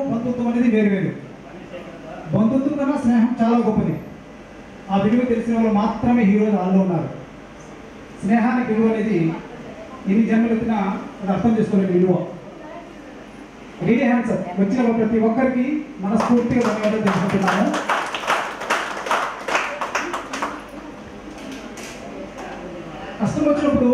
బంధుత్వం అనేది వేరు వేరు బంధుత్వం కన్నా స్నేహం చాలా గొప్పది ఆ విలువ తెలిసిన వాళ్ళు మాత్రమే హీరోలు వాళ్ళు ఉన్నారు స్నేహానికి విలువ అనేది ఎన్ని జన్మలు ఎత్తినా అది అర్థం చేసుకోలేని విలువ రీడీ హ్యాండ్స్ వచ్చిన ప్రతి ఒక్కరికి మనస్ఫూర్తిగా ధన్యవాదాలు తెలుసుకుంటున్నాను కష్టం వచ్చినప్పుడు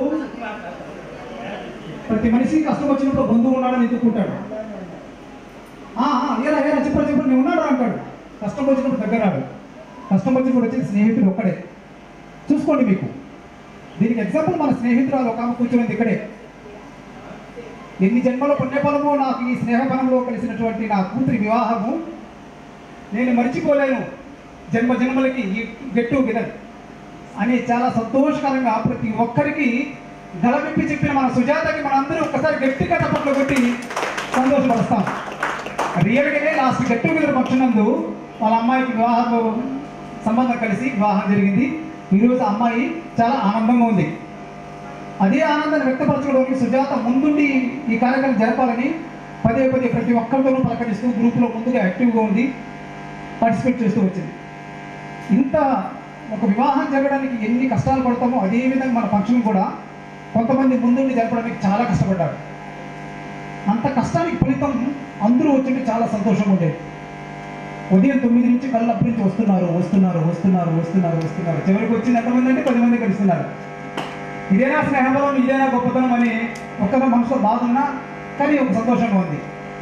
ప్రతి మనిషికి కష్టం వచ్చినప్పుడు బంధువు ఉన్నాడని ఎత్తుకుంటాడు "ఆ, ఆ, ఏరా ఏరా చెప్పరా చెప్పరా నేను ఉన్నాడు అంటాడు కష్టం వచ్చినప్పుడు దగ్గర రాడు కష్టం వచ్చినప్పుడు వచ్చేది స్నేహితుడు ఒక్కడే చూసుకోండి మీకు దీనికి ఎగ్జాంపుల్ మన స్నేహితురాలు ఒక ఆమె కూర్చున్నది ఇక్కడే ఎన్ని జన్మల పుణ్యఫలమో నాకు ఈ స్నేహఫలంలో కలిసినటువంటి నా కూతురి వివాహము నేను మర్చిపోలేను జన్మ జన్మలకి ఈ గెట్ టుగెదర్ అని చాలా సంతోషకరంగా ప్రతి ఒక్కరికి గలవిప్పి చెప్పిన మన సుజాతకి మనందరూ ఒక్కసారి గట్టిగా తప్పట్లు కొట్టి సంతోషపరుస్తాం రియల్గానే లాస్ట్ గెట్ టుగెదర్ ఫంక్షన్ నందు వాళ్ళ అమ్మాయికి వివాహం సంబంధం కలిసి వివాహం జరిగింది ఈరోజు ఆ అమ్మాయి చాలా ఆనందంగా ఉంది అదే ఆనందాన్ని వ్యక్తపరచుకోవడానికి సుజాత ముందుండి ఈ కార్యక్రమం జరపాలని పదే పదే ప్రతి ఒక్కరితోనూ పలకరిస్తూ గ్రూప్లో ముందుగా యాక్టివ్గా ఉంది పార్టిసిపేట్ చేస్తూ వచ్చింది ఇంత ఒక వివాహం జరగడానికి ఎన్ని కష్టాలు పడతామో అదే విధంగా మన ఫంక్షన్ కూడా కొంతమంది ముందుండి జరపడానికి చాలా కష్టపడ్డారు అంత కష్టానికి ఫలితం అందరూ వచ్చింటే చాలా సంతోషంగా ఉండేది ఉదయం తొమ్మిది నుంచి కళ్ళప్పటి నుంచి వస్తున్నారు వస్తున్నారు వస్తున్నారు వస్తున్నారు వస్తున్నారు చివరికి వచ్చింది ఎంతమంది అంటే పది మంది కలుస్తున్నారు ఇదేనా స్నేహబలం ఇదేనా గొప్పతనం అని ఒక్కదో మనసులో బాధ ఉన్నా కానీ ఒక సంతోషంగా ఉంది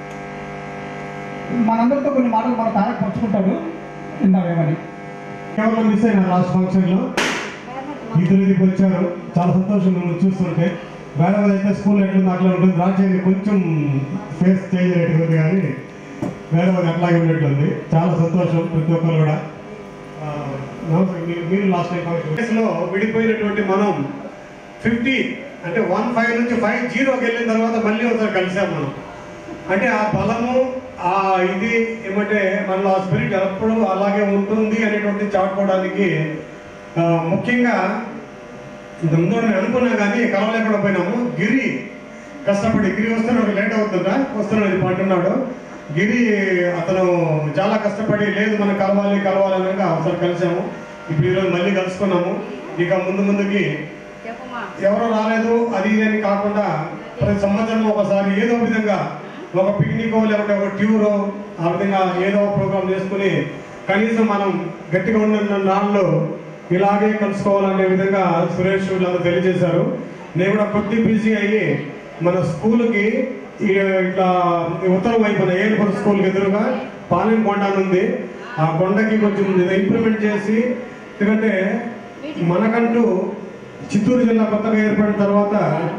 మనందరితో కొన్ని మాటలు మన తారక పంచుకుంటాడు విందామేమని కేవలం మిస్ అయిన లాస్ట్ ఫంక్షన్ లో ఇద్దరు ఇదికి వచ్చారు చాలా సంతోషం నువ్వు చూస్తుంటే మేడం అయితే స్కూల్ ఎట్లుంది అట్లా ఉంటుంది రాజేది కొంచెం ఫేస్ చేంజ్ అయ్యేటుంది కానీ మేడం అది అట్లాగే ఉన్నట్లుంది చాలా సంతోషం ప్రతి ఒక్కరు కూడా ఆ, నమస్తే. మీరు- మీరు లాస్ట్ టైం ఫంక్షన్ లో విడిపోయినటువంటి మనం ఫిఫ్టీ అంటే వన్ ఫైవ్ నుంచి ఫైవ్ జీరోకి వెళ్ళిన తర్వాత మళ్ళీ ఒకసారి కలిసాం మనం అంటే ఆ బలము ఆ ఇది ఏమంటే మనలో ఆ స్పిరిట్ ఎప్పుడు అలాగే ఉంటుంది అనేటువంటి చాటుకోవడానికి ఆ, ముఖ్యంగా ఇంత ముందు మేము అనుకున్నాం కానీ కలవలేకుండా పోయినాము గిరి కష్టపడి గిరి వస్తున్నాడు లేట్ అవుతుందా వస్తున్నాడు ఇది అంటున్నాడు గిరి అతను చాలా కష్టపడి లేదు మనం కలవాలి కలవాలి అనగా ఒకసారి కలిసాము ఇప్పుడు ఈరోజు మళ్ళీ కలుసుకున్నాము ఇక ముందు ముందుకి ఎవరో రాలేదు అది ఇది అని కాకుండా ప్రతి సంవత్సరం ఒకసారి ఏదో విధంగా ఒక పిక్నిక్ లేకుంటే ఒక ట్యూరో ఆ విధంగా ఏదో ఒక ప్రోగ్రామ్ చేసుకుని కనీసం మనం గట్టిగా ఉన్న నాళ్ళు ఇలాగే కలుసుకోవాలనే విధంగా సురేష్ వీళ్ళందరూ తెలియజేశారు నేను కూడా కొద్ది బిజీ అయ్యి మన స్కూల్కి ఈ ఇట్లా ఉత్తరం వైపున ఏలుపురం స్కూల్కి ఎదురుగా పాలెం కొండ అని ఉంది ఆ కొండకి కొంచెం ఇంప్రూవ్మెంట్ చేసి ఎందుకంటే మనకంటూ చిత్తూరు జిల్లా కొత్తగా ఏర్పడిన తర్వాత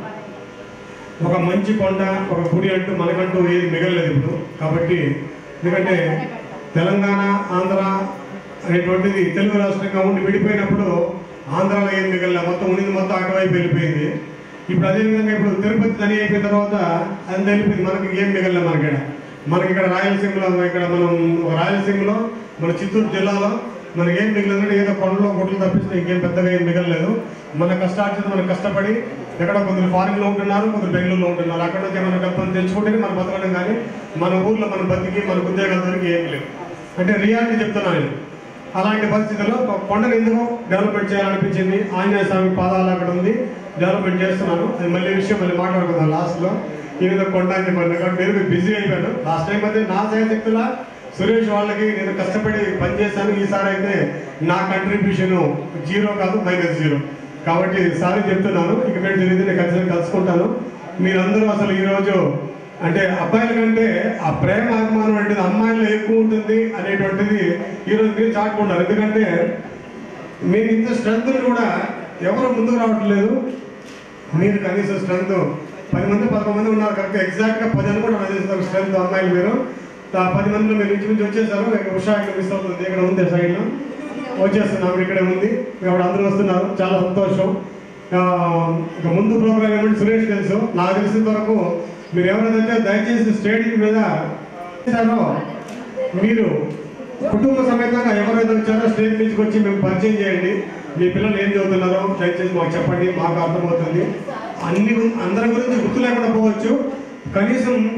ఒక మంచి కొండ ఒక గుడి అంటూ మనకంటూ ఏది మిగలలేదు ఇప్పుడు కాబట్టి ఎందుకంటే తెలంగాణ ఆంధ్ర అనేటువంటిది తెలుగు రాష్ట్రంగా ఉండి విడిపోయినప్పుడు ఆంధ్రాలో ఏం మిగలలే మొత్తం ఉండింది మొత్తం అటువైపు వెళ్ళిపోయింది ఇప్పుడు అదే విధంగా ఇప్పుడు తిరుపతి తని అయిపోయిన తర్వాత అది వెళ్ళిపోయింది మనకి ఏం మిగలలే మనకి ఇక్కడ మనకి ఇక్కడ రాయలసీమలో ఇక్కడ మనం ఒక రాయలసీమలో మన చిత్తూరు జిల్లాలో మనకి ఏం మిగిలిందంటే ఏదో కొండలో గుడ్లు తప్పిస్తే ఇంకేం పెద్దగా ఏం మిగలలేదు మన కష్టార్జిత మనం కష్టపడి ఎక్కడ కొందరు ఫారిన్ లో ఉంటున్నారు కొందరు బెంగళూరులో ఉంటున్నారు అక్కడ నుంచి ఏమైనా డబ్బులు తెచ్చుకుంటే మనం బతకడం కానీ మన ఊర్లో మన బతికి మన ఉద్యోగాల దొరికి ఏం లేవు అంటే రియాలిటీ చెప్తున్నాను నేను అలాంటి పరిస్థితుల్లో ఒక కొండను ఎందుకు డెవలప్మెంట్ చేయాలనిపించింది ఆంజనేయ స్వామి పాదాలు అక్కడ ఉంది డెవలప్మెంట్ చేస్తున్నాను అది మళ్ళీ విషయం మళ్ళీ మాట్లాడుకుందాం లాస్ట్ లో ఈ విధంగా కొండ అని చెప్పాను కాబట్టి నేను బిజీ అయిపోయాను లాస్ట్ టైం అయితే నా శక్తుల సురేష్ వాళ్ళకి నేను కష్టపడి పనిచేశాను ఈసారి అయితే నా కంట్రిబ్యూషన్ జీరో కాదు మైనస్ జీరో కాబట్టి సారీ చెప్తున్నాను ఇక మీద జరిగింది నేను ఖచ్చితంగా కలుసుకుంటాను మీరందరూ అసలు ఈరోజు అంటే అబ్బాయిల కంటే ఆ ప్రేమ అభిమానం అనేది అమ్మాయిలో ఎక్కువ ఉంటుంది అనేటువంటిది ఈరోజు మీరు చాటుకుంటారు ఎందుకంటే మీరు ఇంత స్ట్రెంత్ కూడా ఎవరు ముందుకు రావట్లేదు మీరు కనీసం స్ట్రెంత్ పది మంది పదకొండు మంది ఉన్నారు కరెక్ట్ ఎగ్జాక్ట్ గా పది అని కూడా నాకు తెలుసు స్ట్రెంత్ అమ్మాయిలు మీరు ఆ పది మందిలో మీరు ఇంచుమించు వచ్చేసారు ఇక్కడ ఉషా ఇక్కడ మిస్ అవుతుంది ఇక్కడ ఉంది సైడ్ లో వచ్చేస్తున్నాం ఇక్కడే ఉంది ఇక్కడ అందరూ వస్తున్నారు చాలా సంతోషం ఆ, ఇక ముందు ప్రోగ్రామ్ ఏమంటే సురేష్ తెలుసు నాకు తెలిసిన వరకు మీరు ఎవరైతే దయచేసి స్టేడియం మీద చేశారో మీరు కుటుంబ సమేతంగా ఎవరైతే వచ్చారో స్టేజ్ మీదకి వచ్చి మేము పరిచయం చేయండి మీ పిల్లలు ఏం చదువుతున్నారో దయచేసి మాకు చెప్పండి మాకు అర్థమవుతుంది అన్ని గు- అందరి గురించి గుర్తు లేకుండా పోవచ్చు కనీసం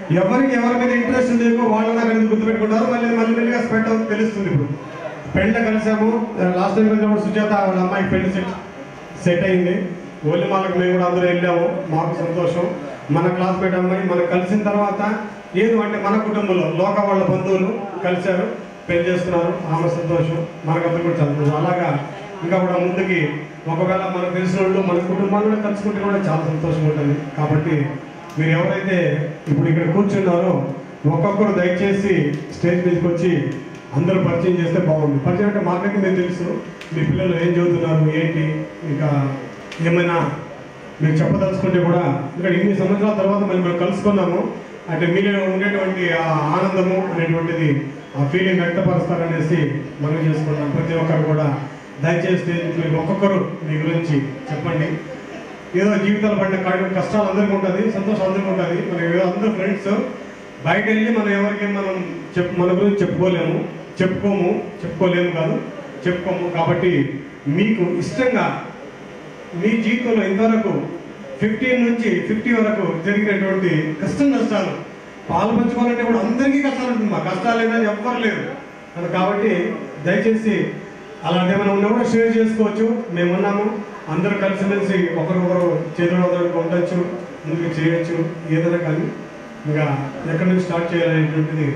ఎవరికి ఎవరి మీద ఇంట్రెస్ట్ లేకో వాళ్ళు నాకు ఎందుకు గుర్తుపెట్టుకుంటారు మళ్ళీ మళ్ళీ మళ్ళీగా స్ప్రెడ్ అవుతుంది తెలుస్తుంది ఇప్పుడు పెళ్ళి కలిసాము లాస్ట్ టైం కలిసినప్పుడు సుజాత వాళ్ళ అమ్మాయికి పెళ్లి సెట్ సెట్ అయింది ఒలిమాలకు మేము కూడా అందరూ వెళ్ళాము మాకు సంతోషం మన క్లాస్మేట్ అమ్మాయి మనం కలిసిన తర్వాత ఏది అంటే మన కుటుంబంలో లోక వాళ్ళ బంధువులు కలిశారు పెళ్లి చేసుకున్నారు ఆమె సంతోషం మనకందరూ కూడా సంతోషం అలాగా ఇంకా కూడా ముందుకి ఒకవేళ మనకు తెలిసిన వాళ్ళు మన కుటుంబాలు కూడా కలుసుకుంటే కూడా చాలా సంతోషం ఉంటుంది కాబట్టి మీరు ఎవరైతే ఇప్పుడు ఇక్కడ కూర్చున్నారో ఒక్కొక్కరు దయచేసి స్టేజ్ మీదకి వచ్చి అందరూ పరిచయం చేస్తే బాగుంది పరిచయం అంటే మాకైతే మీకు తెలుసు మీ పిల్లలు ఏం చదువుతున్నారు ఏంటి ఇంకా ఏమైనా మీరు చెప్పదలుచుకుంటే కూడా ఇక్కడ ఇన్ని సంవత్సరాల తర్వాత మళ్ళీ మనం కలుసుకున్నాము అంటే మీలో ఉండేటువంటి ఆ ఆనందము అనేటువంటిది ఆ ఫీలింగ్ వ్యక్తపరుస్తారనేసి మనం చేసుకున్నాం ప్రతి ఒక్కరు కూడా దయచేసి స్టేజ్ మీరు ఒక్కొక్కరు మీ గురించి చెప్పండి ఏదో జీవితాలు పడిన కాడి కష్టాలు అందరికీ ఉంటుంది సంతోషం అందరికీ ఉంటుంది మన ఏదో అందరూ ఫ్రెండ్స్ బయట వెళ్ళి మనం ఎవరికి మనం చెప్ మన గురించి చెప్పుకోలేము చెప్పుకోము చెప్పుకోలేము కాదు చెప్పుకోము కాబట్టి మీకు ఇష్టంగా మీ జీవితంలో ఇంతవరకు ఫిఫ్టీన్ నుంచి ఫిఫ్టీ వరకు జరిగినటువంటి కష్ట నష్టాలు పాలు పంచుకోవాలంటే కూడా అందరికీ కష్టాలు ఉంటుంది మా కష్టాలు లేదని ఎవ్వరు లేరు అది కాబట్టి దయచేసి అలాంటి ఏమైనా ఉన్నా కూడా షేర్ చేసుకోవచ్చు మేము ఉన్నాము అందరూ కలిసిమెలిసి ఒకరికొకరు చేతులు ఒకరికి ఉండొచ్చు ముందుకు చేయొచ్చు ఏదైనా కానీ ఇంకా ఎక్కడి నుంచి స్టార్ట్ చేయాలనేటువంటిది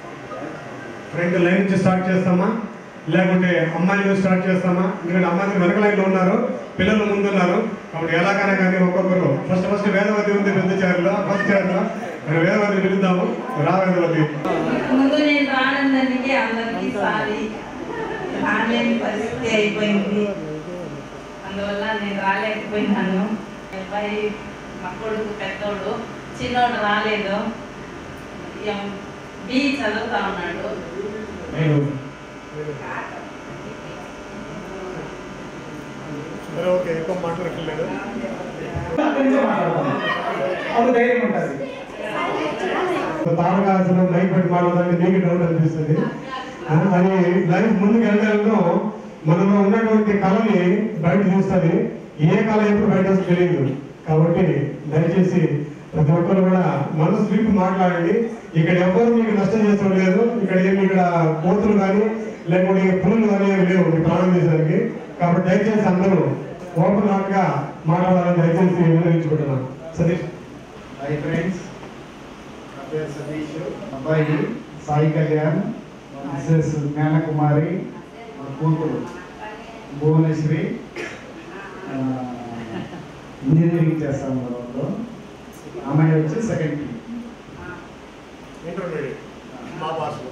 ఫ్రంట్ లైన్ నుంచి స్టార్ట్ చేస్తామా లేకుంటే అమ్మాయిలు స్టార్ట్ చేస్తామా ఎందుకంటే అమ్మాయిలు వెనక లైన్లో ఉన్నారు పిల్లలు ముందు ఉన్నారు కాబట్టి ఎలాగైనా కానీ ఒక్కొక్కరు ఫస్ట్ ఫస్ట్ వేదవతి ఉంది పెద్ద చారులో ఫస్ట్ చారులో మరి వేదవతి పిలుద్దాము రా వేదవతి ముందు నేను రానందరికీ అందరికీ సారీ ఆన్లైన్ పరిస్థితి అయిపోయింది అందువల్ల నేను రాలేకపోయినాను అబ్బాయి మా కొడుకు పెద్దోడు చిన్నోడు రాలేదు ఎం- బి చదువుతా ఉన్నాడు ఓకే ఎక్కువ మాట్లాడట్లేదు అక్కడి నుంచే మాట్లాడతాం అప్పుడు ధైర్యం ఉంటుంది తారకాసనం లైఫ్ పెట్టి మాట్లాడడానికి నీకు డౌట్ అనిపిస్తుంది ఆ, అది లైఫ్ ముందుకు వెళ్ళడంలో మనలో ఉన్నటువంటి కళని బయట తీస్తుంది ఏ కళ ఎప్పుడు బయట వస్తుందో తెలియదు కాబట్టి దయచేసి ప్రతి ఒక్కరు కూడా మనసు విప్పి మాట్లాడండి ఇక్కడ ఎవ్వరు మీకు నష్టం చేసడం లేదు ఇక్కడ ఏమి ఇక్కడ కోతులు కానీ లేకుంటే పులులు కానీ ఏమి లేవు మీ ప్రాణం చేసరికి కాబట్టి దయచేసి అందరూ ఓపెన్ హార్ట్ గా మాట్లాడాలని దయచేసి వినియోగించుకుంటున్నాను సతీష్ హాయ్ ఫ్రెండ్స్ నా పేరు సతీష్ అబ్బాయి సాయి కళ్యాణ్ మిస్సెస్ జ్ఞానకుమారి మా కూతురు భువనేశ్వరి ఆ, ఇంజనీరింగ్ చేస్తాం వాళ్ళు అమ్మాయి వచ్చి సెకండ్ ఇంటర్మీడియట్ మా భాషలో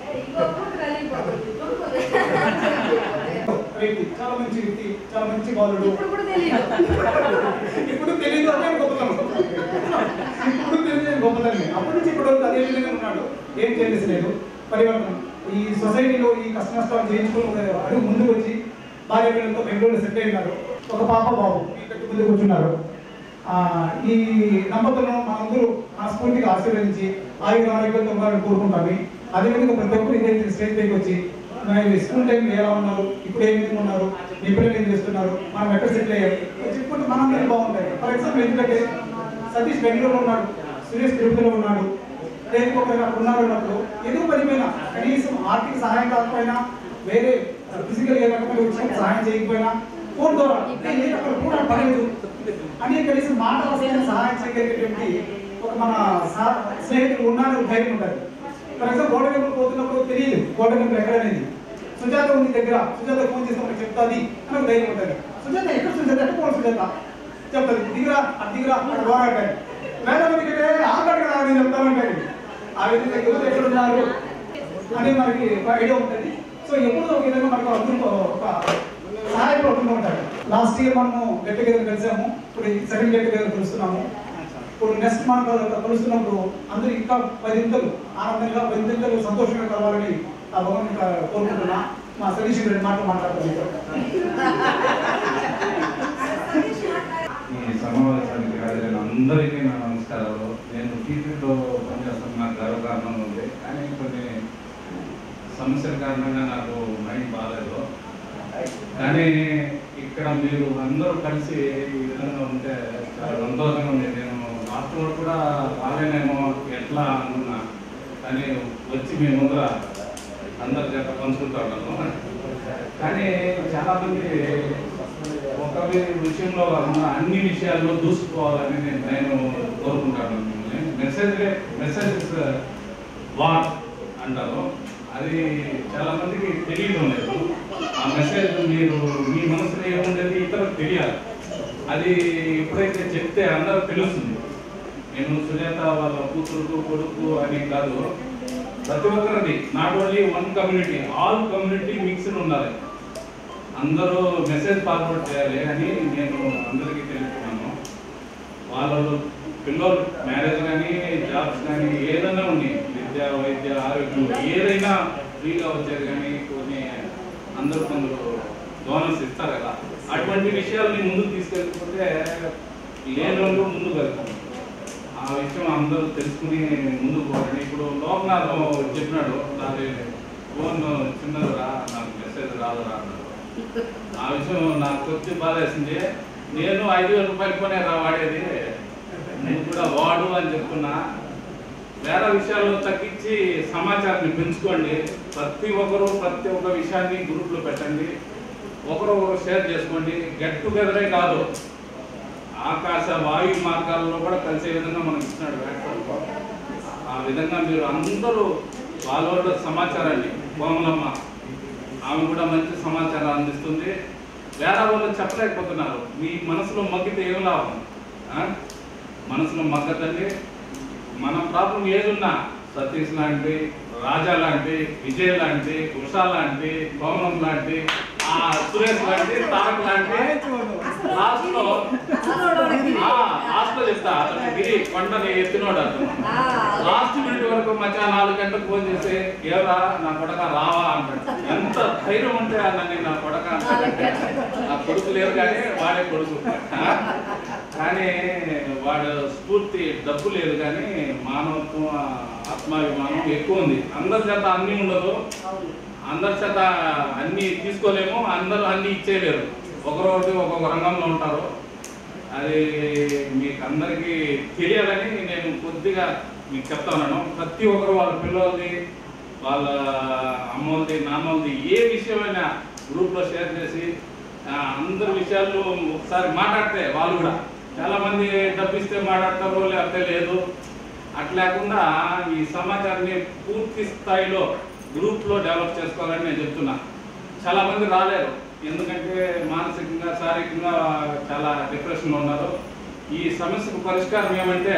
వ్యక్తి చాలా మంచి వ్యక్తి చాలా మంచి బాలుడు ఇప్పుడు కూడా తెలియదు ఇప్పుడు తెలియదు అదే గొప్పతనం ఇప్పుడు తెలియదు గొప్పతనమే అప్పటి నుంచి ఇప్పుడు వరకు అదే విధంగా ఉన్నాడు ఏం చేసేసి లేదు పరివర్తన ఈ సొసైటీలో ఈ కష్ట నష్టాలు చేయించుకుని అడుగు ముందుకు వచ్చి భార్య పిల్లలతో బెంగళూరు సెట్ అయినారు ఒక పాప బాబు ఈ కట్టి ముందుకు కూర్చున్నారు ఆ, ఈ దంపతులను మనందరూ మనస్ఫూర్తిగా ఆశీర్వదించి ఆయుర ఆరోగ్యంతో ఉండాలని కోరుకుంటాము అదేవిధంగా ప్రతి ఒక్కరు ఇదే స్టేజ్ పైకి వచ్చి మరి స్కూల్ టైం ఎలా ఉన్నారు ఇప్పుడు ఏ విధంగా ఉన్నారు మీ పిల్లలు ఏం చేస్తున్నారు మనం ఎక్కడ సెటిల్ అయ్యారు చెప్పుకుంటే మనందరం బాగుంటాయి ఫర్ ఎగ్జాంపుల్ ఎందుకంటే సతీష్ బెంగళూరులో ఉన్నాడు సురేష్ తిరుపతిలో ఉన్నాడు రేపు ఒకరు అక్కడ ఉన్నారు అన్నప్పుడు ఏదో పనిపోయినా కనీసం ఆర్థిక సహాయం కాకపోయినా వేరే ఫిజికల్ ఏ రకమైన విషయం సహాయం చేయకపోయినా ఫోన్ ద్వారా "నేను లేను, అక్కడ కూడా పర్లేదు అని కనీసం మాట వస్తే సహాయం చేయగలిగేటువంటి ఒక మన సా- స్నేహితులు ఉన్నారని ధైర్యం ఉంటుంది ఫర్ ఎగ్జాంపుల్ గోడ టెంపుల్ పోతున్నప్పుడు తెలియదు గోడ టెంపుల్ ఎక్కడ అనేది సుజాత ఉంది దగ్గర సుజాత ఫోన్ చేసి మనకి చెప్తాది అని ఒక ధైర్యం ఉంటుంది సుజాత ఎక్కడ సుజాత ఎక్కడ పోవాలి సుజాత చెప్తాది దిగురా అది దిగురా అక్కడ పోరాటాయి మేడం ఎందుకంటే ఆకాడు కదా నేను చెప్తానంటాడు ఆ విధంగా యువత ఎక్కడ ఉన్నారు అని మనకి ఒక ఐడియా ఉంటుంది సో ఎప్పుడో ఒక విధంగా మనకు అందరూ ఒక సహాయపడుతూ ఉంటాడు లాస్ట్ ఇయర్ మనము గెట్ టుగెదర్ కలిసాము ఇప్పుడు సెకండ్ గెట్ టుగెదర్ కలుస్తున్నాము ఇప్పుడు నెక్స్ట్ మనం కలుస్తున్నప్పుడు అందరూ ఇంకా పదింతలు ఆనందంగా పదింతలు సంతోషంగా కలవాలని ఆ భగవాన్ కోరుకుంటున్నా మా సతీష్ రెండు మాటలు మాట్లాడుతున్నాను ఈ సమావేశానికి హాజరైన అందరికీ నా నమస్కారాలు నేను టీవీలో పనిచేస్తున్న నాకు గర్వకారణం ఉంది కానీ కొన్ని సమస్యల కారణంగా నాకు మైండ్ బాగాలేదు కానీ ఇక్కడ మీరు అందరూ కలిసి ఈ విధంగా ఉంటే చాలా సంతోషంగా ఉంది నేను లాస్ట్ హాస్టల్లో కూడా రాలేనేమో ఎట్లా అనుకున్నా కానీ వచ్చి మీ ముందర అందరి చేత పంచుకుంటా ఉన్నాను కానీ చాలా మంది ఒక వి- విషయంలో కాకుండా అన్ని విషయాల్లో దూసుకోవాలని నేను నేను కోరుకుంటాను మిమ్మల్ని మెసేజ్ మెసేజ్ వాట్ అంటారు అది చాలా మందికి తెలియడం లేదు ఆ మెసేజ్ మీరు మీ మనసులో ఏముండేది ఇతరులకు తెలియాలి అది ఎప్పుడైతే చెప్తే అందరూ తెలుస్తుంది నేను సుజాత వాళ్ళ కూతురు కొడుకు అని కాదు ప్రతి ఒక్కరిది not only one community all community mixed ఉండాలి అందరూ మెసేజ్ ఫార్వర్డ్ చేయాలి అని నేను అందరికీ తెలుపుతున్నాను వాళ్ళు పిల్లలు మ్యారేజ్ కానీ జాబ్స్ కానీ ఏదైనా ఉంది విద్య వైద్య ఆరోగ్యం ఏదైనా ఫ్రీగా వచ్చేది కానీ కొన్ని అందరూ కొందరు బోనస్ ఇస్తారు కదా అటువంటి విషయాల్ని ముందుకు తీసుకెళ్ళకపోతే లేని వాళ్ళు ముందుకు వెళ్తాం ఆ విషయం అందరూ తెలుసుకుని ముందుకు పోవాలి ఇప్పుడు లోక్నాథ్ చెప్పినాడు నాది ఫోన్ చిన్నది రా నాకు మెసేజ్ రాదురా అన్నాడు ఆ విషయం నాకు కొంచెం బాధ వేసింది నేను ఐదు వేల రూపాయలు కొనే రా వాడేది నువ్వు కూడా వాడు అని చెప్తున్నా వేరే విషయాల్లో తగ్గించి సమాచారాన్ని పెంచుకోండి ప్రతి ఒక్కరు ప్రతి ఒక్క విషయాన్ని గ్రూప్లో పెట్టండి ఒకరు ఒకరు షేర్ చేసుకోండి గెట్ టుగెదరే కాదు ఆకాశ వాయు మార్గాల్లో కూడా కలిసే విధంగా మనకి ఇచ్చినాడు వేటలో ఆ విధంగా మీరు అందరూ వాళ్ళ వాళ్ళ సమాచారాన్ని కోమలమ్మ ఆమె కూడా మంచి సమాచారం అందిస్తుంది వేరే వాళ్ళు చెప్పలేకపోతున్నారు మీ మనసులో మగ్గితే ఏం లాభం ఆ? మనసులో మగ్గతండి మన ప్రాబ్లం ఏదున్నా సతీష్ లాంటి రాజా లాంటి విజయ్ లాంటి ఉషా లాంటి కోమలం లాంటి ఆ సురేష్ లాంటి తారక్ లాంటి లాస్ట్ లో ఆ, లాస్ట్ లో చెప్తా అతను గిరి కొండని ఎత్తినోడు అతను లాస్ట్ మినిట్ వరకు మధ్య నాలుగు గంటలకు ఫోన్ చేసి ఏవరా నా కొడక రావా అంటాడు ఎంత ధైర్యం ఉంటే అన్నని నా కొడక అంటాడంటే నా కొడుకు లేరు కానీ వాడే కొడుకు ఆ? కానీ వాడు స్ఫూర్తి డబ్బు లేదు కానీ మానవత్వం ఆ ఆత్మాభిమానం ఎక్కువ ఉంది అందరి చేత అన్ని ఉండదు అందరి చేత అన్ని తీసుకోలేము అందరూ అన్ని ఇచ్చేయలేరు ఒకరు ఒకటి ఒక్కొక్క రంగంలో ఉంటారు అది మీకు అందరికీ తెలియాలని నేను కొద్దిగా మీకు చెప్తాను ప్రతి ఒక్కరు వాళ్ళ పిల్లలది వాళ్ళ అమ్మోళ్ళది నాన్నోళ్ళది ఏ విషయమైనా గ్రూప్లో షేర్ చేసి ఆ, అందరి విషయాలు ఒకసారి మాట్లాడితే వాళ్ళు కూడా చాలా మంది డబ్బిస్తే మాట్లాడతారు లేకపోతే లేదు అట్లా లేకుండా ఈ సమాచారాన్ని పూర్తి స్థాయిలో గ్రూప్లో డెవలప్ చేసుకోవాలని నేను చెప్తున్నా చాలా మంది రాలేరు ఎందుకంటే మానసికంగా శారీరకంగా చాలా డిప్రెషన్లో ఉన్నారు ఈ సమస్యకు పరిష్కారం ఏమంటే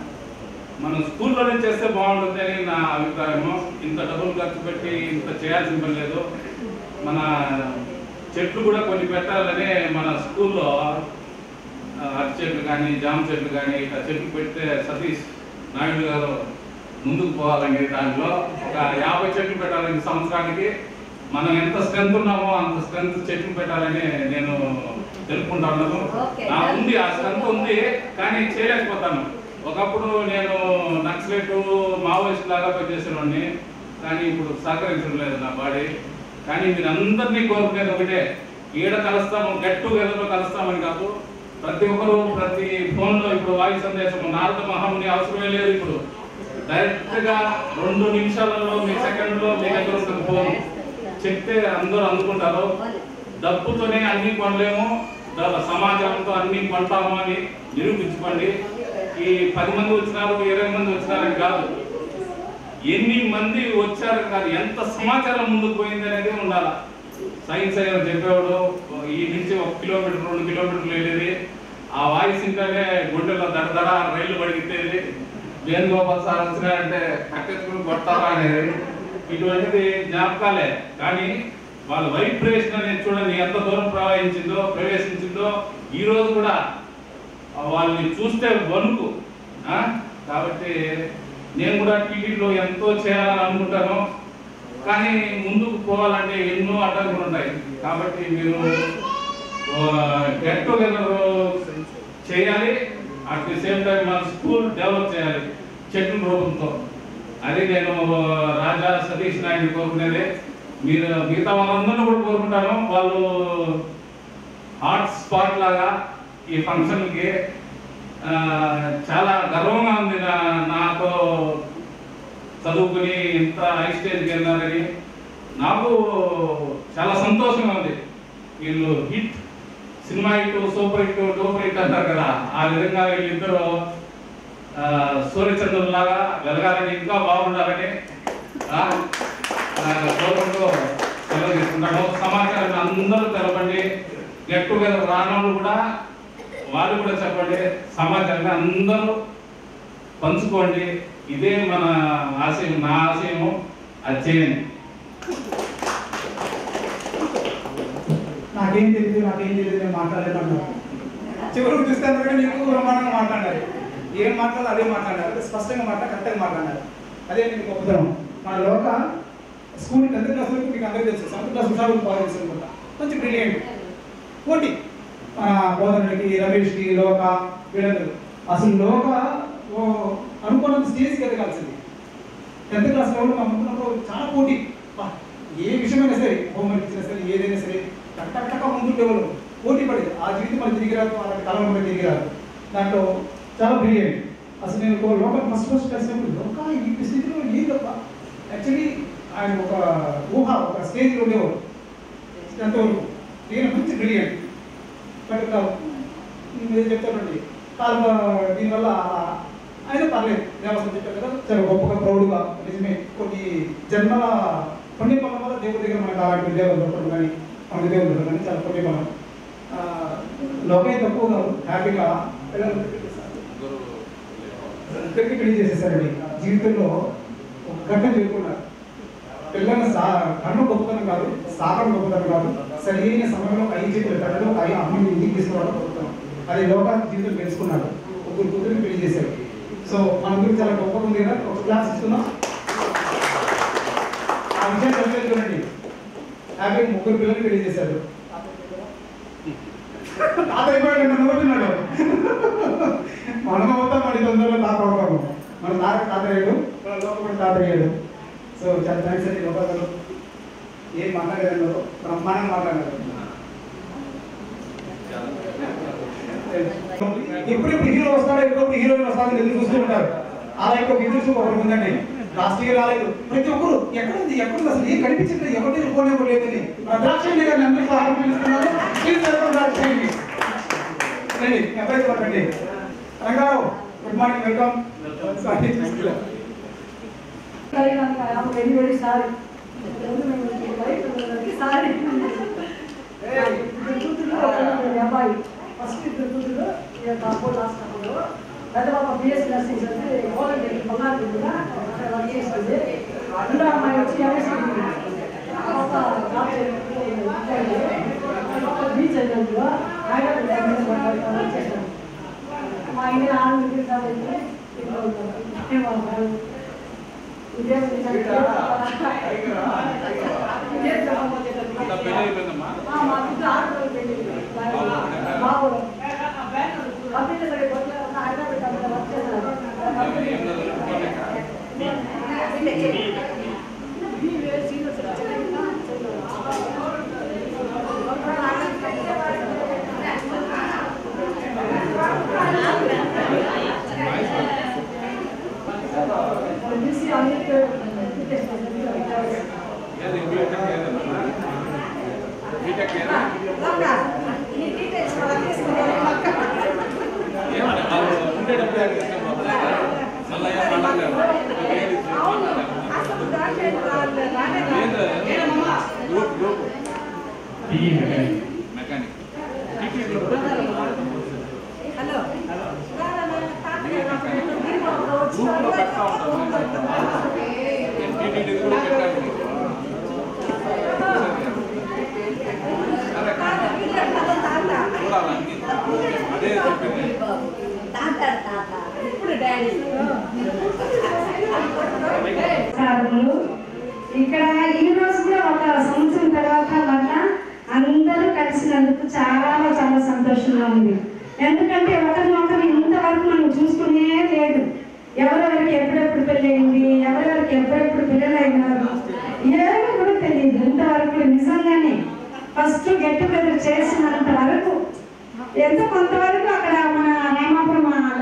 మనం స్కూల్లోనే చేస్తే బాగుంటుంది అని నా అభిప్రాయము ఇంత డబ్బులు ఖర్చు పెట్టి ఇంత చేయాల్సిన పని లేదు మన చెట్లు కూడా కొన్ని పెట్టాలని మన స్కూల్లో ఆ, అరటి చెట్లు కానీ జామ చెట్లు కానీ ఇట్లా చెట్లు పెడితే సతీష్ నాయుడు గారు ముందుకు పోవాలండి దాంట్లో ఒక యాభై చెట్లు పెట్టాలని సంవత్సరానికి మనం ఎంత స్ట్రెంత్ ఉన్నామో అంత స్ట్రెంత్ చెట్లు పెట్టాలని నేను తెలుపుకుంటాను Okay. నా ఉంది ఆ స్ట్రెంత్ ఉంది కానీ చేయలేకపోతాను ఒకప్పుడు నేను నక్సలెట్ మావోయిస్ట్ లాగా పనిచేసేవాడిని కానీ ఇప్పుడు సహకరించడం లేదు నా బాడీ కానీ మీరు అందరినీ కోరుకునేది ఒకటే ఈడ కలుస్తాము గెట్ టుగెదర్లో కలుస్తామని కాదు ప్రతి ఒక్కరు ప్రతి ఫోన్లో ఇప్పుడు వాయిస్ సందేశం నారద మహాముని అవసరమే లేదు ఇప్పుడు డైరెక్ట్ గా రెండు నిమిషాలలో మీ సెకండ్ లో మీ దగ్గర ఉంటుంది ఫోన్ చెప్తే అందరూ అందుకుంటారు డబ్బుతోనే అన్ని కొనలేము ద- సమాచారంతో అన్ని కొంటాము అని నిరూపించుకోండి ఈ పది మంది వచ్చినారు ఇరవై మంది వచ్చినారని కాదు ఎన్ని మంది వచ్చారు కాదు ఎంత సమాచారం ముందుకు పోయింది అనేది ఉండాలి సైన్స్ అయినా చెప్పేవాడు ఈ నుంచి ఒక కిలోమీటర్ రెండు కిలోమీటర్లు వెళ్ళేది ఆ వాయిస్ ఇంటనే గుండెలో దడదడ రైలు పడిగితేది వేణుగోపాల్ సార్ వచ్చినారంటే కట్టెత్తుకుని కొడతారా అనేది ఇటువంటిది జ్ఞాపకాలే కానీ వాళ్ళ వైబ్రేషన్ అనేది చూడండి ఎంత దూరం ప్రవహించిందో ప్రవేశించిందో ఈ రోజు కూడా ఆ వాళ్ళని చూస్తే వణుకు ఆ? కాబట్టి నేను కూడా టీవీలో ఎంతో చేయాలని అనుకుంటాను కానీ ముందుకు పోవాలంటే ఎన్నో అడ్డంకులు ఉంటాయి కాబట్టి మీరు గెట్ టుగెదర్ చేయాలి అట్ ది సేమ్ టైం మన స్కూల్ డెవలప్ చేయాలి చెట్ల రూపంతో అది నేను రాజా సతీష్ నాయుడు కోరుకునేది మీరు మిగతా వాళ్ళందరూ కూడా కోరుకుంటాను వాళ్ళు హాట్ స్పాట్ లాగా ఈ ఫంక్షన్కి ఆ, చాలా గర్వంగా ఉంది నా- నాతో చదువుకుని ఇంత హై స్టేజ్కి వెళ్ళారని నాకు చాలా సంతోషంగా ఉంది వీళ్ళు hit cinema hit super hit duper hit అంటారు కదా ఆ విధంగా వీళ్ళిద్దరూ ఆ, సూర్యచంద్రులాగా వెలగాలని ఇంకా బాగుండాలని ఆ, ఆ, కోరుకుంటూ సెలవు తీసుకుంటాను సమాచారం అందరూ తెలపండి గెట్ టుగెదర్ రానోళ్ళు కూడా వాళ్ళు కూడా చెప్పండి సమాచారాన్ని అందరూ పంచుకోండి ఇదే మన ఆశయం నా ఆశయము అది చేయండి నాకేం తెలియదు నాకేం తెలియదు నేను మాట్లాడలేను చివరికి చూస్తే అందుకంటే నీకు బ్రహ్మాండంగా మాట్లాడాలి ఏం మాట్లాడాలి అదే మాట్లాడాలి అంటే స్పష్టంగా మాట్లాడి కరెక్ట్గా మాట్లాడాలి అదే నీకు గొప్పతనం మన లోక స్కూల్ టెన్త్ క్లాస్ వరకు మీకు అందరికీ తెలుసు సెవెంత్ క్లాస్ హుషారు బాగా తెలుసు అనుకుంటా కొంచెం బ్రిలియంట్ పోటీ మన బోధనకి రమేష్కి లోక వీళ్ళందరూ అసలు లోక ఓ అనుకున్నంత స్టేజ్కి ఎదగాల్సింది టెన్త్ క్లాస్ లెవెల్ మా ముందున్నప్పుడు చాలా పోటీ బా, ఏ విషయమైనా సరే హోంవర్క్ ఇచ్చినా సరే ఏదైనా సరే టక్ టక్ టక్ ముందు లెవెల్ పోటీ పడేది ఆ జీవితం మళ్ళీ తిరిగి రాదు అలాంటి కాలం కూడా తిరిగి రాదు దాంట్లో చాలా బ్రిలియంట్ అసలు నేను ఒక లోకల్ ఫస్ట్ ఫస్ట్ కలిసినప్పుడు లోక ఈ స్థితిలో ఏం తప్ప యాక్చువల్లీ ఆయన ఒక ఊహ ఒక స్టేజ్లో ఉండేవాడు ఎంతవరకు నేను మంచి బ్రిలియంట్ బట్ మీరు చెప్తానండి కాలు దీనివల్ల ఆయన పర్లేదు దేవస్థానం చెప్పారు కదా చాలా గొప్పగా ప్రౌడ్గా నిజమే కొన్ని జన్మల పుణ్యఫలం వల్ల దేవుడి దగ్గర మనకు అలాంటి దేవుడు దొరకడం కానీ మనకి దేవుడు దొరకడం కానీ చాలా పుణ్యఫలం ఆ, లోకే తక్కువ కాదు హ్యాపీగా పిల్లలు ఇద్దరికి పెళ్లి చేసేసారండి జీవితంలో ఒక ఘట్టం చేయకుండా పిల్లల సా కర్మ గొప్పతనం కాదు సాకడం గొప్పతనం కాదు సరైన సమయంలో ఐదు చేతులు పెట్టడం ఒక ఐదు అమ్మని ఇంటికి తీసుకురావడం గొప్పతనం అది లోక జీవితం తెలుసుకున్నాడు ముగ్గురు కూతురిని పెళ్లి చేశారు సో మన గురించి చాలా గొప్పగా ఉంది కదా ఒక క్లాస్ ఇస్తున్నాం ఆ విషయం తెలియదు చూడండి హ్యాపీ ముగ్గురు పిల్లల్ని పెళ్లి చేశారు తాత అయిపోయాడు నన్ను నవ్వుతున్నాడు మనం అవుతాం మరి తొందరలో తాత అవుతాము మన తాత తాత అయ్యాడు మన లోపల తాత అయ్యాడు సో చాలా థ్యాంక్స్ అండి లోపల ఏం మాట్లాడారు బ్రహ్మాండంగా మాట్లాడారు ఎప్పుడెప్పుడు హీరో వస్తాడో ఎప్పుడప్పుడు హీరోయిన్ వస్తాడో ఎదురు చూస్తూ ఉంటారు అలా ఇంకొక ఎదురు చూపు ఒకటి ఉందండి లాస్ట్ ఇయర్ రాలేదు ప్రతి ఒక్కరు ఎక్కడుంది ఎక్కడుంది అసలు ఏం కనిపించట్లేదు ఎవరి ఫోన్ ఎవరు లేదని మన ద్రాక్షి గారిని అందరూ సహాయం పిలుస్తున్నారు ప్లీజ్ వెల్కమ్ ద్రాక్షి రండి అబ్బాయి పట్టండి Rangarao good morning welcome very very sorry sorry అబ్బాయి ఫస్ట్ ఇద్దరు కూతురు కాకపోతే హాస్పిటల్లో పెద్ద పాప బిఎస్ నర్సింగ్ అంటే ఓల్డ్ బంగారు కూడా అక్కడ వర్క్ చేస్తుంది రెండో అమ్మాయి వచ్చి ఎంఎస్సీ పాప జాబ్ బీచ్ అయినందులో హైదరాబాద్ వర్క్ చేస్తాను మా ఇంటి ఆనంద కాబట్టి ఇదేం ఇంకా పెళ్లి అయిపోయిందమ్మా మా ఇంట్లో ఆడపిల్లలు పెళ్లి బాబు అభివృద్ధి సరే కొత్త హైదరాబాద్ వర్క్ ఏం చదువుకోలేక ఏది బీటెక్ ఏదమ్మా బీటెక్ ఏదా ఏమన్నా వాళ్ళు ఉండేటప్పుడు తీసుకెళ్ళిపోతారా మళ్ళీ ఏం మాట్లాడలేరు ఏది గ్రూప్ గ్రూప్ మెకానిక్ గ్రూప్లో పెడతా ఉంటాం నేను టీటీడీ కూడా పెట్టాను చూడాలని అదే చెప్పింది నమస్కారములు ఇక్కడ ఈ రోజు కూడా ఒక సంవత్సరం తర్వాత మళ్ళా అందరూ కలిసినందుకు చాలా చాలా సంతోషంగా ఉంది ఎందుకంటే ఒకరినొకరు ఇంతవరకు మనం చూసుకునే లేదు ఎవరెవరికి ఎప్పుడెప్పుడు పెళ్ళయింది ఎవరెవరికి ఎప్పుడెప్పుడు పిల్లలు అయినారు ఏమీ కూడా తెలియదు ఇంతవరకు నిజంగానే ఫస్ట్ గెట్ టుగెదర్ చేసినంత వరకు ఎంత కొంతవరకు అక్కడ మన రామాపురం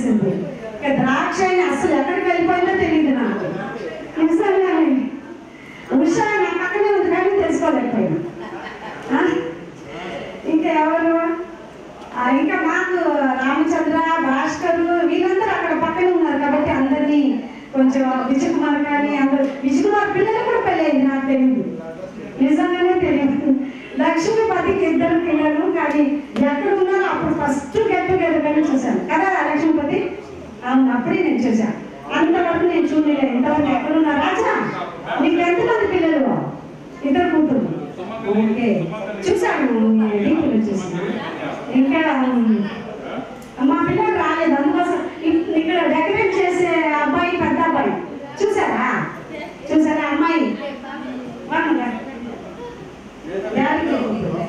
వచ్చేసింది ఇక ద్రాక్ష అయినా అసలు ఎక్కడికి వెళ్ళిపోయిందో తెలియదు నాకు నిజంగానే ఉషా నా పక్కనే ఉంది కానీ తెలుసుకోలేకపోయినా ఆ? ఇంకా ఎవరు ఆ, ఇంకా మాకు రామచంద్ర భాస్కర్ వీళ్ళందరూ అక్కడ పక్కనే ఉన్నారు కాబట్టి అందరినీ కొంచెం విజయ్ కుమార్ కానీ అందరు విజయ్ కుమార్ పిల్లలు కూడా పెళ్ళయింది నాకు తెలియదు నిజంగానే తెలియదు లక్ష్మీపతికి ఇద్దరు పిల్లలు కానీ ఎక్కడ ఉన్నారో అప్పుడు ఫస్ట్ గెట్ టుగెదర్ వెళ్ళి చూశాను కదా లక్ష్మీపతి అవును అప్పుడే నేను చూశాను అంతవరకు నేను చూడలేదు ఇంతవరకు ఎక్కడున్నా రాజా నీకు ఎంతమంది పిల్లలు ఇద్దరు కూతురు ఓకే చూశాను లింకులు చూసాను ఇంకా ఉమ్, మా పిల్లలు రాలేదు అందుకోసం ఇక్- ఇక్కడ డెకరేట్ చేసే అబ్బాయి పెద్ద అబ్బాయి చూసారా చూసారా అమ్మాయి వాడుగా. డాడీకి కూతురు.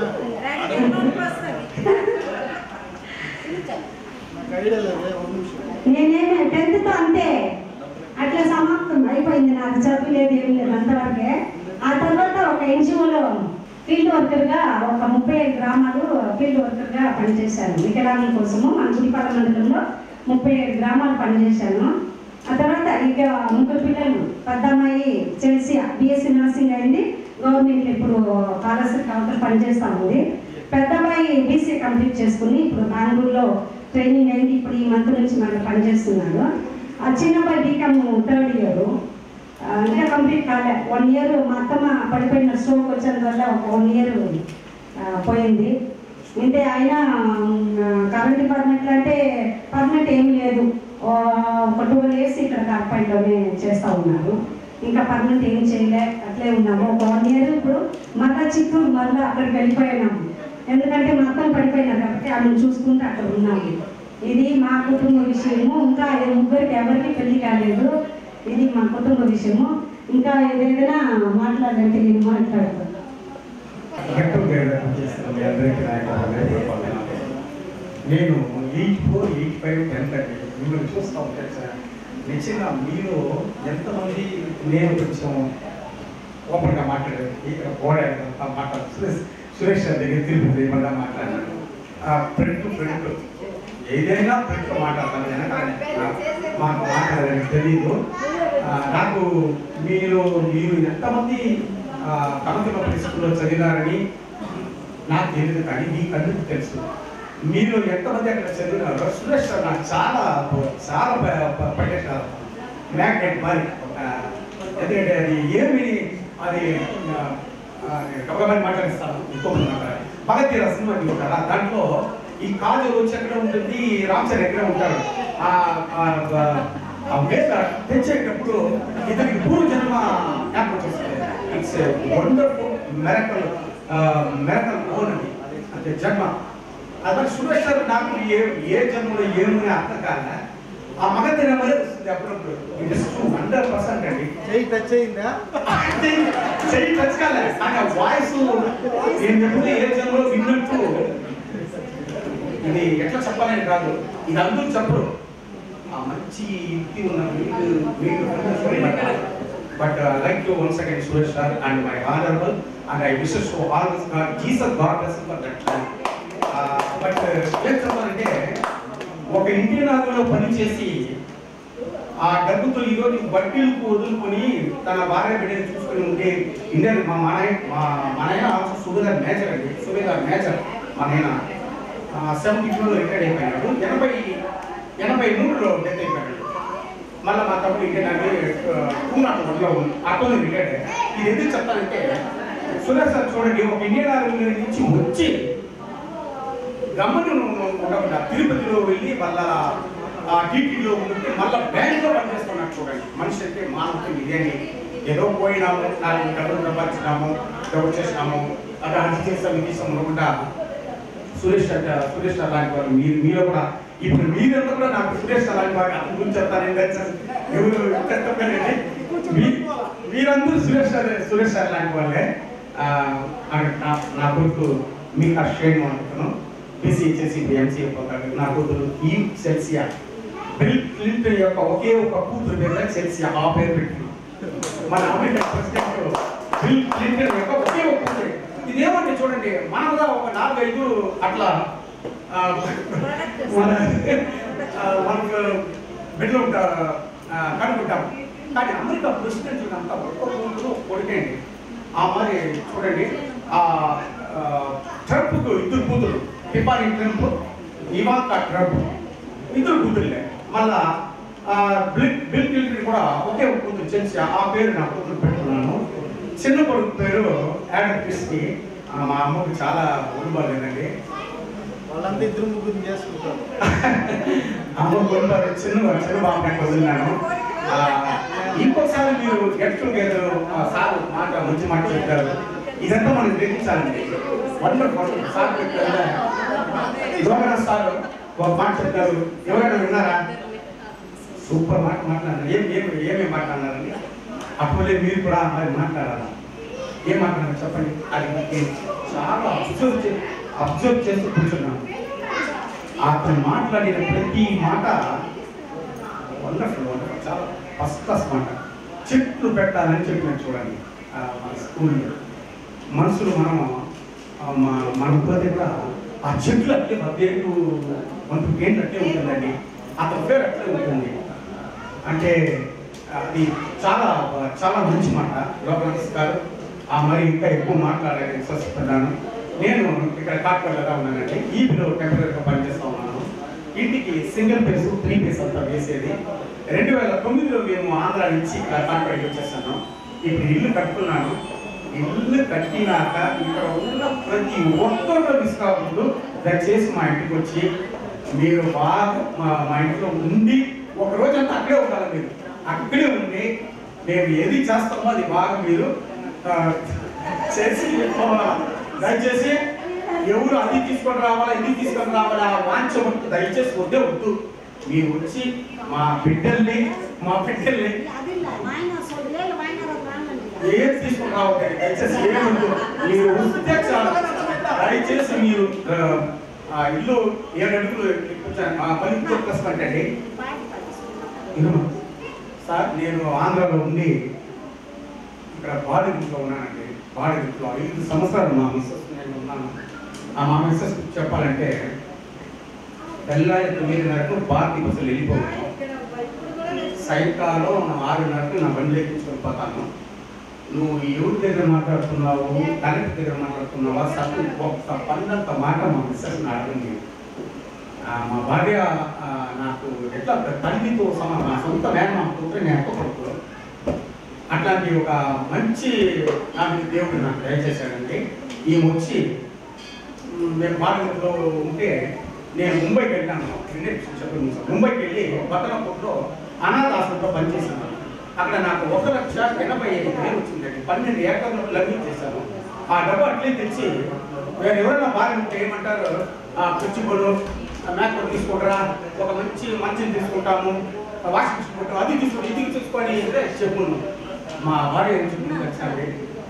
నేనేమి టెన్త్ అంతే అట్లా సమాప్తం అయిపోయింది నాకు చదువు లేదు ఏం లేదు అంతవరకే ఆ తర్వాత ఒక ఎన్జిఓలో ఫీల్డ్ వర్కర్గా ఒక ముప్పై ఐదు గ్రామాలు ఫీల్డ్ వర్కర్గా పనిచేశాను వికలాంగుల కోసము మన గుడిపాల మండలంలో ముప్పై ఐదు గ్రామాలు పనిచేశాను ఆ తర్వాత ఇక ముగ్గురు పిల్లలు పెద్ద అమ్మాయి చెల్సి బిఎస్సీ నర్సింగ్ అయింది గవర్నమెంట్ ఇప్పుడు కాలర్షిప్ కౌంటర్ పనిచేస్తా ఉంది పెద్ద అమ్మాయి బీసీ కంప్లీట్ చేసుకుని ఇప్పుడు బెంగళూరులో ట్రైనింగ్ అయింది ఇప్పుడు ఈ మంత్ నుంచి మనం పనిచేస్తున్నాడు ఆ చిన్న అబ్బాయి బీకామ్ థర్డ్ ఇయర్ ఇంకా కంప్లీట్ కాలే వన్ ఇయర్ మా అత్తమ్మ పడిపోయిన స్ట్రోక్ వచ్చినందువల్ల ఒక వన్ ఇయర్ పోయింది అంటే ఆయన కరెంట్ డిపార్ట్మెంట్లో అంటే పర్మనెంట్ ఏం లేదు ఆ, ఒక ట్వెల్వ్ ఇయర్స్ ఇక్కడ కార్పాయింట్లోనే చేస్తూ ఉన్నారు ఇంకా పర్మనెంట్ ఏం చేయలే అట్లే ఉన్నాము ఒక వన్ ఇయర్ ఇప్పుడు మళ్ళా చిత్తూరు మళ్ళీ అక్కడికి వెళ్ళిపోయినాము ఎందుకంటే మా అత్తలు పడిపోయినారు కాబట్టి ఆమెను చూసుకుంటూ అక్కడ ఉన్నాము ఇది మా కుటుంబ విషయము ఇంకా ఈ ముగ్గురికి ఎవరికి పెళ్లి కాలేదు ఇది మా కుటుంబ విషయము ఇంకా ఏదైనా మాట్లాడాలంటే నేను మాట్లాడతాను గెట్ టుగెదర్ చేస్తున్న మీ అందరికీ నా యొక్క హృదయపూర్వక నేను eight four eight five ten thirty మిమ్మల్ని చూస్తూ ఉంటాను సార్ నిజంగా మీరు ఎంతమంది నేను కొంచెం ఓపెన్గా మాట్లాడారు ఇక్కడ పోరాడు మాట్లాడు సురేష్ సురేష్ గారి దగ్గర తిరుపతి ఏమన్నా మాట్లాడాను ఫ్రంట్ ఫ్రంట్ ఏదైనా ఫ్రంట్ మాట్లాడతాను వెనకాల మాకు మాట్లాడాలని తెలియదు ఆ, నాకు మీరు మీరు ఎంతమంది కమతిమ స్కూల్లో చదివినారని నాకు తెలియదు కానీ మీకు అందరికీ తెలుసు మీరు ఎంతమంది అక్కడ చదివినారో సురేష్ సార్ నాకు చాలా చాలా ప- ప- పట్టేశారు మ్యాగ్నెట్ మరి ఆ, ఎందుకంటే అది ఏమి అది గబగబని మాట్లాడిస్తాను ఇంకొకటి మాట్లాడాలి భగతీర సినిమా ఉంది కదా దాంట్లో ఈ కాజు వచ్చి ఎక్కడ ఉంటుంది రామ్చర్ ఎక్కడ ఉంటారు ఆ ఆ, ఆ, ఆ మేత తెచ్చేటప్పుడు ఇతనికి పూర్వ జన్మ జ్ఞాపకం వస్తుంది it's wonderful miracle miracle own అది అంటే జన్మ అదే సురేష్ గారు నాకు ఏ ఏ జన్మలో ఏమని అర్థం కాల ఆ మగ తినమనే వస్తుంది అప్పుడప్పుడు it is true hundred percent అండి చెయ్యి టచ్ అయిందా చెయ్యి టచ్ కాలే కానీ ఆ వాయిస్ నేను ఎప్పుడు ఏ జన్మలో విన్నట్టు ఇది ఎట్లా చెప్పాలని కాదు ఇది అందరూ చెప్పరు ఆ మంచి ఇది ఉన్న వీళ్ళు వీళ్ళు but like to once again Suresh sir and my honourable and I wishes to all this God Jesus God bless for that but ఏం చెప్పాలంటే ఒక ఇండియన్ ఆర్మీలో పనిచేసి ఆ డబ్బుతో ఈరోజు వడ్డీలకు వదులుకొని తన భార్య బిడ్డని చూసుకొని ఉంటే ఇండియన్ మా మానయ్య మా మానయ్య ఆల్సో సుబేదార్ మేజర్ అండి సుబేదార్ మేజర్ మా నాయన సెవెంటీ టూలో రిటైర్డ్ అయిపోయినాడు ఎనభై ఎనభై మూడులో డెత్ అయిపోయాడు మళ్ళీ మా తమ్ముడు ఇండియన్ ఆర్మీ పూనాట వడ్లో అటోని రిటైర్డ్ అయ్యాడు. ఇది ఎందుకు చెప్తానంటే సురేష్ సార్ చూడండి ఒక ఇండియన్ ఆర్మీ నుంచి వచ్చి గమ్మని ఉండకుండా తిరుపతిలో వెళ్ళి మళ్ళా ఆ టీటీలో ఉంటే మళ్ళా బ్యాంక్లో పనిచేస్తున్నాడు చూడండి మనిషి అంటే మానవత్వం ఇదేని ఏదో పోయినాము నాలుగు డబ్బులు సంపాదించినాము డబ్బు చేసినాము అక్కడ అది చేస్తాం ఇది చేస్తాం అనుకుంటా సురేష్ అంటే సురేష్ అలాంటి వారు మీరు మీరు కూడా ఇప్పుడు మీరంతా కూడా నాకు సురేష్ అలాంటి వారు అతని గురించి చెప్తాను ఎవరు చెప్తానండి మీ- మీరందరూ సురేష్ సార్ సురేష్ సార్ లాంటి వాళ్ళే ఆ, నా- నా- నా కొడుకు మీ శ్రేణి అనుకున్నాను బీసీ చేసి ఎంసీఏ పోతాడు నా కూతురు ఈ సెల్సియా బిల్ క్లింటన్ యొక్క ఒకే ఒక కూతురు పేరు సెల్సియా ఆ పేరు పెట్టి మన అమెరికా ప్రెసిడెంట్ బిల్ క్లింటన్ యొక్క ఒకే ఒక కూతురు ఇదేమంటే చూడండి మనగా ఒక నాలుగైదు అట్లా ఆ, మన ఆ, మన బిడ్డలు కనుక్కుంటాం కానీ అమెరికా ప్రెసిడెంట్ అంతా ఒక్క కూతురు కొడుకేండి ఆ మరి చూడండి ఆ ఆ, ట్రంప్కు ఇద్దరు కూతురు టిపానీ ట్రంప్ ఇవాంకా ట్రంప్ ఇద్దరు కూతురులే మళ్ళా ఆ, బిల్ బిల్ క్లింటన్ కూడా ఒకే ఒక కూతురు చేసి ఆ పేరు నా కూతురు పెట్టుకున్నాను చిన్న కొడుకు పేరు యాడమ్ క్రిస్కి ఆ, మా అమ్మకు చాలా ఊరుబాలేదండి వాళ్ళంతా ఇద్దరు ముగ్గురు చేసుకుంటారు అమ్మ కొడుకు చిన్న చిన్న బాబు నాకు వదిలినాను ఆ, ఇంకోసారి మీరు గెట్ టుగెదర్ సార్ మాట మంచి మాట చెప్పారు ఇదంతా మనం గ్రహించాలండి వండర్ఫుల్ సార్ చెప్పారు యోగన సార్ ఒక మాట చెప్పారు ఎవరైనా విన్నారా సూపర్ మాట మాట్లాడారు ఏం ఏమి ఏమేమి మాట్లాడారండి అప్పుడే మీరు కూడా మరి మాట్లాడారా ఏం మాట్లాడారు చెప్పండి అది నేను చాలా అబ్జర్వ్ చే అబ్జర్వ్ చేస్తూ కూర్చున్నాను అతను మాట్లాడిన ప్రతి మాట వండర్ఫుల్ వండర్ఫుల్ చాలా ఫస్ట్ క్లాస్ మాట చెట్లు పెట్టాలని చెప్పిన చూడండి ఆ, మన స్కూల్లో మనుషులు మనం ఆ, మా- మన ఉపతి కూడా ఆ చెట్లు అట్లే పద్దెంటు వంట ఏంటి అట్లే ఉంటుందండి అతని పేరు అట్లే ఉంటుంది అంటే అది చాలా చాలా మంచి మాట లోకనాథ్ గారు ఆ మరి ఇంకా ఎక్కువ మాట్లాడాలని విశ్వసిస్తున్నాను నేను ఇక్కడ కాట్పల్లిగా ఉన్నానండి ఈబీలో టెంపరీగా పనిచేస్తా ఉన్నాను ఇంటికి సింగిల్ ఫేస్ త్రీ ఫేస్ అంతా వేసేది రెండు వేల తొమ్మిదిలో మేము ఆంధ్ర నుంచి ఇక్కడ కాట్పల్లికి వచ్చేసాను ఇప్పుడు ఇల్లు కట్టుకున్నాను ఇల్లు కట్టినాక ఇక్కడ ఉన్న ప్రతి ఒక్కరు మిస్ కాకూడదు దయచేసి మా ఇంటికి వచ్చి మీరు బాగా మా మా ఇంట్లో ఉండి ఒక రోజంతా అక్కడే ఉండాలి మీరు అక్కడే ఉండి మేము ఏది చేస్తామో అది బాగా మీరు ఆ, చేసి పోవాలి. దయచేసి ఎవరు అది తీసుకొని రావాలా ఇది తీసుకొని రావాలా ఆ వాంఛ వద్దు దయచేసి వద్దే వద్దు మీరు వచ్చి మా బిడ్డల్ని మా బిడ్డల్ని ఏం తీసుకొని రావద్దండి దయచేసి ఏమొద్దు మీరు వస్తే చాలు దయచేసి మీరు ఆ, ఆ ఇల్లు ఏడు అడుగులు ఇప్పించాను మా పని ప్లస్ అంటండి ఇదిగో, సార్ నేను ఆంధ్రాలో ఉండి ఇక్కడ బాడగిట్లో ఉన్నానండి బాడగిట్లో ఐదు సంవత్సరాలు మా మిస్సెస్ నేను ఉన్నాను ఆ మా మిస్సెస్ చెప్పాలంటే తెల్లారి తొమ్మిదిన్నరకు భారతీ బస్సులు వెళ్ళిపోతాను సాయంకాలం ఆరున్నరకు నా బండి ఎక్కించుకొని పోతాను నువ్వు ఎవరి దగ్గర మాట్లాడుతున్నావు కలెక్టర్ దగ్గర మాట్లాడుతున్నావా సత్యం ఒక్క పన్నంత మాట మా మిస్సెస్ అడగండి ఆ, మా భార్య ఆ, నాకు ఎట్లా తల్లితో సమ మా సొంత మేన కూతురు నేను అక్క కొడుకు అట్లాంటి ఒక మంచి నాకు దేవుడు నాకు దయచేశాడండి ఈమె వచ్చి మ్, నేను భారతలో ఉంటే నేను ముంబైకి వెళ్ళాను రెండే విషయం చెప్పండి సార్. ముంబైకి వెళ్ళి బతనపూర్లో అనాథ హాస్పిటల్లో పనిచేశాను అక్కడ నాకు ఒక లక్ష ఎనభై ఐదు వేలు వచ్చిందండి పన్నెండు ఏకర్లు లభించేశాను ఆ డబ్బు అట్లే తెచ్చి వేరే ఎవరైనా భార్య ఉంటే ఏమంటారు ఆ కుచ్చిపొడు మేకలు తీసుకుంటారా ఒక మంచి మంచిని తీసుకుంటాము ఆ వాషింగ్ మిషన్ కొంటాం అది తీసుకుంటాం ఇది తీసుకొని అంటే చెప్పును మా భార్య ఏం చెప్పింది వచ్చాను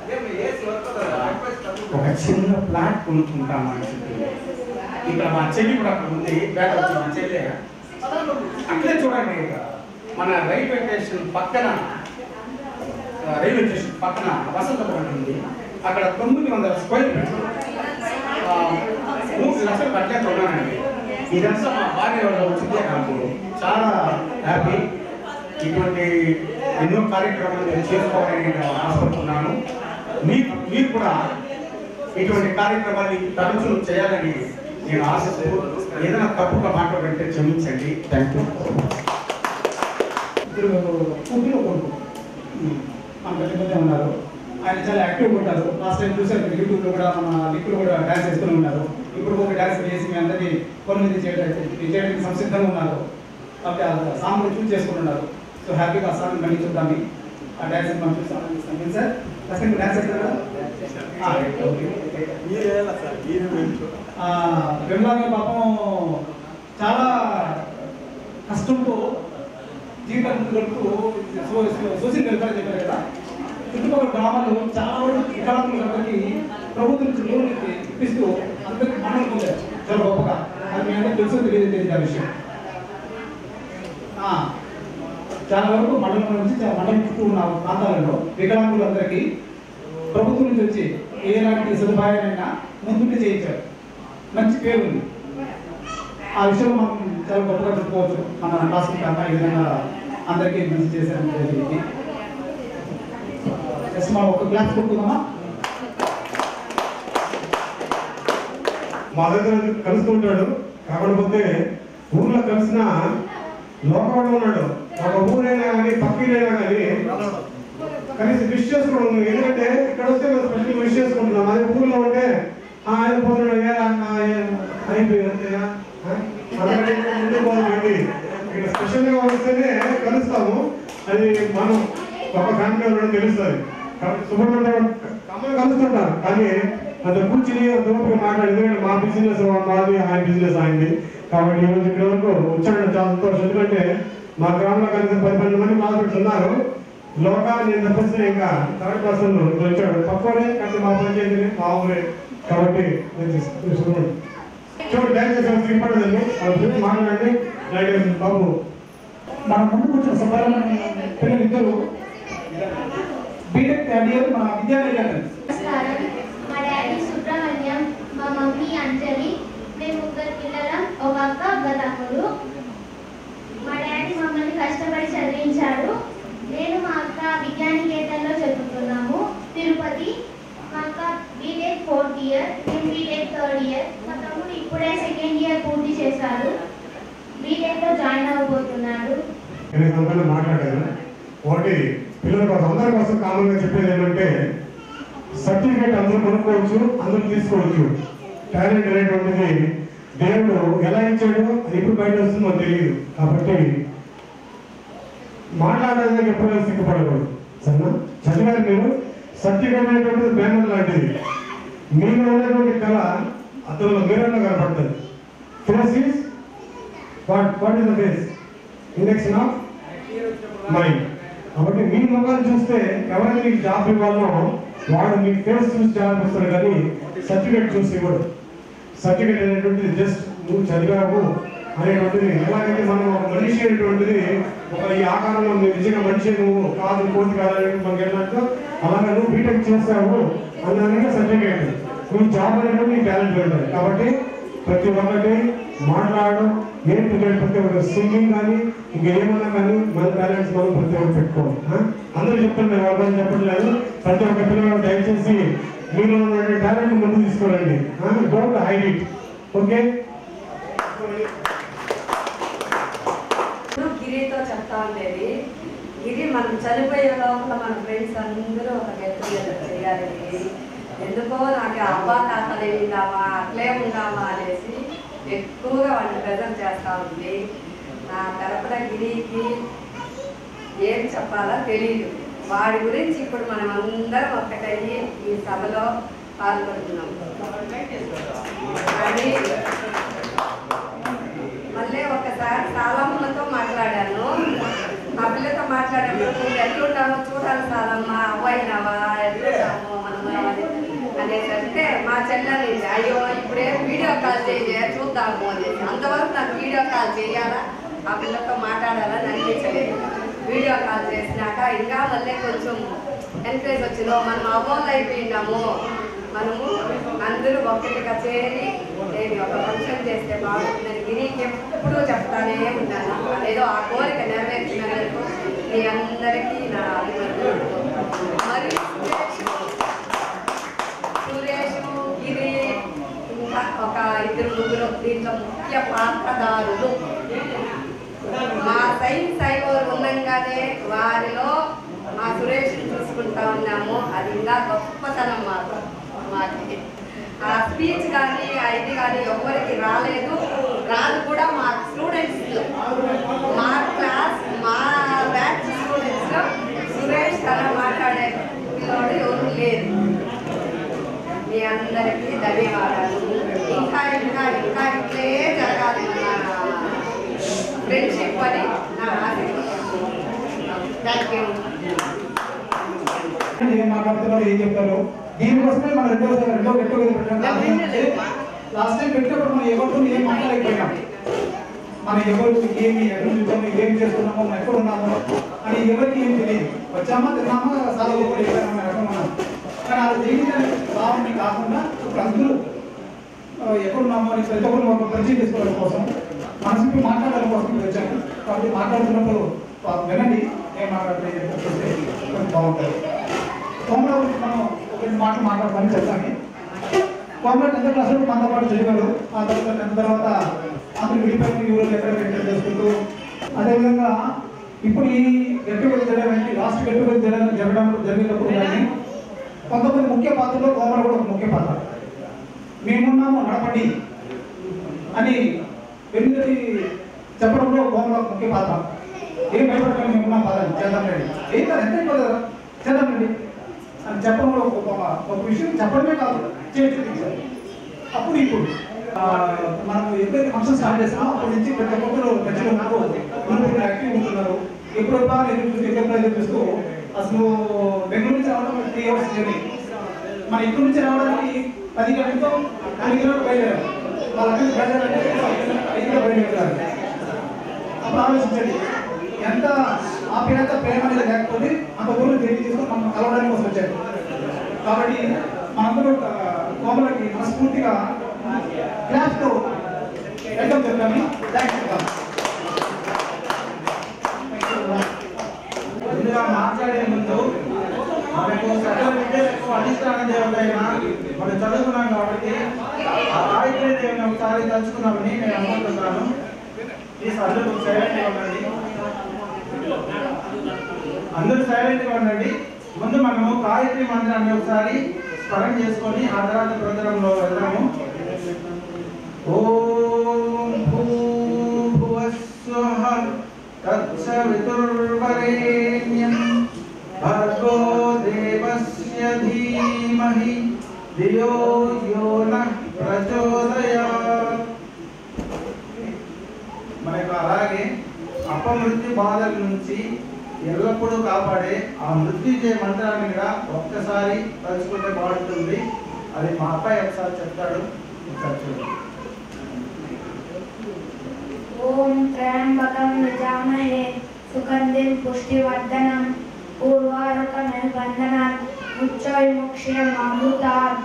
ఒక చిన్న ప్లాట్ కొనుక్కుంటాము అని చెప్పింది ఇక్కడ మా చెల్లి కూడా అక్కడ ఉంది పేద వచ్చిన మా చెల్లి అట్లే చూడండి ఇక మన రైల్వే స్టేషన్ పక్కన ఆ, రైల్వే స్టేషన్ పక్కన వసంతపురం ఉంది అక్కడ తొమ్మిది వందల స్క్వేర్ ఫీట్ ఆ, మూడు లక్షలు కట్లే కొన్నానండి ఇదంతా మా భార్య వల్ల వచ్చిందే నాకు చాలా హ్యాపీ ఇటువంటి ఎన్నో కార్యక్రమాలు నేను చేసుకోవాలని నేను ఆశపడుతున్నాను మీకు మీరు కూడా ఇటువంటి కార్యక్రమాలు తరచూ చేయాలని నేను ఆశిస్తూ ఏదైనా తప్పుగా మాట్లాడంటే క్షమించండి థ్యాంక్ యూ ఇద్దరు కూతురు కొడుకు మన పెద్ద పెద్ద ఉన్నారు ఆయన చాలా యాక్టివ్గా ఉంటారు లాస్ట్ టైం చూసారు మీరు యూట్యూబ్లో కూడా మన లింక్లో కూడా డ్యాన్స్ చేస్తూనే ఉన్నారు ఇప్పుడు ఒక డ్యాన్స్ వేసి మీ అందరినీ కొన్ని చేయడానికి చేయడానికి సంసిద్ధంగా ఉన్నారు కాబట్టి ఆ సాంగ్ చూస్ చేసుకుంటున్నారు సో హ్యాపీగా ఆ సాంగ్ మళ్ళీ చూద్దాం ఆ డ్యాన్స్ మనం చూస్తాం ఏం సార్ ఫస్ట్ మీరు డ్యాన్స్ చేస్తారు కదా ఆ, రైట్, ఓకే. ఆ, విమలాంగ పాపం చాలా కష్టంతో జీవితం ముందు గడుపుతూ సో- సో- సోషల్ వెల్ఫేర్ చెప్పారు కదా చుట్టుపక్కల గ్రామాలు చాలా వరకు వికలాంగులందరికీ ప్రభుత్వం నుంచి లోన్ ఇప్పిస్తూ అందరికీ పనులు పొందారు చాలా గొప్పగా అది మీ అందరికీ తెలుసు తెలియదు తెలియదు ఆ విషయం ఆ, చాలా వరకు మండలం నుంచి చాలా మండలం చుట్టూ ఉన్న ప్రాంతాలలో వికలాంగులందరికీ ప్రభుత్వం నుంచి వచ్చి ఎలాంటి సదుపాయాలైనా ముందుండి చేయించారు మంచి పేరు ఉంది ఆ విషయంలో మనం చాలా గొప్పగా చెప్పుకోవచ్చు మన క్లాసులు కన్నా ఈ విధంగా అందరికీ మంచి చేశారని తెలియదు జస్ట్ మనం ఒక క్లాస్ కొట్టుకుందామా మా దగ్గర కలుస్తుంటాడు కాకపోతే ఊర్లో కలిసిన లోకంలో ఉన్నాడు ఒక ఊరైనా కానీ పక్కనైనా కానీ కనీసం విష్ చేసుకోవడం ఎందుకంటే ఇక్కడ వస్తే మేము స్పెషల్ విష్ చేసుకుంటున్నాం అదే ఊర్లో ఉంటే ఆ, ఆయన పోతున్నాడు ఏ, ఆ, ఏ, అయిపోయింది అంతేనా ఆ? అందుకని ముందుకు పోదండి ఇక్కడ స్పెషల్గా వస్తేనే కలుస్తాము అది మనం ఒక ఫ్యామిలీ ఉండడం తెలుస్తుంది కాబట్టి సుబ్రహ్మణ్యం కమ్మలు కలుస్తుంటారు కానీ అంత కూర్చుని అంత ఓపిక మాట్లాడి ఎందుకంటే మా బిజినెస్ మాది ఆయన బిజినెస్ ఆయనది కాబట్టి ఈ రోజు ఇక్కడ వరకు వచ్చాడు చాలా సంతోషం ఎందుకంటే మా గ్రామంలో కనీసం పది పన్నెండు మంది మాట్లాడుతున్నారు ఉన్నారు లోకాన్ని నేను తప్పిస్తే ఇంకా థర్డ్ పర్సన్ వచ్చాడు తక్కువనే కానీ మా పంచాయతీ మా ఊరే కాబట్టి నేను తీసు- తీసుకున్నాను చూడు దయచేసి ఎవరు సిగ్గుపడదండి వాళ్ళ గురించి మాట్లాడండి రైట్ బాబు మన ముందు కూర్చున్న సుబ్రహ్మణ్యం పిల్లలు ఇద్దరు బీటెక్ థర్డ్ ఇయర్ మన విద్యాలయాలు నమస్కారం మా డాడీ సుబ్రహ్మణ్యం మా మమ్మీ అంజలి మేము ముగ్గురు పిల్లలం ఒక అక్క ఒక తమ్ముడు మా డాడీ మమ్మల్ని కష్టపడి చదివించాడు నేను మా అక్క విజ్ఞానికేతన్లో చదువుతున్నాము తిరుపతి మా అక్క బీటెక్ ఫోర్త్ ఇయర్ నేను బీటెక్ థర్డ్ ఇయర్ మా తమ్ముడు ఇప్పుడే సెకండ్ ఇయర్ పూర్తి చేశాడు బీటెక్లో జాయిన్ అవ్వబోతున్నాడు నేను సంపన్న మాట్లాడాను ఒకటి పిల్లల కోసం అందరి కోసం కామన్ గా చెప్పేది ఏమంటే సర్టిఫికేట్ అందరూ కొనుక్కోవచ్చు అందరూ తీసుకోవచ్చు టాలెంట్ అనేటువంటిది దేవుడు ఎలా ఇచ్చాడో అది ఎప్పుడు బయట వస్తుందో తెలియదు కాబట్టి మాట్లాడడానికి ఎప్పుడైనా సిగ్గుపడకూడదు సరేనా చదివారు మీరు సర్టిఫికేట్ అనేటువంటిది బ్యానర్ లాంటిది మీలో ఉన్నటువంటి కళ అతను మిర్రర్లో కనపడుతుంది face is what what is the face induction of mind కాబట్టి మీ ముఖాలు చూస్తే ఎవరైతే మీకు జాబ్ ఇవ్వాలనో వాడు మీ ఫేస్ చూసి జాబ్ ఇస్తారు కానీ సర్టిఫికేట్ చూసి ఇవ్వడు సర్టిఫికేట్ అనేటువంటిది జస్ట్ నువ్వు చదివావు అనేటువంటిది ఎలాగైతే మనం ఒక మనిషి అనేటువంటిది ఒక ఈ ఆకారంలో నువ్వు నిజంగా మనిషి నువ్వు కాదు కోతి కాదు అనేది మనకి ఏంటంటే అలాగే నువ్వు బీటెక్ చేస్తావు అన్నదానికి సర్టిఫికేట్ నువ్వు జాబ్ అనేటువంటి నీ టాలెంట్ ఉంటుంది కాబట్టి ప్రతి ఒక్కటి మాట్లాడడం ఏం పిల్లలు ప్రతి ఒక్క సింగింగ్ కానీ ఇంకా ఏమన్నా కానీ మన టాలెంట్స్ మనం ప్రతి ఒక్కటి పెట్టుకోవాలి ఆ? అందరూ చెప్తున్నారు ఎవరు చెప్పట్లేదు ప్రతి ఒక్క పిల్లలు దయచేసి మీలో ఉన్న టాలెంట్ ముందు తీసుకోరండి డోంట్ హైడ్ ఇట్ ఓకే ఇప్పుడు గిరితో చెప్తా ఉండేది గిరి మనం చనిపోయే లోపల మన ఫ్రెండ్స్ అందరూ ఒక గెట్ టుగెదర్ చేయాలి ఎందుకో నాకు అబ్బా తాతలే ఉందామా అట్లే ఉందామా అనేసి ఎక్కువగా వాడిని ప్రెజెంట్ చేస్తూ ఉంది నా తరపున గిరికి ఏం చెప్పాలో తెలియదు వాడి గురించి ఇప్పుడు మనం అందరం ఒక్కటయ్యి ఈ సభలో పాల్గొంటున్నాం అది మళ్ళీ ఒకసారి సాలమ్మతో మాట్లాడాను ఆ పిల్లతో మాట్లాడినప్పుడు నువ్వు ఎట్లుంటావో చూడాలి సాలమ్మ అవ్వయినావా ఎట్లుంటాము మనము అని అనేసి అంటే మా చెల్లెని అయ్యో ఇప్పుడే వీడియో కాల్ చేయ చూద్దాము అనేసి అంతవరకు నాకు వీడియో కాల్ చేయాలా ఆ పిల్లతో మాట్లాడాలని అనిపించలేదు వీడియో కాల్ చేసినాక ఇంకా మళ్ళీ కొంచెం ఎంకరేజ్ వచ్చిందో మనం అవ్వాలి అయిపోయినాము మనము అందరూ ఒక్కటిగా చేరి నేను ఒక ఫంక్షన్ చేస్తే బాగుంటుందని గిరికి ఎప్పుడూ చెప్తానే ఉన్నాను అదేదో ఆ కోరిక నెరవేర్చినందుకు మీ అందరికీ నా అభినందనలు మరియు సురేష్ గిరి ఇంకా ఒక ఇద్దరు ముగ్గురు దీంట్లో ముఖ్య పాత్రదారులు మా సైన్స్ ఐవర్ ఉండంగానే వారిలో మా సురేష్ చూసుకుంటా ఉన్నాము అది ఇంకా గొప్పతనం మాకు మాకి ఆ స్పీచ్ కానీ ఆ ఇది కానీ ఎవరికి రాలేదు రాదు కూడా మా స్టూడెంట్స్ మా క్లాస్ మా బ్యాచ్ స్టూడెంట్స్లో సురేష్ అలా మాట్లాడే పిల్లోడు ఎవరు లేరు మీ అందరికీ ధన్యవాదాలు ఇంకా ఇంకా ఇంకా ఇట్లే జరగాలి మన ఫ్రెండ్షిప్ అని నా ఆశ థ్యాంక్ యూ ఏం మాట్లాడుతున్నారు ఏం చెప్తారు దీనికోసమే మనం రెండో రెండో గెట్ లాస్ట్ టైం పెట్టినప్పుడు మనం ఎవరితో ఏం మాట్లాడలేకపోయినాం మనం ఎవరు ఏమి ఎక్కడ చూసాము ఏం చేస్తున్నామో మనం ఎక్కడ ఉన్నామో అని ఎవరికి ఏం తెలియదు వచ్చామా తిన్నామా సాగు ఎక్కడ ఉన్నాం కానీ అది తెలియని భావన కాకుండా ఇప్పుడు అందరూ ఆ, ఎక్కడ ఉన్నామో అని ప్రతి ఒక్కరు ఒక పరిచయం చేసుకోవడం కోసం మనసుకి మాట్లాడాలి కోసం ఇక్కడ వచ్చాను కాబట్టి మాట్లాడుతున్నప్పుడు ఆ, వినండి ఏం మాట్లాడుతుంది కొంచెం బాగుంటుంది కోమల గురించి మనం ఒక రెండు మాటలు మాట్లాడమని చెప్తాను కోమల టెన్త్ క్లాస్లో మనతో పాటు చదివాడు ఆ తర్వాత టెన్త్ తర్వాత అందరూ విడిపోయిన ఊళ్ళో ఎక్కడ ఎంటర్ చేసుకుంటూ అదేవిధంగా ఇప్పుడు ఈ గెట్టుబడి జరగడానికి లాస్ట్ గెట్టుబడి జరగ జరగడం జరిగినప్పుడు కానీ కొంతమంది ముఖ్య పాత్రలో కోమల కూడా ఒక ముఖ్య పాత్ర మేమున్నాము నడపండి అని వెనుకటి చెప్పడంలో కోమల ఒక ముఖ్య పాత్ర ఏం భయపడకండి మేమున్నాం పదండి చేద్దాం రండి ఏం కాదు ఎంత అయిపోతుంది కదా చేద్దాం రండి అని చెప్పడంలో ఒక గొప్ప- ఒక విషయం చెప్పడమే కాదు చేసి చూపించాలి. అప్పుడు ఇప్పుడు ఆ, మనం ఎప్పుడైతే ఫంక్షన్ స్టార్ట్ చేస్తామో అప్పటి నుంచి ప్రతి ఒక్కరు మంచిగా ఉన్నారు అందరూ యాక్టివ్ ఉంటున్నారు ఎప్పుడు ఎప్పుడు ఎదురు చూస్తూ ఎప్పుడు ఎదురు చూస్తూ అసలు బెంగళూరు నుంచి రావడం త్రీ అవర్స్ జర్నీ మన ఇక్కడ నుంచి రావడానికి పది గంటలతో తొమ్మిది గంటలకు బయలుదేరారు వాళ్ళ అక్కడికి బయలుదేరాలంటే ఐదుగా బయలుదేరారు అప్పుడు ఆలోచించండి ఎంత ఆప్యాయత ప్రేమ అనేది లేకపోతే అంత ఊరు తిరిగి తీసుకొని మనం కలవడానికి కోసం వచ్చారు కాబట్టి మనందరూ ఒక కోమలకి మనస్ఫూర్తిగా క్లాస్తో వెల్కమ్ చెప్తాను థ్యాంక్స్ చెప్తాను ముందుగా మాట్లాడే ముందు మనకు సకల విద్యలకు అధిష్టాన దేవతైన మనం చదువుకున్నాం కాబట్టి ఆ గాయత్రి దేవిని ఒకసారి తలుచుకున్నామని నేను అనుకుంటున్నాను ప్లీజ్ అందరూ సైలెంట్గా ఉండండి అందరూ సైలెంట్గా ఉండండి ముందు మనము గాయత్రి మంత్రాన్ని ఒకసారి స్మరణ చేసుకొని ఆ తర్వాత ప్రోగ్రాంలో వెళ్దాము ఓం భూభువస్వః తత్సవితుర్వరేణ్యం భర్గో దేవస్య ధీమహి ధియో యో నః ప్రచోదయాత్ మనకు అలాగే అపమృత్యు బాధల నుంచి ఎల్లప్పుడూ కాపాడే ఆ మృత్యుజయ మంత్రాన్ని కూడా ఒక్కసారి తలుచుకుంటే బాగుంటుంది అది మా అబ్బాయి ఒకసారి చెప్తాడు ఒకసారి చూడండి ఓం త్రయంబకం యజామహే సుగంధిం పుష్టివర్ధనం పూర్వారుకమిర్బంధనాత్ ముచ్చోన్ముక్ష్యమామృతాత్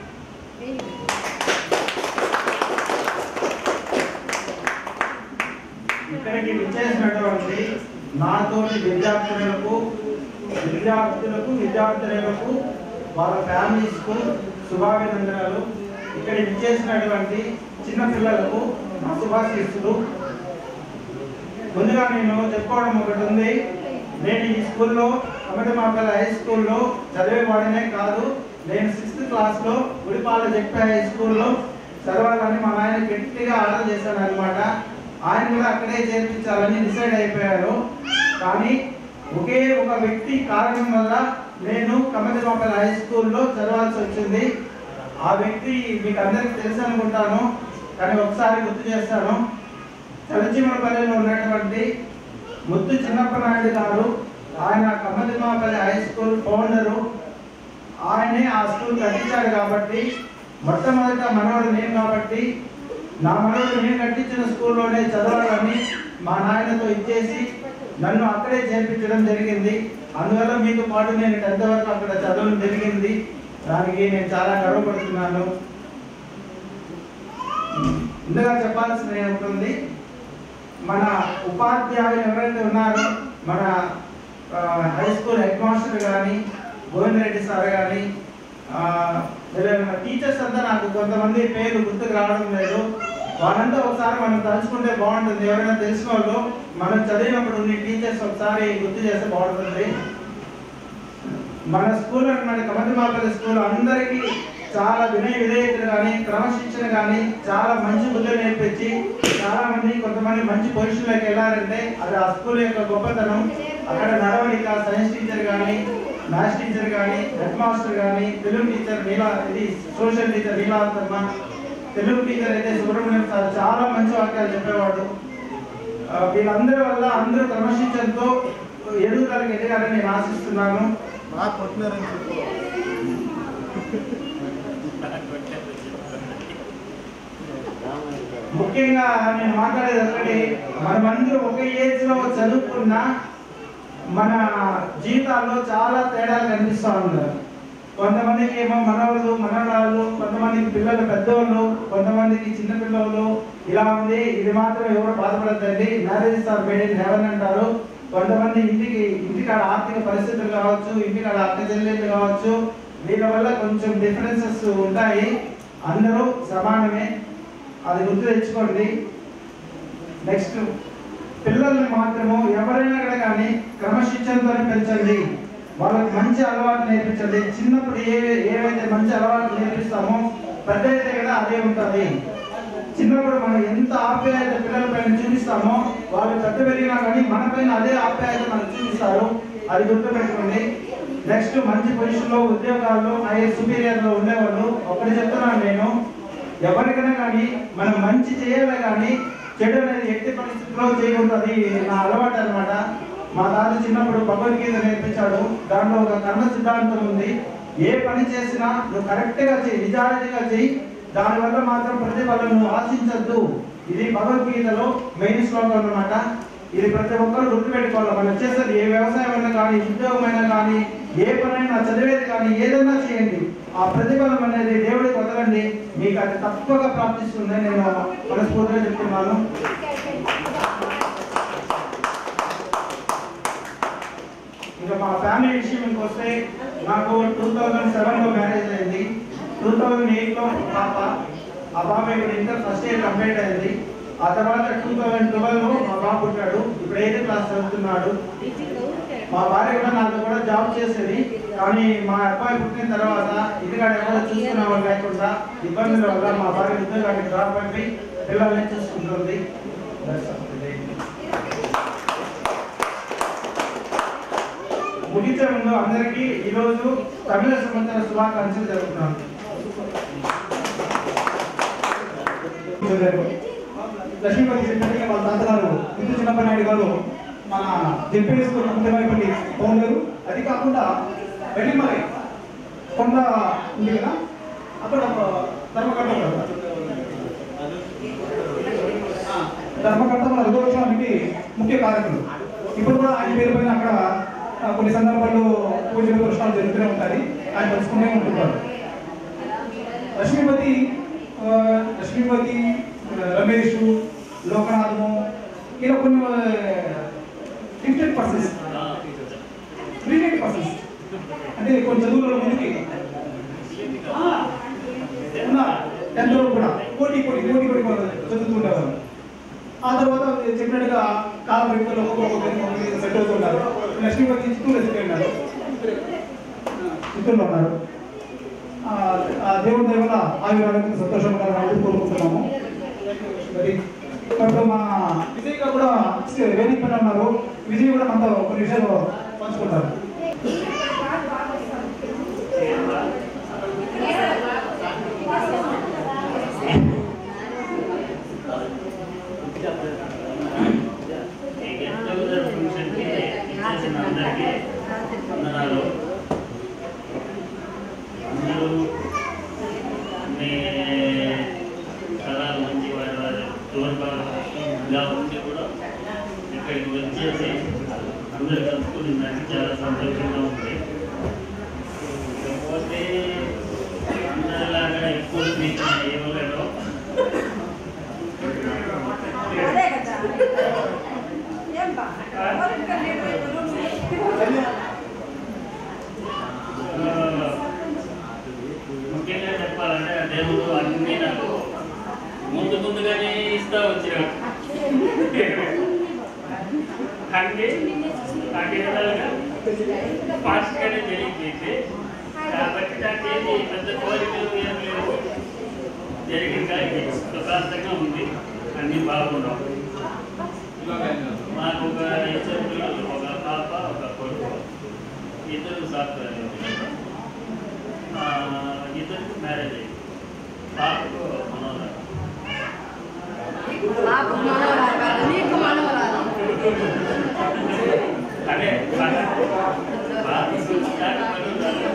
ఇక్కడికి విచ్చేసినటువంటి నాతోటి విద్యార్థులకు విద్యార్థులకు విద్యార్థులకు వాళ్ళ ఫ్యామిలీస్కు శుభాభినందనలు ఇక్కడ విచ్చేసినటువంటి చిన్న పిల్లలకు నా శుభాశీస్సులు ముందుగా నేను చెప్పుకోవడం ఒకటి ఉంది నేను ఈ స్కూల్లో కమటమాపల హై స్కూల్లో చదివేవాడినే కాదు నేను సిక్స్త్ క్లాస్లో గుడిపాల చెప్పే హై స్కూల్లో చదవాలని మా నాయన గట్టిగా ఆర్డర్ చేశాను అనమాట ఆయన కూడా అక్కడే చేర్పించాలని డిసైడ్ అయిపోయారు కానీ ఒకే ఒక వ్యక్తి కారణం వల్ల నేను కమటమాపల హై స్కూల్లో చదవాల్సి వచ్చింది ఆ వ్యక్తి మీకు అందరికీ తెలుసు అనుకుంటాను కానీ ఒకసారి గుర్తు చేస్తాను చలచిమలపల్లిలో ఉన్నటువంటి ముద్దు చిన్నప్ప నాయుడు గారు ఆయన కమ్మదిమాపల్లి హై స్కూల్ ఫౌండరు ఆయనే ఆ స్కూల్ కట్టించాడు కాబట్టి మొట్టమొదట మనవడు నేను కాబట్టి నా మనవడు నేను కట్టించిన స్కూల్లోనే చదవాలని మా నాయనతో ఇచ్చేసి నన్ను అక్కడే చేర్పించడం జరిగింది అందువల్ల మీతో పాటు నేను టెన్త్ వరకు అక్కడ చదవడం జరిగింది దానికి నేను చాలా గర్వపడుతున్నాను ఇందుగా చెప్పాల్సిన ఉంటుంది మన ఉపాధ్యాయులు ఎవరైతే ఉన్నారో మన ఆ, హై స్కూల్ హెడ్ మాస్టర్ కానీ గోవింద్ రెడ్డి సార్ కానీ టీచర్స్ అంతా నాకు కొంతమంది పేర్లు గుర్తుకు రావడం లేదు వాళ్ళంతా ఒకసారి మనం తలుచుకుంటే బాగుంటుంది ఎవరైనా తెలిసిన వాళ్ళు మనం చదివినప్పుడు ఉన్న టీచర్స్ ఒకసారి గుర్తు చేస్తే బాగుంటుంది మన స్కూల్ మన కమతిమాపల్లి స్కూల్ అందరికీ చాలా వినయ విధేయతలు కానీ క్రమశిక్షణ కానీ చాలా మంచి బుద్ధులు నేర్పించి చాలా మంది కొంతమంది మంచి పొజిషన్లోకి వెళ్ళారంటే అది ఆ స్కూల్ యొక్క గొప్పతనం అక్కడ నడవడిక సైన్స్ టీచర్ కానీ మ్యాథ్స్ టీచర్ కానీ హెడ్ మాస్టర్ కానీ తెలుగు టీచర్ నీలా ఇది సోషల్ టీచర్ నీలాంతమ్మ తెలుగు టీచర్ అయితే సుబ్రహ్మణ్యం సార్ చాలా మంచి వాక్యాలు చెప్పేవాడు ఆ, వీళ్ళందరి వల్ల అందరూ క్రమశిక్షణతో ఎదుగుదలకు ఎదగాలని నేను ఆశిస్తున్నాను బాగా కొట్టినారని చెప్పు ముఖ్యంగా నేను మాట్లాడేది ఒకటి మనమందరూ ఒక ఏజ్ లో చదువుకున్న మన జీవితాల్లో చాలా తేడాలు కనిపిస్తా ఉన్నారు కొంతమందికి ఏమో మనవలు మనవరాలు కొంతమందికి పిల్లలు పెద్దోళ్ళు కొంతమందికి చిన్న పిల్లలు ఇలా ఉంది ఇది మాత్రం ఎవరు బాధపడద్దండి marriages are made in heaven అంటారు కొంతమంది ఇంటికి ఇంటికాడ ఆర్థిక పరిస్థితులు కావచ్చు ఇంటికాడ అక్క చెల్లెళ్ళు కావచ్చు వీళ్ళ వల్ల కొంచెం డిఫరెన్సెస్ ఉంటాయి అందరూ సమానమే అది గుర్తు తెచ్చుకోండి నెక్స్ట్ పిల్లల్ని మాత్రము ఎవరైనా కూడా కానీ క్రమశిక్షణతో పెంచండి వాళ్ళకి మంచి అలవాటు నేర్పించండి చిన్నప్పుడు ఏ ఏవైతే మంచి అలవాటు నేర్పిస్తామో పెద్ద అయితే కూడా అదే ఉంటుంది చిన్నప్పుడు మనం ఎంత ఆప్యాయత పిల్లల పైన చూపిస్తామో వాళ్ళు పెద్ద పెరిగినా కానీ మన పైన అదే ఆప్యాయత మనకు చూపిస్తారు అది గుర్తుపెట్టుకోండి నెక్స్ట్ మంచి పొజిషన్లో ఉద్యోగాల్లో హైయర్ సుపీరియర్లో ఉండేవాళ్ళు ఒకటి చెప్తున్నాను నేను ఎవరికైనా కానీ మనం మంచి చేయాలి కానీ చెడు అనేది ఎట్టి పరిస్థితుల్లో చేయకూడదు అది నా అలవాటు అన్నమాట మా తాత చిన్నప్పుడు భగవద్గీత నేర్పించాడు దాంట్లో ఒక కర్మ సిద్ధాంతం ఉంది ఏ పని చేసినా నువ్వు కరెక్ట్ గా చేయి నిజాయితీగా చేయి దానివల్ల మాత్రం ప్రతిఫలం నువ్వు ఆశించద్దు ఇది భగవద్గీతలో మెయిన్ శ్లోకం అన్నమాట ఇది ప్రతి ఒక్కరు గుర్తుపెట్టుకోవాలి మనం చేసేది ఏ వ్యవసాయం అయినా కానీ ఉద్యోగం అయినా కానీ ఏ పనైనా చదివేది కానీ ఏదైనా చేయండి ఆ ప్రతిఫలం అనేది దేవుడికి వదలండి మీకు అది తప్పగా ప్రాప్తిస్తుంది నేను మనస్ఫూర్తిగా చెప్తున్నాను ఇంకా మా ఫ్యామిలీ విషయంకి వస్తే నాకు టూ థౌజండ్ సెవెన్లో మ్యారేజ్ అయింది టూ థౌజండ్ ఎయిట్లో పాప ఆ పాప ఇప్పుడు ఇంటర్ ఫస్ట్ ఇయర్ కంప్లీట్ అయింది ఆ తర్వాత టూ థౌజండ్ ట్వెల్వ్లో మా బాబు పుట్టాడు ఇప్పుడు ఎయిత్ క్లాస్ చదువుతున్నాడు మా భార్య కూడా నాతో కూడా జాబ్ చేసేది కానీ మా అబ్బాయి పుట్టిన తర్వాత ఇంటికాడ ఎవరో చూసుకునే వాళ్ళు లేకుండా ఇబ్బందుల వల్ల మా భార్య ఉద్యోగానికి డ్రాప్ అయిపోయి పిల్లల్ని చూసుకుంటుంది That's all. ముగించే ముందు అందరికీ ఈరోజు తమిళ సంవత్సర శుభాకాంక్షలు జరుగుతున్నాను లక్ష్మీపతి చెప్పినట్టుగా వాళ్ళ తాతగారు ఇందు చిన్నప్ప నాయుడు గారు మన జెడ్పీ స్కూల్ ముఖ్యమైనటువంటి ఫౌండరు అది కాకుండా వెల్లిమలై కొండ ఉంది కదా అక్కడ ఒక ధర్మకట్ట ఉంది కదా. ఆ, ధర్మకట్ట మన రథోత్సవానికి ముఖ్య కార్యక్రమం ఇప్పుడు కూడా ఆయన పేరు పైన అక్కడ ఆ, కొన్ని సందర్భాల్లో పూజలు పురుషాలు జరుగుతూనే ఉంటాయి ఆయన తెలుసుకునే ఉంటుంటారు లక్ష్మీపతి ఆ, లక్ష్మీపతి ఆ, రమేష్ లోకనాథము ఇలా కొన్ని లిమిటెడ్ పర్సన్స్ లిమిటెడ్ పర్సన్స్ అంటే కొన్ని చదువులలో ముందుకి ఆ, ఉన్నారు టెన్త్ వరకు కూడా కోటి కోటి కోటి కోటి చదువుతుంటారు ఆ తర్వాత చెప్పినట్టుగా కాల పరిమితుల్లో ఒక్కొక్క సెట్ అవుతుంటారు లక్ష్మీపతి చిత్తూరులో సెట్ అయినారు చిత్తూరులో ఉన్నారు ఆ ఆ దేవుడి దయ వల్ల ఆయురాలకు సంతోషంగా ఉండాలని కోరుకుంటున్నాము మరి ఇప్పుడు మా విజయ్ గారు కూడా వేదిక పైన ఉన్నారు విజయ్ కూడా మనతో కొన్ని విషయాలు పంచుకుంటారు వందనాలు అందరూ మీ స్థలాలు మంచి వారి వారి దూరంగా ఇలా ఉండి కూడా ఇక్కడికి వచ్చేసి అందరు కలుసుకుని నాకు చాలా సంతోషంగా ఉంది ఇకపోతే అందరిలాగా ఎక్కువ మీకు ఇవ్వలేరు అదే కదా ఏం బా ఎవరికి లేదు ముఖ్యంగా చెప్పాలంటే ఆ దేవుడు అన్ని నాకు ముందు ముందుగానే ఇస్తా వచ్చినాడు అంటే నాకు విధాలుగా ఫాస్ట్గానే జరిగింది కాబట్టి నాకేమి పెద్ద కోరికలు ఏం లేవు జరిగింది సుఖాంతంగా ఉంది అన్ని బాగున్నాం మాకు ఒక ఇద్దరు పిల్లలు ఒక పాప ఒక కొడుకు ఇద్దరు సాఫ్ట్వేర్ ఇంజనీర్ ఆ, ఇద్దరికి మ్యారేజ్ అయింది పాపకు మనోహర్ నాకు మనవరాలు కాదు, నీకు మనవరాలు అదే పాపకు నాకు మనోహర్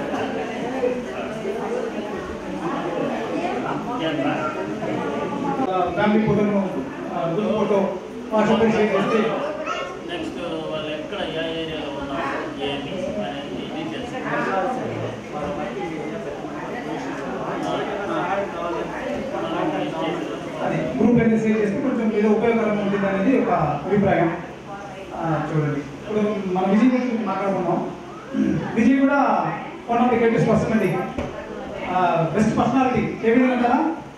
ఫ్యామిలీ ఫోటోను గుడ్ ఫోటో వాట్సాప్ షేర్ చేస్తే నెక్స్ట్ వాళ్ళు ఎక్కడ ఏ ఏరియాలో ఉన్నారు ఏమి అనేది ఇది తెలుసు అనేది ఒక అభిప్రాయం ఆ, చూడండి ఇప్పుడు మన విజయ్ గురించి మాట్లాడుకున్నాం విజయ్ కూడా one of the greatest personality best personality ఏ విధంగా అంటారా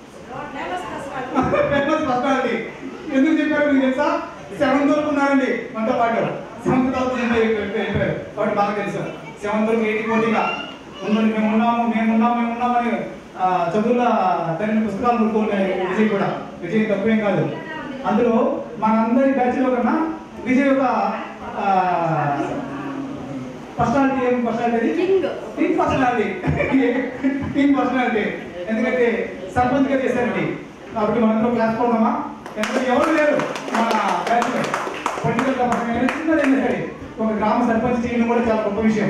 ఫేమస్ పర్సనాలిటీ ఎందుకు చెప్పారు మీకు తెలుసా సెవెంత్ వరకు ఉన్నారండి మనతో పాటు సెవెంత్ థౌసండ్ వెళ్ళిపోయారు కాబట్టి బాగా తెలుసు సెవెంత్ వరకు ఎయిటీ కోటిగా ఉండండి మేము ఉన్నాము మేము ఉన్నాము మేము ఉన్నామని ఆ, చదువుల తగిన పుస్తకాలు కొనుక్కోలేదు విజయ్ కూడా విజయ్ తక్కువేం కాదు అందులో మనందరి బ్యాచ్లో కన్నా విజయ్ యొక్క పర్సనాలిటీ ఏం personality king king personality king personality ఎందుకంటే సర్పంచ్ గా చేశారండి కాబట్టి మనందరం క్లాస్ పోదామా ఎందుకంటే ఎవరు లేరు మన బ్యాచ్ లో పొలిటికల్ గా మనం ఏమైనా చిన్నదైనా సరే ఒక గ్రామ సర్పంచ్ చేయడం కూడా చాలా గొప్ప విషయం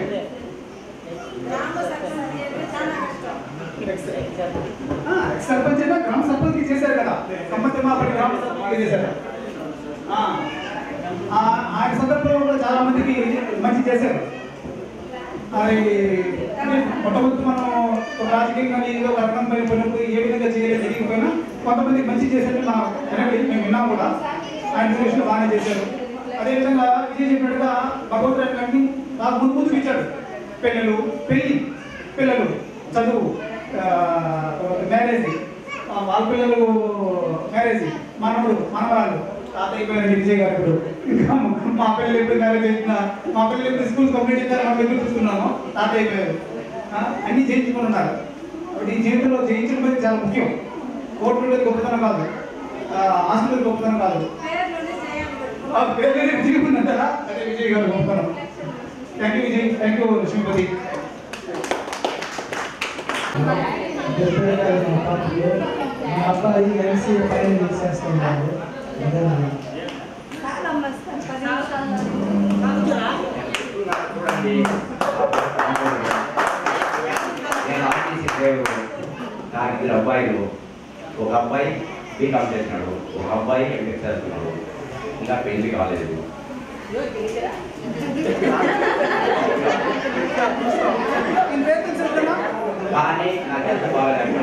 ఆ, ఎక్స్ సర్పంచ్ అయినా గ్రామ సర్పంచ్ కి చేశారు కదా సంపత్తి మాపడి గ్రామ సర్పంచ్ చేశారు ఆ, ఆ, ఆయన సందర్భంలో కూడా చాలా మందికి మంచి చేశారు అది అంటే మొట్టమొదటి మనం ఒక రాజకీయం కానీ ఏదో ఒక రంగం పైన పోయినప్పుడు ఏ విధంగా చేయాలి తెలియకపోయినా కొంతమందికి మంచి చేశారు మా వెనక్కి మేము విన్నాం కూడా ఆయన విషయంలో బాగానే చేశారు అదేవిధంగా విజయ్ చెప్పినట్టుగా భగవంతుడు గారిని నాకు ముందు ముందు ఇచ్చాడు పిల్లలు పెళ్లి పిల్లలు చదువు మ్యారేజ్ వాళ్ళ పిల్లలు మ్యారేజ్ మనవడు మనవరాలు తాత అయిపోయారండి విజయ్ గారు ఇప్పుడు ఇంకా మా పిల్లలు ఎప్పుడు మ్యారేజ్ అవుతున్నా మా పిల్లలు ఎప్పుడు స్కూల్ కంప్లీట్ అవుతారు మనం ఎదురు చూస్తున్నాము తాత అయిపోయారు ఆ, అన్ని జయించుకుని ఉన్నారు కాబట్టి ఈ జీవితంలో జయించడం అనేది చాలా ముఖ్యం కోర్టులో గొప్పతనం కాదు ఆ, ఆస్తులు గొప్పతనం కాదు ఆ, పేరు విజయ్ ఉందంటారా అదే విజయ్ గారు గొప్పతనం thank you Vijay thank you Lakshmipathi మా అబ్బాయి ఎంసీ ఫైనల్ చేసేస్తున్నాడు అదే నేను ఆర్టీసీ డ్రైవర్ నాకు ఇద్దరు అబ్బాయిలు ఒక అబ్బాయి బీకామ్ చేసినాడు ఒక అబ్బాయి ఎంటెక్ చేస్తున్నాడు ఇంకా పెళ్లి కాలేదు కానీ నాకు ఎంత బాగాలేదు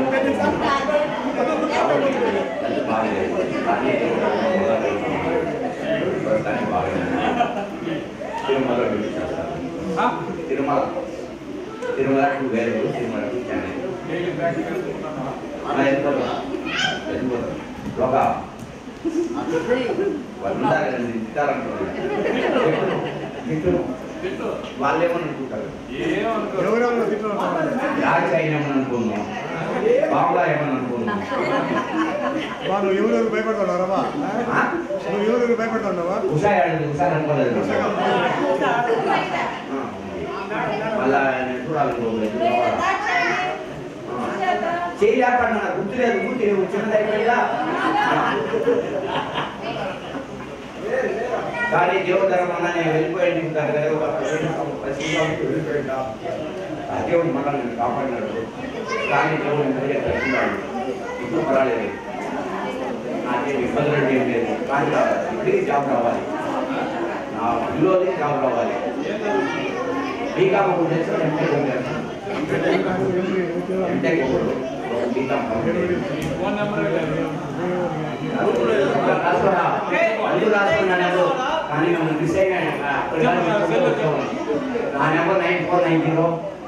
ఎంత బాగాలేదు కానీ ప్రస్తుతానికి బాగాలేదు తిరుమల డ్యూటీ చేస్తాను తిరుమల తిరుమల టు వేరు తిరుమల టు చెన్నై అలా వెళ్ళిపోతాం వెళ్ళిపోతాం ఒక వందారండి వాళ్ళు ఏమనుకుంటారు రాజు అయిన ఏమని అనుకున్నాం బాబులా ఏమని అనుకున్నాం బా, నువ్వు ఎవరెవరు భయపడుతున్నావా నువ్వు ఎవరెవరు భయపడుతున్నావా హుషారు అడిగింది హుషారు అనుకోలేదు మళ్ళా నేను చూడాలి చేయి లేకుండా నాకు గుర్తులేదు మూతి చిన్నది అయిపోయిందా కానీ దేవుడు ధర్మంగా నేను వెళ్ళిపోయాను నీకు దాని దగ్గర ఒక పది సంవత్సరాలు వెళ్ళిపోయిందా ఆ దేవుడు మళ్ళీ నేను కాపాడినాడు కానీ దేవుడు నేను దగ్గర తగ్గినాడు ఇప్పుడు పర్వాలేదు నాకేం ఇబ్బందులు అంటే ఏం లేదు కానీ రావాలి ఇప్పటికీ జాబ్ రావాలి నా పిల్లలకి జాబ్ రావాలి బీకామ్ ఒకటి చేస్తాను ఎంటెక్ ఒకటి చేస్తాను ఎంటెక్ ఒకటి బీకామ్ ఫోన్ నెంబర్ రాసుకున్నా అన్ని రాసుకున్నాను కానీ మేము మిస్ అయ్యాను అక్కడ నా number nine four nine zero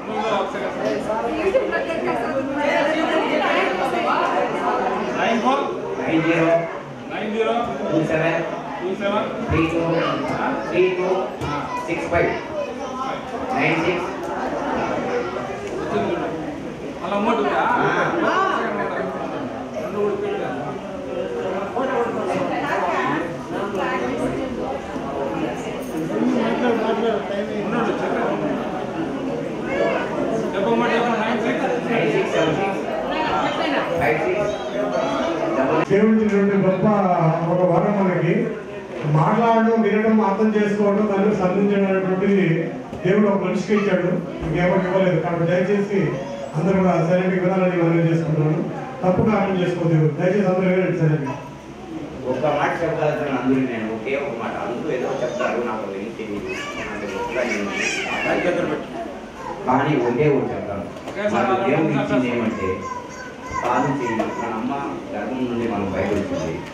nine four nine zero nine zero two seven two seven three two three two six five nine six అలా అమౌంట్ ఉందా రెండు మూడు పేరు చెప్పమంటే చెప్పండి nine six nine six seven six five six దేవుడిచ్చినటువంటి గొప్ప ఒక వరం మనకి మాట్లాడడం వినడం అర్థం చేసుకోవడం దాన్ని సంధించినటువంటిది దేవుడు ఒక మనిషికి ఇచ్చాడు ఇంకెవరికి ఇవ్వలేదు కాబట్టి దయచేసి అందరూ కూడా సరైన వినాలని మనం చేసుకుంటున్నాను తప్పుగా అర్థం చేసుకోవద్దు దయచేసి అందరూ వినండి సరైన ఒక్క మాట చెప్పగలుగుతాను అందరూ నేను ఒకే ఒక మాట అందరూ ఏదో చెప్తారు నాకు ఏం తెలియదు నాకు గొప్పగా నేను మాట్లాడగలను. కానీ ఒకే ఒకటి చెప్తాను మాకు దేవుడు ఇచ్చింది ఏమంటే సాధన చేయి మన అమ్మ గర్భం నుండి మనం బయట వచ్చింది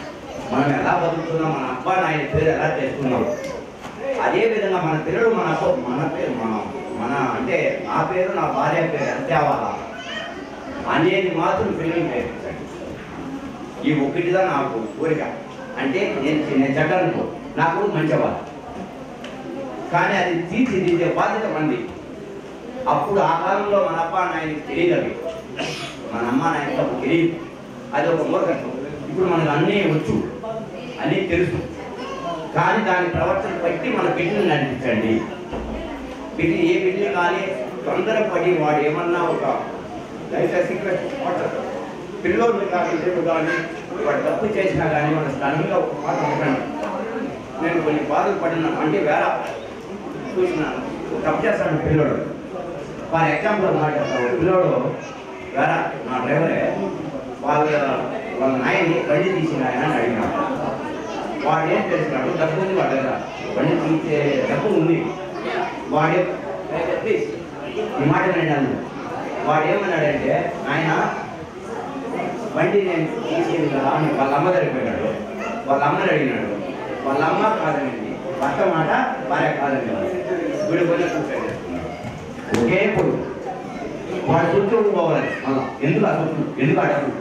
మనం ఎలా బతుకుతున్నాం మన అబ్బా నాయన పేరు ఎలా చేసుకున్నాం అదే విధంగా మన పిల్లలు మన మన పేరు మన మన అంటే నా పేరు నా భార్య పేరు ఎంత తేవాలా అనేది మాత్రం పిల్లలు నేర్పించండి ఈ ఒక్కటిదా నాకు కోరిక అంటే నేను నేను చెడ్డనుకో నాకు మంచివాడు కానీ అది తీర్చిదిద్దే బాధ్యత మంది అప్పుడు ఆ కాలంలో మన అప్ప నాయనకి తెలియదు అవి మన అమ్మ నాయనకి అప్పుడు తెలియదు అది ఒక మూర్ఖత్వం ఇప్పుడు మనకు అన్నీ వచ్చు అన్నీ తెలుసు కానీ దాని ప్రవర్తన బట్టి మన బిడ్డను నడిపించండి బిడ్డ ఏ బిడ్డ కానీ తొందరపడి వాడు ఏమన్నా ఒక లైఫ్ సీక్రెట్ పిల్లలు కానీ ఇద్దరు కానీ వాడు తప్పు చేసినా కానీ మన స్థలంలో ఒక మాట చెప్పండి నేను కొన్ని బాధలు పడిన అంటే వేరే చూసినాను తప్పు చేస్తాను పిల్లోడు ఫర్ ఎగ్జాంపుల్ మాట చెప్తాను పిల్లోడు వేరే నా డ్రైవరే వాళ్ళ వాళ్ళ నాయని బండి తీసిన ఆయన అని అడిగినాడు వాడు ఏం చేసినాడు డబ్బు ఉంది వాడి దగ్గర బండి తీసే డబ్బు ఉంది వాడే ప్లీజ్ ఈ మాట వినండి వాడు ఏమన్నాడంటే ఆయన బండి నేను తీసేది కదా అని వాళ్ళ అమ్మ దగ్గరికి పోయినాడు వాళ్ళ అమ్మని అడిగినాడు వాళ్ళ అమ్మ కాదనండి భర్త మాట భార్య కాదండి వీడు పోయి కూర్చొని చేసుకున్నాడు ఒకే కొడుకు వాడు చుట్టూ పోవాలి మళ్ళా ఎందుకు ఆ చుట్టూ ఎందుకు ఆ డబ్బు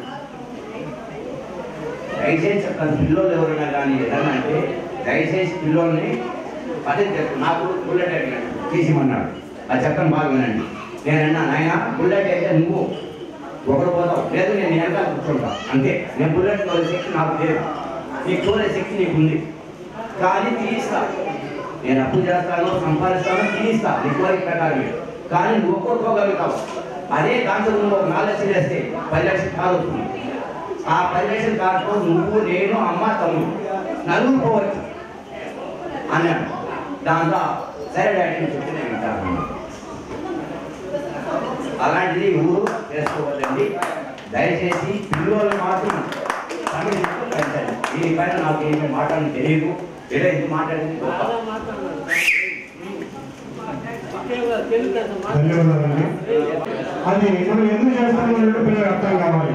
దయచేసి అక్కడ పిల్లలు ఎవరైనా కానీ ఏదన్నా అంటే దయచేసి పిల్లల్ని అదే చెప్పు నాకు బుల్లెట్ అడిగాడు తీసిమన్నాడు అది చెప్పని బాగా వినండి నేనన్నా నాయన బుల్లెట్ అయితే నువ్వు ఒకరు పోతావు లేదు నేను వెనకాల కూర్చుంటా అంతే నేను బుల్లెట్ తోలే శక్తి నాకు లేదు నీకు తోలే శక్తి నీకు ఉంది కానీ తీయిస్తా నేను అప్పు చేస్తాను సంపాదిస్తాను తీయిస్తా నీ కోరిక ప్రకారం కానీ నువ్వు ఒక్కొక్కగలుగుతావు అదే దాంట్లో నువ్వు ఒక నాలుగు లక్షలు వేస్తే పది లక్షలు కాదు వస్తుంది ఆ పది లక్షలు కాకపోతే నువ్వు నేను అమ్మ తమ్ముడు నలుగురు పోవచ్చు అన్నాడు దాంతో సరే డాడీ అని చెప్పి నేను వింటాను అలాంటిది ఊరు చేసుకోవద్దండి దయచేసి పిల్లలు మాత్రం తమిళ పెంచండి దీనిపైన నాకు ఏమి మాట్లాడని తెలియదు ఏదో ఇది మాట్లాడింది గొప్ప ధన్యవాదాలండి అది మనం ఎందుకు చేస్తామో అనేది పిల్లలకు అర్థం కావాలి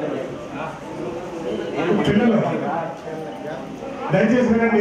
పిల్లలు దయచేసి వినండి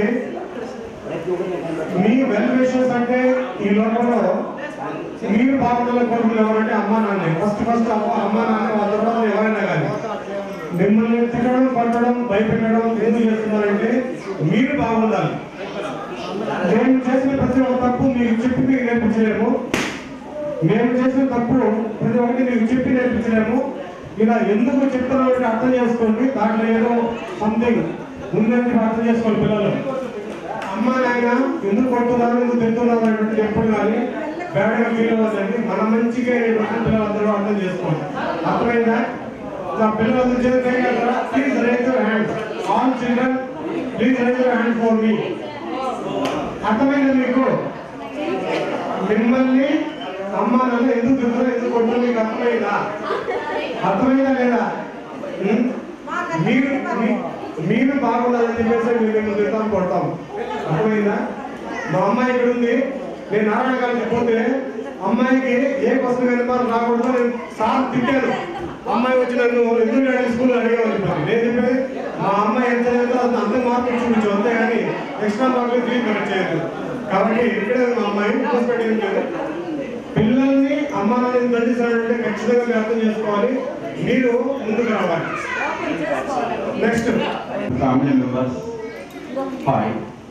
మీ వెల్ విషెస్ అంటే ఈ లోకంలో మీరు బాగుండాలని కోరుకునే ఎవరంటే అమ్మా నాన్న ఫస్ట్ ఫస్ట్ అమ్మ అమ్మా నాన్న వాళ్ళ తర్వాత ఎవరైనా కానీ మిమ్మల్ని తిట్టడం పట్టడం భయపెట్టడం ఎందుకు చేస్తున్నారంటే మీరు బాగుండాలి మేము చేసిన ప్రతి ఒక్క తప్పు మీకు చెప్పి మీకు నేర్పించలేము మేము చేసిన తప్పు ప్రతి ఒక్కటి మీకు చెప్పి నేర్పించలేము ఇలా ఎందుకు చెప్తున్నారంటే అర్థం చేసుకోండి దాంట్లో ఏదో సంథింగ్ ఉందని అర్థం చేసుకోండి పిల్లలు అమ్మ నాయన ఎందుకు కొడుతున్నారు ఎందుకు తింటున్నారు అనేటువంటి ఎప్పుడు కానీ బ్యాడ్గా ఫీల్ అవ్వదండి మన మంచిగా అనేటువంటి పిల్లలందరూ అర్థం చేసుకోండి అర్థమైందా నా పిల్లలందరూ చేత please raise your hand all children please raise your hand for మీ అర్థమైందా మీకు మిమ్మల్ని అమ్మ నాన్న ఎందుకు తింటారో ఎందుకు కొడుతున్నారు మీకు అర్థమైందా అర్థమైందా లేదా ఉం? మీరు మీ- మీరు బాగుండాలని చెప్పేసి మేము మిమ్మల్ని తింటాం కొడతాం అర్థమైందా మా అమ్మాయి ఇక్కడ ఉంది నేను నారాయణ గారికి పోతే అమ్మాయికి ఏ క్వశ్చన్ వెళ్తారు రాకూడదు నేను సార్ తిట్టాను అమ్మాయి వచ్చి నన్ను ఎందుకు డాడీ స్కూల్ అడిగామని చెప్పాను నేను చెప్పేది మా అమ్మాయి ఎంత చదివితే అది అంత మార్కులు చూపించు అంతేగాని ఎక్స్ట్రా మార్కులు తిరిగి కరెక్ట్ చేయదు కాబట్టి ఇక్కడే మా అమ్మాయి పెట్టింది లేదు పిల్లల్ని అమ్మ నాన్నని దండిస్తానంటే ఖచ్చితంగా మీరు అర్థం చేసుకోవాలి మీరు ముందుకు రావాలి నెక్స్ట్ ఫ్యామిలీ మెంబర్స్ హాయ్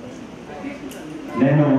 నేను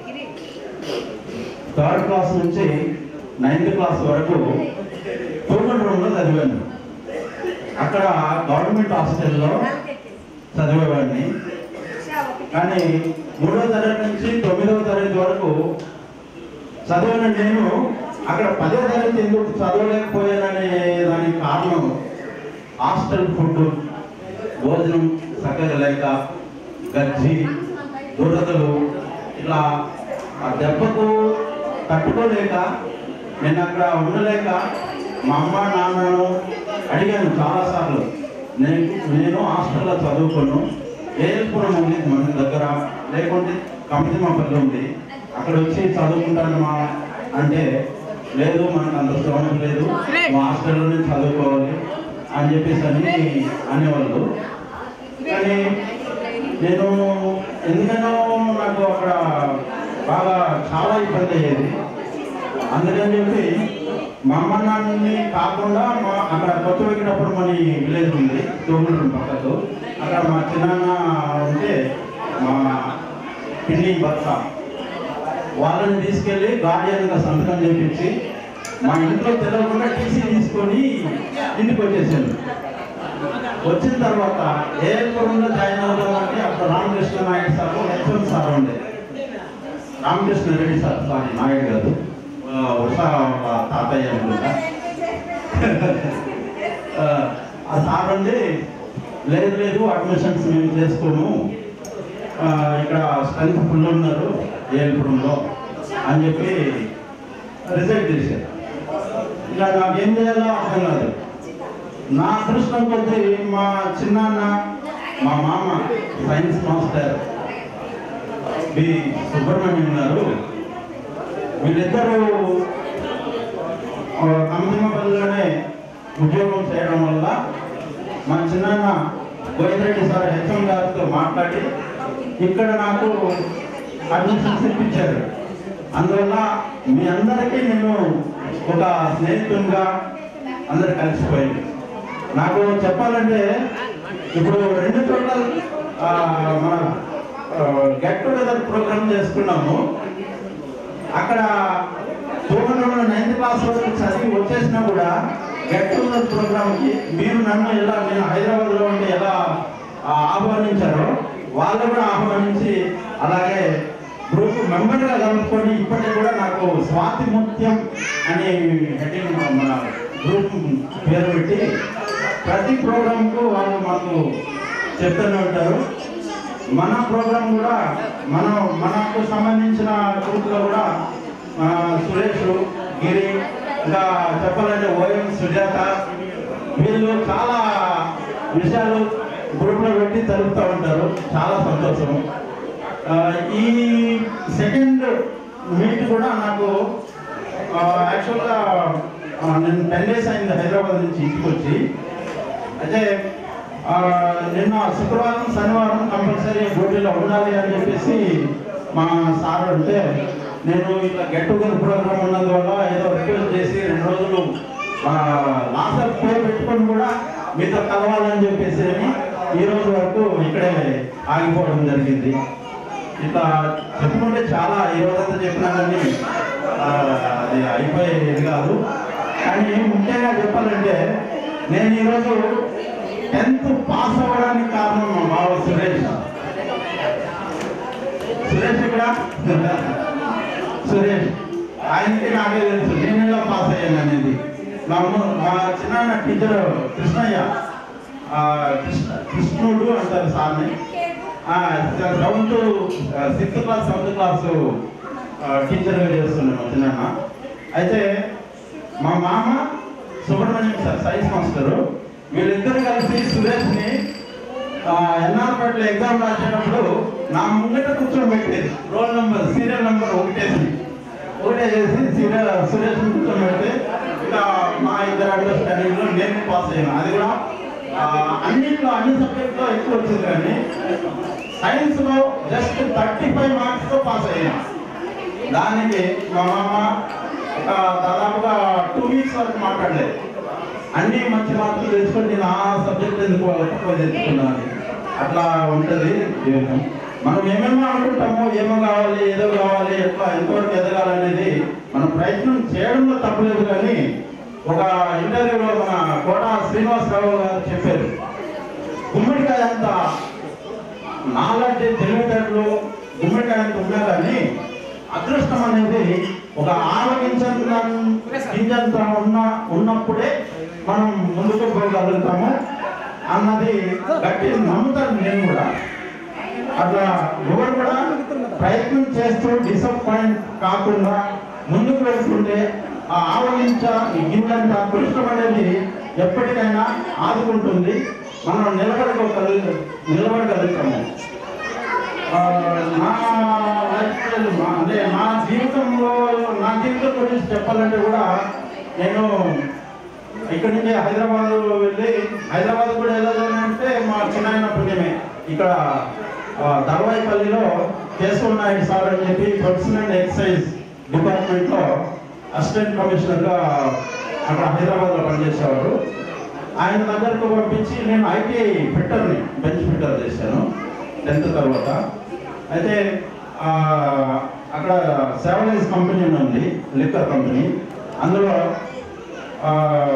థర్డ్ క్లాస్ నుంచి నైన్త్ క్లాస్ వరకు టూమన్ రూమ్లో చదివాను అక్కడ గవర్నమెంట్ హాస్టల్లో చదివేవాడిని కానీ మూడో తరగతి నుంచి తొమ్మిదవ తరగతి వరకు చదివిన నేను అక్కడ పదో తరగతి ఎందుకు చదవలేకపోయాననే దానికి కారణం హాస్టల్ ఫుడ్ భోజనం చక్కగా లేక గజ్జి దురదలు ఇట్లా ఆ దెబ్బకు తట్టుకోలేక నేను అక్కడ ఉండలేక మా అమ్మ నాన్నను అడిగాను చాలాసార్లు నేను నేను హాస్టల్లో చదువుకున్నాను ఏల్పురం ఉంది మన దగ్గర లేకుంటే కమిటిమాపల్లి ఉంది అక్కడ వచ్చి చదువుకుంటాను మా అంటే లేదు మనకు అంత స్తోమత లేదు మా హాస్టల్లోనే చదువుకోవాలి అని చెప్పేసి అని అనేవాళ్ళు కానీ నేను ఎందుకనో నాకు అక్కడ బాగా చాలా ఇబ్బంది అయ్యేది అందుకని చెప్పి మా అమ్మ నాన్నని కాకుండా మా అక్కడ కొత్త వెక్కినప్పుడు మన విలేజ్ ఉంది తోములు పక్కకు అక్కడ మా చిన్నాన్న ఉంటే మా పిన్ని భర్త వాళ్ళని తీసుకెళ్ళి గార్డియన్గా సంతకం చేపించి మా ఇంట్లో తెలియకుండా టీసీ తీసుకొని ఇంటికి వచ్చేసాను వచ్చిన తర్వాత ఏ కులంలో జాయిన్ అవుదాం అంటే అప్పుడు Ramakrishna Naidu sir HM sir ఉండే రామకృష్ణ రెడ్డి సార్ సారీ నాయుడు కాదు ఆ, ఉషా వాళ్ళ తాతయ్య అనుకుంటా ఆ, ఆ సార్ ఉండి లేదు లేదు అడ్మిషన్స్ మేము చేసుకోము ఆ, ఇక్కడ స్ట్రెంత్ ఫుల్ ఉన్నారు ఏల్పురంలో అని చెప్పి రిజెక్ట్ చేశారు ఇంకా నాకేం చేయాలో అర్థం కాదు నా అదృష్టం కొద్దీ మా చిన్నాన్న మా మామ సైన్స్ మాస్టర్ బి సుబ్రహ్మణ్యం గారు వీళ్ళిద్దరూ కంపెనీలోనే ఉద్యోగం చేయడం వల్ల మా చిన్నాన్న గోవిందరెడ్డి సార్ హెచ్ఎం గారితో మాట్లాడి ఇక్కడ నాకు అడ్మిషన్స్ ఇప్పించారు అందువల్ల మీ అందరికీ నేను ఒక స్నేహితునిగా అందరు కలిసిపోయింది నాకు చెప్పాలంటే ఇప్పుడు రెండు చోట్ల ఆ, మన గెట్ టుగెదర్ ప్రోగ్రామ్ చేసుకున్నాము అక్కడ తూమలలో నైన్త్ క్లాస్ వరకు చదివి వచ్చేసినా కూడా గెట్ టుగెదర్ ప్రోగ్రామ్కి మీరు నన్ను ఎలా నేను హైదరాబాద్లో ఉండి ఎలా ఆ, ఆహ్వానించారో వాళ్ళు కూడా ఆహ్వానించి అలాగే గ్రూప్ మెంబర్గా కలుపుకొని ఇప్పటికి కూడా నాకు స్వాతి ముత్యం అనే హెడ్డింగ్ మన గ్రూప్ పేరు పెట్టి ప్రతి ప్రోగ్రాంకు వాళ్ళు మాకు చెప్తూనే ఉంటారు మన ప్రోగ్రాం కూడా మన మనకు సంబంధించిన గ్రూప్లో కూడా ఆ, సురేష్ గిరి ఇంకా చెప్పాలంటే ఓఎం సుజాత వీళ్ళు చాలా విషయాలు గ్రూప్లో పెట్టి జరుపుతూ ఉంటారు చాలా సంతోషం ఆ, ఈ సెకండ్ మీట్ కూడా నాకు యాక్చువల్గా నేను టెన్ డేస్ అయింది హైదరాబాద్ నుంచి ఇంటికి వచ్చి అయితే ఆ, నిన్న శుక్రవారం శనివారం కంపల్సరీ డ్యూటీలో ఉండాలి అని చెప్పేసి మా సార్ అంటే నేను ఇట్లా గెట్ టుగెదర్ ప్రోగ్రామ్ ఉన్నందువల్ల ఏదో రిక్వెస్ట్ చేసి రెండు రోజులు లాసర్ పేరు పెట్టుకొని కూడా మీతో కలవాలని చెప్పేసి అని ఈ రోజు వరకు ఇక్కడే ఆగిపోవడం జరిగింది ఇట్లా చెప్పుకుంటే చాలా ఈ రోజంతా చెప్పినా కానీ ఆ, అది అయిపోయేది కాదు కానీ ముఖ్యంగా చెప్పాలంటే నేను ఈరోజు టెన్త్ పాస్ అవ్వడానికి కారణం మా బావ సురేష్ సురేష్ ఇక్కడ సురేష్ ఆయనకి నాకే తెలుసు నేను ఎలా పాస్ అయ్యాను అనేది మా అమ్మ- మా చిన్న టీచర్ కృష్ణయ్య ఆ, కృష్ణ కృష్ణుడు అంటారు సార్ని seventh sixth class seventh class టీచర్గా చేస్తున్నాను మా చిన్న అయితే మా మామ సుబ్రహ్మణ్యం సార్ సైన్స్ మాస్టరు వీళ్ళిద్దరు కలిసి సురేష్ని ఎన్ఆర్పేటలో ఎగ్జామ్ రాసేటప్పుడు నా ముంగట కూర్చోబెట్టేది రోల్ నెంబర్ సీరియల్ నెంబర్ ఒకటేసి ఒకటే చేసి సీరియల్ సురేష్ కూర్చోబెడితే ఇక మా ఇద్దరు అండర్స్టాండింగ్లో నేను పాస్ అయ్యాను అది కూడా ఆ, అన్నింటిలో అన్ని సబ్జెక్ట్లో ఎక్కువ వచ్చింది కానీ సైన్స్లో జస్ట్ థర్టీ ఫైవ్ మార్క్స్తో పాస్ అయ్యాను దానికి మా మామ ఒక దాదాపుగా టూ వీక్స్ వరకు మాట్లాడలేదు అన్ని మంచి మార్కులు తెచ్చుకొని నేను ఆ సబ్జెక్ట్ ఎందుకు తక్కువ తెచ్చుకున్నాను అట్లా ఉంటుంది జీవితం మనం ఏమేమో అనుకుంటామో ఏమో కావాలి ఏదో కావాలి ఎట్లా ఎంతవరకు ఎదగాలనేది మనం ప్రయత్నం చేయడంలో తప్పలేదు కానీ ఒక ఇంటర్వ్యూలో మన కోట శ్రీనివాసరావు గారు చెప్పారు గుమ్మడికాయ అంత నాలెడ్జ్ తెలివితేటలు గుమ్మడికాయ అంత ఉన్నా కానీ అదృష్టం అనేది ఒక ఆరోగించంత గింజంత ఉన్న ఉన్నప్పుడే మనం ముందుకు పోగలుగుతాము అన్నది గట్టి నమ్ముతాను నేను కూడా అట్లా ఎవరు కూడా ప్రయత్నం చేస్తూ డిసప్పాయింట్ కాకుండా ముందుకు వెళ్తుంటే ఆ ఆవగించ ఈ గింజంత అదృష్టం అనేది ఎప్పటికైనా ఆదుకుంటుంది మనం నిలబడగలుగు నిలబడగలుగుతాము ఆ, నా లైఫ్ స్టైల్ మా- అంటే నా జీవితంలో నా జీవితం గురించి చెప్పాలంటే కూడా నేను ఇక్కడి నుంచి హైదరాబాద్ వెళ్ళి హైదరాబాద్ కూడా వెళ్ళాలంటే మా చిన్న పుణ్యమే ఇక్కడ ఆ, దర్వాయిపల్లిలో కేశవ నాయుడు సార్ అని చెప్పి ప్రొఫెషన్ అండ్ ఎక్సైజ్ డిపార్ట్మెంట్లో అసిస్టెంట్ కమిషనర్గా అక్కడ హైదరాబాద్లో పనిచేసేవారు ఆయన దగ్గరకు పంపించి నేను ఐటీఐ ఫిట్టర్ని బెంచ్ ఫిట్టర్ చేశాను టెన్త్ తర్వాత అయితే ఆ, అక్కడ సెవెలైజ్ కంపెనీ అని ఉంది లిక్కర్ కంపెనీ అందులో ఆ,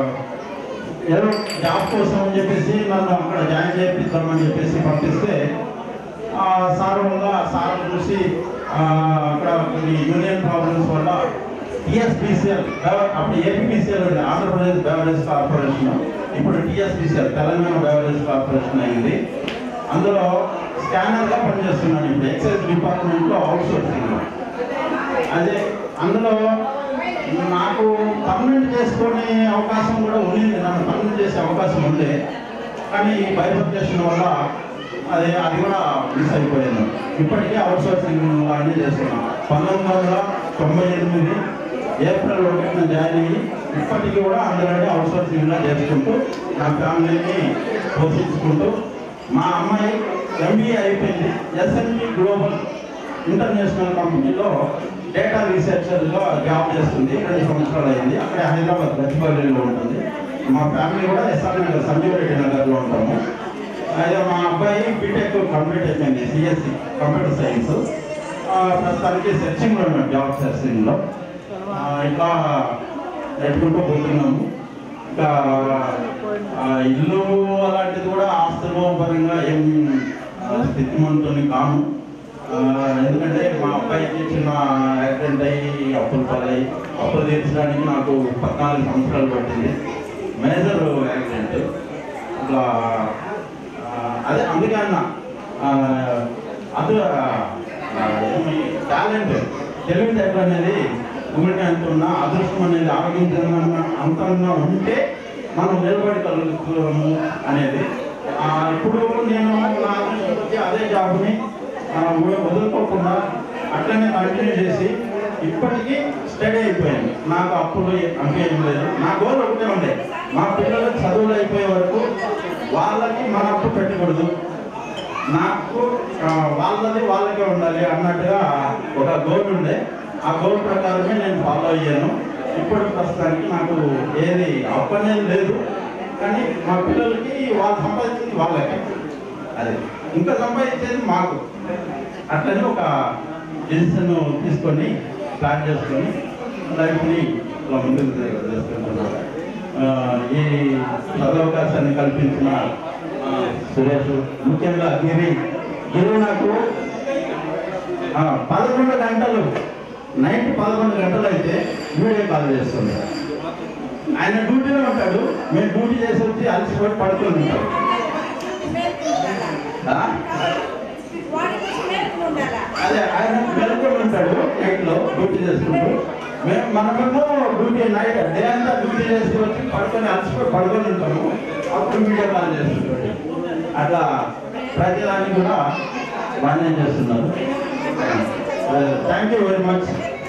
ఏదో జాబ్ కోసం అని చెప్పేసి నన్ను అక్కడ జాయిన్ చేపిద్దామని చెప్పేసి పంపిస్తే ఆ సార్ వల్ల సార్ చూసి ఆ, అక్కడ కొన్ని యూనియన్ ప్రాబ్లమ్స్ వల్ల టిఎస్బిసిఎల్ అప్పుడు ఏపీబీసీఎల్ ఉంది ఆంధ్రప్రదేశ్ బెవరేజ్ కార్పొరేషన్ ఇప్పుడు టిఎస్బిసిఎల్ తెలంగాణ బెవరేజ్ కార్పొరేషన్ అయింది అందులో స్కానర్గా పనిచేస్తున్నాను ఇప్పుడు ఎక్సైజ్ డిపార్ట్మెంట్లో అవుట్ సోర్సింగ్ అదే అందులో నాకు పర్మనెంట్ చేసుకునే అవకాశం కూడా ఉండింది నన్ను పర్మనెంట్ చేసే అవకాశం ఉంది కానీ ఈ బైఫర్కేషన్ వల్ల అది అది కూడా మిస్ అయిపోయాను ఇప్పటికే అవుట్ సోర్సింగ్ అన్నీ చేస్తున్నాను పంతొమ్మిది వందల తొంభై ఎనిమిది ఏప్రిల్ ఒకటిన జాయిన్ అయ్యి ఇప్పటికీ కూడా అందులోనే అవుట్ సోర్సింగ్గా చేసుకుంటూ నా ఫ్యామిలీని పోషించుకుంటూ మా అమ్మాయి ఎంబీఏ అయిపోయింది ఎస్ఎన్పి గ్లోబల్ ఇంటర్నేషనల్ కంపెనీలో డేటా రీసెర్చర్గా జాబ్ చేస్తుంది రెండు సంవత్సరాలు అయింది అక్కడ హైదరాబాద్ గచ్చిపల్లిలో ఉంటుంది మా ఫ్యామిలీ కూడా ఎస్ఆర్ నగర్ సంజీవ్ రెడ్డి నగర్లో ఉంటాము అయితే మా అబ్బాయి బీటెక్ కంప్లీట్ అయిపోయింది సిఎస్సి కంప్యూటర్ సైన్స్ ప్రస్తుతానికి సెర్చింగ్లో ఉన్నాం జాబ్ సెర్చింగ్లో ఆ, ఇట్లా పెట్టుకుంటూ పోతున్నాము ఇంకా ఆ, ఇల్లు అలాంటిది కూడా ఆస్తులు పరంగా ఏం ఆ, స్థితిమంతుని కాను ఆ, ఎందుకంటే మా అబ్బాయికి చిన్న యాక్సిడెంట్ అయ్యి అప్పులు పాలై అప్పులు తీర్చడానికి నాకు పద్నాలుగు సంవత్సరాలు పట్టింది మేజర్ యాక్సిడెంట్ అట్లా ఆ, అదే అందుకే అన్న ఆ, అది టాలెంట్ తెలివితేటలు అనేది ఉమ్మడి అంటున్న అదృష్టం అనేది ఆరోగ్యంగా అంతంగా ఉంటే మనం నిలబడగలుగుతాము అనేది ఆ, ఇప్పుడు నేను నా అదృష్టం వచ్చి అదే జాబ్ని ఆ, వ- వదులుకోకుండా అట్లనే కంటిన్యూ చేసి ఇప్పటికీ స్టడీ అయిపోయాను నాకు అప్పుడు అంటే ఏం లేదు నా గోల్ ఒకటే ఉండే మా పిల్లలు చదువులు అయిపోయే వరకు వాళ్ళకి మన అప్పు పెట్టకూడదు నాకు ఆ, వాళ్ళది వాళ్ళకే ఉండాలి అన్నట్టుగా ఒక గోల్ ఉండే ఆ గోల్ ప్రకారమే నేను ఫాలో అయ్యాను ఇప్పుడు ప్రస్తుతానికి నాకు ఏది అప్పు అనేది లేదు కానీ మా పిల్లలకి వాళ్ళు సంపాదించింది వాళ్ళకే అది ఇంకా సంపాదించేది మాకు అట్లనే ఒక డెసిషన్ తీసుకొని ప్లాన్ చేసుకొని లైఫ్ని ఇలా ముందుకు తీసుకుంటున్నాను ఆ, ఈ సదవకాశాన్ని కల్పించిన ఆ, సురేష్ ముఖ్యంగా గిరి గిరి నాకు ఆ, పదకొండు గంటలు నైట్ పదకొండు గంటలు అయితే వీడియో కాల్ చేస్తుంది ఆయన డ్యూటీలో ఉంటాడు మేము డ్యూటీ చేసి వచ్చి అలసిపోయి పడుకొని ఉంటాం ఆ? అదే ఆయన మెలకొని ఉంటాడు నైట్ లో డ్యూటీ చేసుకుంటూ మేము మనమేమో డ్యూటీ నైట్ డే అంతా డ్యూటీ చేసి వచ్చి పడుకొని అలసిపోయి పడుకొని ఉంటాము అప్పుడు వీడియో కాల్ చేస్తుంటాడు అట్లా ప్రతిదాన్ని కూడా బాగానే చేస్తున్నారు థ్యాంక్ యూ వెరీ మచ్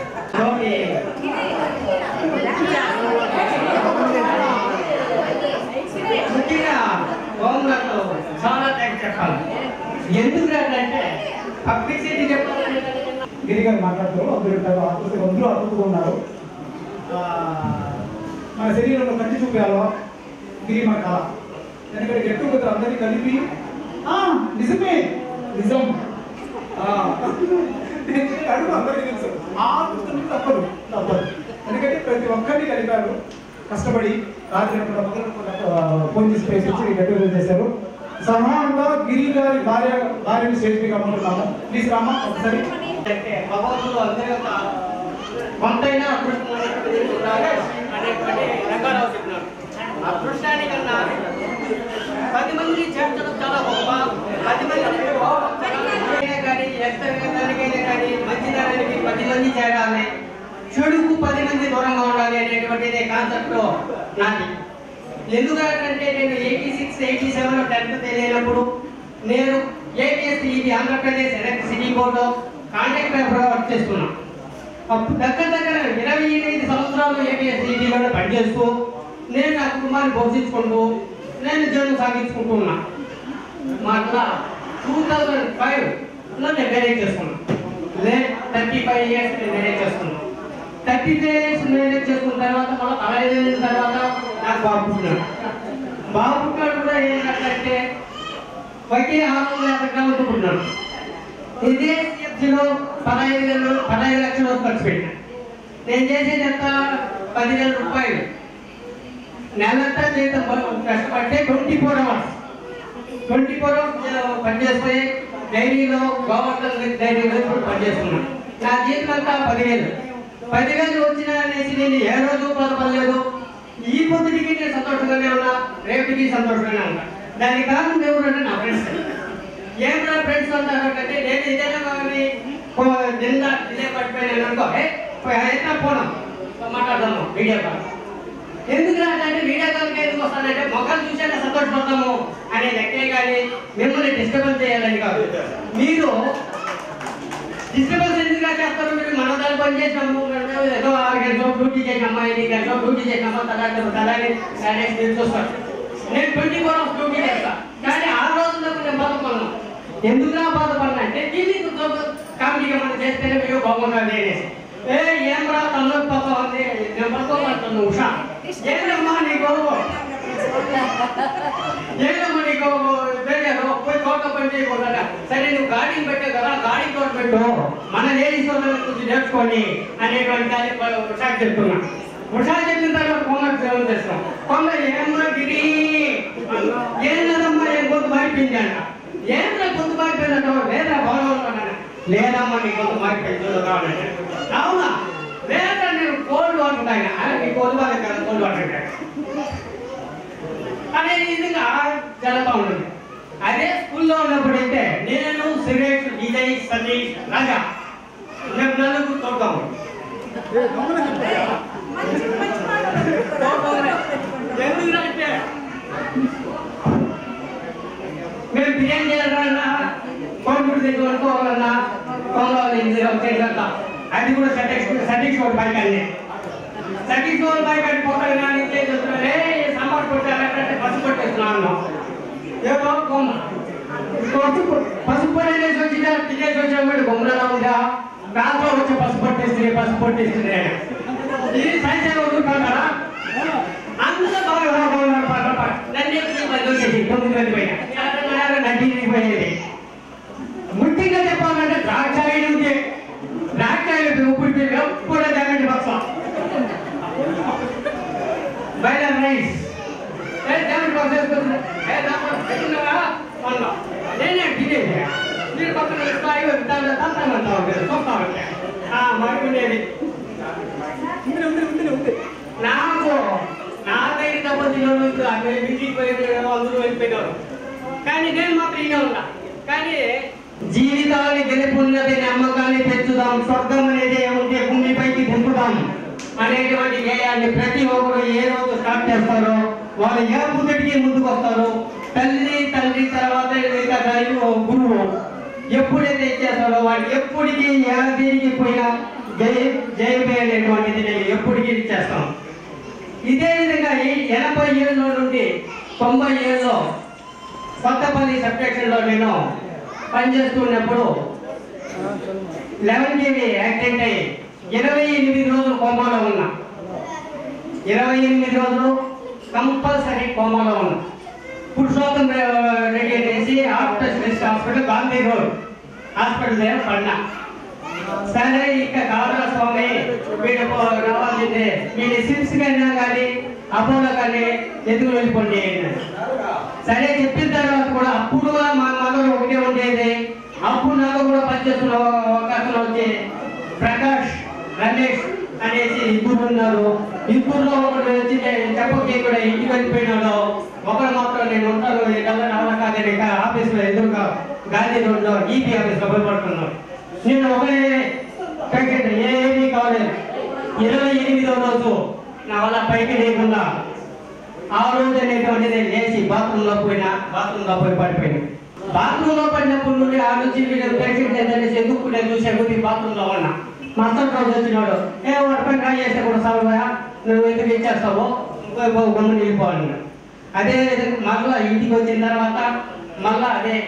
ముఖ్యంగా హోంగార్డు చాలా థ్యాంక్స్ చెప్పాలి ఎందుకు అంటే పబ్లిసిటీ చెప్పాలంటే గిరి గారు మాట్లాడుతారు అందరూ ఉంటారు ఆకృతి అందరూ అతుకుతూ ఉన్నారు ఆ, మన శరీరంలో కంటి చూపించాలో గిరి మన కళ ఎందుకంటే గెట్ టుగెదర్ అందరినీ కలిపి ఆ, నిజమే నిజం ఆ, అడుగు అందరికీ తెలుసు ఆ ఆకృతి తప్పదు తప్పదు ఎందుకంటే ప్రతి ఒక్కరిని కలిపారు కష్టపడి రాత్రి ఎప్పుడు మొదలు ఫోన్ చేసి పేసి వచ్చి గెట్ టుగెదర్ చేశారు సమానంగా గిరి గారి భార్య భార్యని స్టేజ్ మీద అమ్ముతున్నాము ప్లీజ్ రామా ఒకసారి అంటే భగవంతుడు అందరి యొక్క కొంతైనా అదృష్టం ఉన్నటువంటి ఉండాలి అనేటువంటి రంగారావు చెప్పినాడు అదృష్టానికన్నా పది మంది చేర్చడం చాలా గొప్ప పది మంది కానీ ఎత్తడానికైనా కానీ మంచిదనానికి పది మంది చేరాలి చెడుకు పది మంది దూరంగా ఉండాలి అనేటువంటిది కాన్సెప్ట్ నాది ఎందుకంటే నేను eighty six eighty seven tenth తెలియనప్పుడు నేను ఏపీఎస్ ఇది Andhra Pradesh electricity board contractor work చేస్తున్నాను అప్పుడు దగ్గర దగ్గర ఇరవై ఎనిమిది సంవత్సరాలు ఏపీఎస్సీబీలో పనిచేస్తూ నేను నా కుటుంబాన్ని పోషించుకుంటూ నేను జీవనం సాగించుకుంటూ ఉన్నా మా అట్లా టూ థౌజండ్ ఫైవ్లో నేను మ్యారేజ్ చేసుకున్నాను లే థర్టీ ఫైవ్ ఇయర్స్ నేను మ్యారేజ్ చేసుకున్నాను థర్టీ ఫైవ్ ఇయర్స్ మ్యారేజ్ చేసుకున్న తర్వాత మళ్ళీ పదహైదు ఏళ్ళ తర్వాత నాకు బాబు పుట్టినాడు బాబు పుట్టినాడు కూడా ఏంటంటే ఒకే ఆరు వందల యాభై గ్రాములతో పుట్టినాడు ఇదే సిఎఫ్సిలో పదహైదు వేలు పదహైదు లక్షలు ఖర్చు పెట్టాను నేను చేసేది ఎంత పదివేల రూపాయలు నెలంతా జీతం కష్టపడితే twenty four hours twenty four hours పనిచేస్తే డైరీలో గవర్నమెంట్ డైరీలో ఇప్పుడు పనిచేస్తున్నాను నా జీతం అంతా పదివేలు పదివేలు వచ్చిన అనేసి నేను ఏ రోజు బాధపడలేదు ఈ పొద్దుటికి నేను సంతోషంగానే ఉన్నా రేపటికి సంతోషంగానే ఉన్నా దానికి కారణం ఎవరు నా ఫ్రెండ్స్ ఏం నా ఫ్రెండ్స్ అంటారంటే నేను ఇదేనా కానీ నిన్న ఇదే పడిపోయినాను అనుకో ఏ, పోయి అయితే పోనాం మాట్లాడదాము వీడియో కాల్ ఎందుకు అంటే వీడియో కాల్కి ఎందుకు వస్తానంటే మొక్కలు చూసాక సంతోషపడతాము అనే లెక్కే కానీ మిమ్మల్ని డిస్టర్బెన్స్ చేయాలని కాదు మీరు డిస్టర్బెన్స్ ఎందుకు చేస్తారు మీరు మన దాని పని చేసినాము మేము ఏదో ఆరు గంటలు డ్యూటీ చేసిన అమ్మాయి ఎన్ని గంటలు డ్యూటీ చేసిన అమ్మాయి తలాంటి తలాని సాటర్డే మీరు చూస్తారు నేను ట్వంటీ ఫోర్ అవర్స్ డ్యూటీ చేస్తా కానీ ఆ రోజుల్లో నేను బాధపడను ఎందుకు నా బాధపడినా అంటే టీవీ కామెడీగా మనం చేస్తేనే మీరు బాగుంటుంది అనేసి ఏ ఏం రా తల్లు పాప ఉంది నేను పడుకోమంటాను ఉషా ఏంటమ్మా నీకు ఏంటమ్మా నీకు వేరే పోయి కోట పని చేయకూడదా సరే నువ్వు గాడిని పెట్టావు కదా గాడి తోట పెట్టు మన లేడీస్ వాళ్ళని కొంచెం నేర్చుకోండి అనేటువంటి దాన్ని ఉషా చెప్తున్నా ఉషా చెప్పిన తర్వాత కొమ్మ సేవం చేస్తాం కొమ్మ ఏమన్నా గిరి ఏం లేదమ్మా ఏం గొంతు మారిపోయింది అంట ఏం రా గొంతు మారిపోయిందంట లేదా బాగున్నాను లేదమ్మా నీ గొంతు మారిపోయింది చూడదామని అవునా లేదా నేను కోల్డ్ వాటర్ తాగిన నీ కోల్డ్ వాటర్ కదా కోల్డ్ వాటర్ తాగిన అనే విధంగా జరుగుతూ ఉంటుంది అదే స్కూల్లో ఉన్నప్పుడు అయితే నేను సురేష్ విజయ్ సతీష్ రాజా మేము నలుగురు తోడుతాము ఎందుకంటే మేము బిర్యానీ చేయాలన్నా కోడిగుడ్డు దగ్గర అనుకోవాలన్నా కోవాలి వచ్చేదంతా అది కూడా సతీష్ సతీష్ ఒక బైక్ అండి సతీష్ ఒక బైక్ అని పోతాను కానీ చేస్తున్నారే సాంబార్ కొట్టాలంటే బస్సు కొట్టేస్తున్నాను ఏమో కొమ్మ పసుపు పసుపు పడేసి వచ్చిన తినేసి వచ్చినప్పుడు బొమ్మలలో ఉందా దాంట్లో వచ్చి పసుపు పట్టేస్తుంది పసుపు పట్టేస్తుంది ఇది సైన్స్ వదులుకుంటారా అంత బాగా బాగున్నారు పాట పాట నన్ను ఎప్పుడు పది వచ్చేసి తొమ్మిది మంది పైన నడ్డి పోయేది ముఖ్యంగా చెప్పాలంటే ద్రాక్షాయలు ఉంది ద్రాక్షాయలు ఉప్పుడు పిల్లలు కూడా జాగ్రత్త పక్ష బయట రైస్ జాగ్రత్త పక్ష వేసుకుంటున్నా నేనే తినేది మీరు పక్కన స్థాయి దాంట్లో తంత్రమంతా ఉంటుంది చూస్తా ఉంటే మరి ఉండేది నాకు నా దగ్గర తప్పదు అక్కడ ఇంటికి పోయి అందరూ వెళ్ళిపోయినారు కానీ నేను మాత్రం ఇంకా ఉన్నా కానీ జీవితాన్ని గెలుపున్నది నమ్మకాన్ని పెంచుదాం స్వర్గం అనేది ఉంటే భూమిపైకి దింపుదాం అనేటువంటి గేయాన్ని ప్రతి ఒక్కరు ఏ రోజు స్టార్ట్ చేస్తారో వాళ్ళు ఏ ముందుకి ముందుకు వస్తారు తల్లి తండ్రి తర్వాత మిగతా దైవ గురువు ఎప్పుడైతే ఇచ్చేస్తారో వాడు ఎప్పటికీ ఏ దేనికి పోయినా జై జయమే అనేటువంటిది నేను ఎప్పటికీ ఇచ్చేస్తాం ఇదే విధంగా ఈ ఎనభై ఏళ్ళలో నుండి తొంభై ఏళ్ళలో కొత్తపల్లి సబ్జెక్షన్లో నేను పనిచేస్తున్నప్పుడు లెవెన్ కేవీ యాక్సిడెంట్ అయ్యి ఇరవై ఎనిమిది రోజులు కోమాలో ఉన్నా ఇరవై ఎనిమిది రోజులు కంపల్సరీ కోమాలో ఉన్నా పురుషోత్తం రెడ్డి అనేసి after special hospital Gandhi road hospital దగ్గర పడినా సరే ఇక కాదర స్వామి వీడు రావాల్సిందే వీడి సిమ్స్ కన్నా కానీ అపోలో కానీ ఎందుకు వెళ్ళిపోండి అన్నాడు. సరే చెప్పిన తర్వాత కూడా అప్పుడు మా మదర్ ఒకటే ఉండేది అప్పుడు నాకు కూడా పనిచేస్తున్న ఒక అతను వచ్చి ప్రకాష్ రమేష్ అనేసి ఇద్దరు ఉన్నారు ఇద్దరులో ఒకటి వచ్చి చెప్పకే కూడా ఇంటికి వెళ్ళిపోయినాడు ఒకరు మాత్రం నేను ఉంటాను ఏదన్నా రావణ కాదని ఆఫీస్లో ఎదురుగా గాంధీ రోడ్లో ఈపీ ఆఫీస్లో పోయి పడుతున్నాను నేను ఒకరే ప్యాకెట్ ఏమీ కాలేదు ఇరవై ఎనిమిదో రోజు నా వల్ల పైకి లేకుండా ఆ రోజు అనేటువంటిది లేచి బాత్రూంలో పోయినా బాత్రూంలో పోయి పడిపోయినా బాత్రూంలో పడినప్పుడు నుండి ఆ నుంచి వీళ్ళు పేషెంట్ ఏంటనేసి ఎందుకు నేను చూసే కొద్ది బాత్రూంలో ఉన్నా మస్టర్ రోజు వచ్చినాడు ఏ వాడి పని ట్రై చేస్తే కూడా సాగుగా నువ్వు ఎందుకు ఇచ్చేస్తావు గమ్ముని వెళ్ళిపోవాలి అదే విధంగా మళ్ళా ఇంటికి వచ్చిన తర్వాత మళ్ళా అదే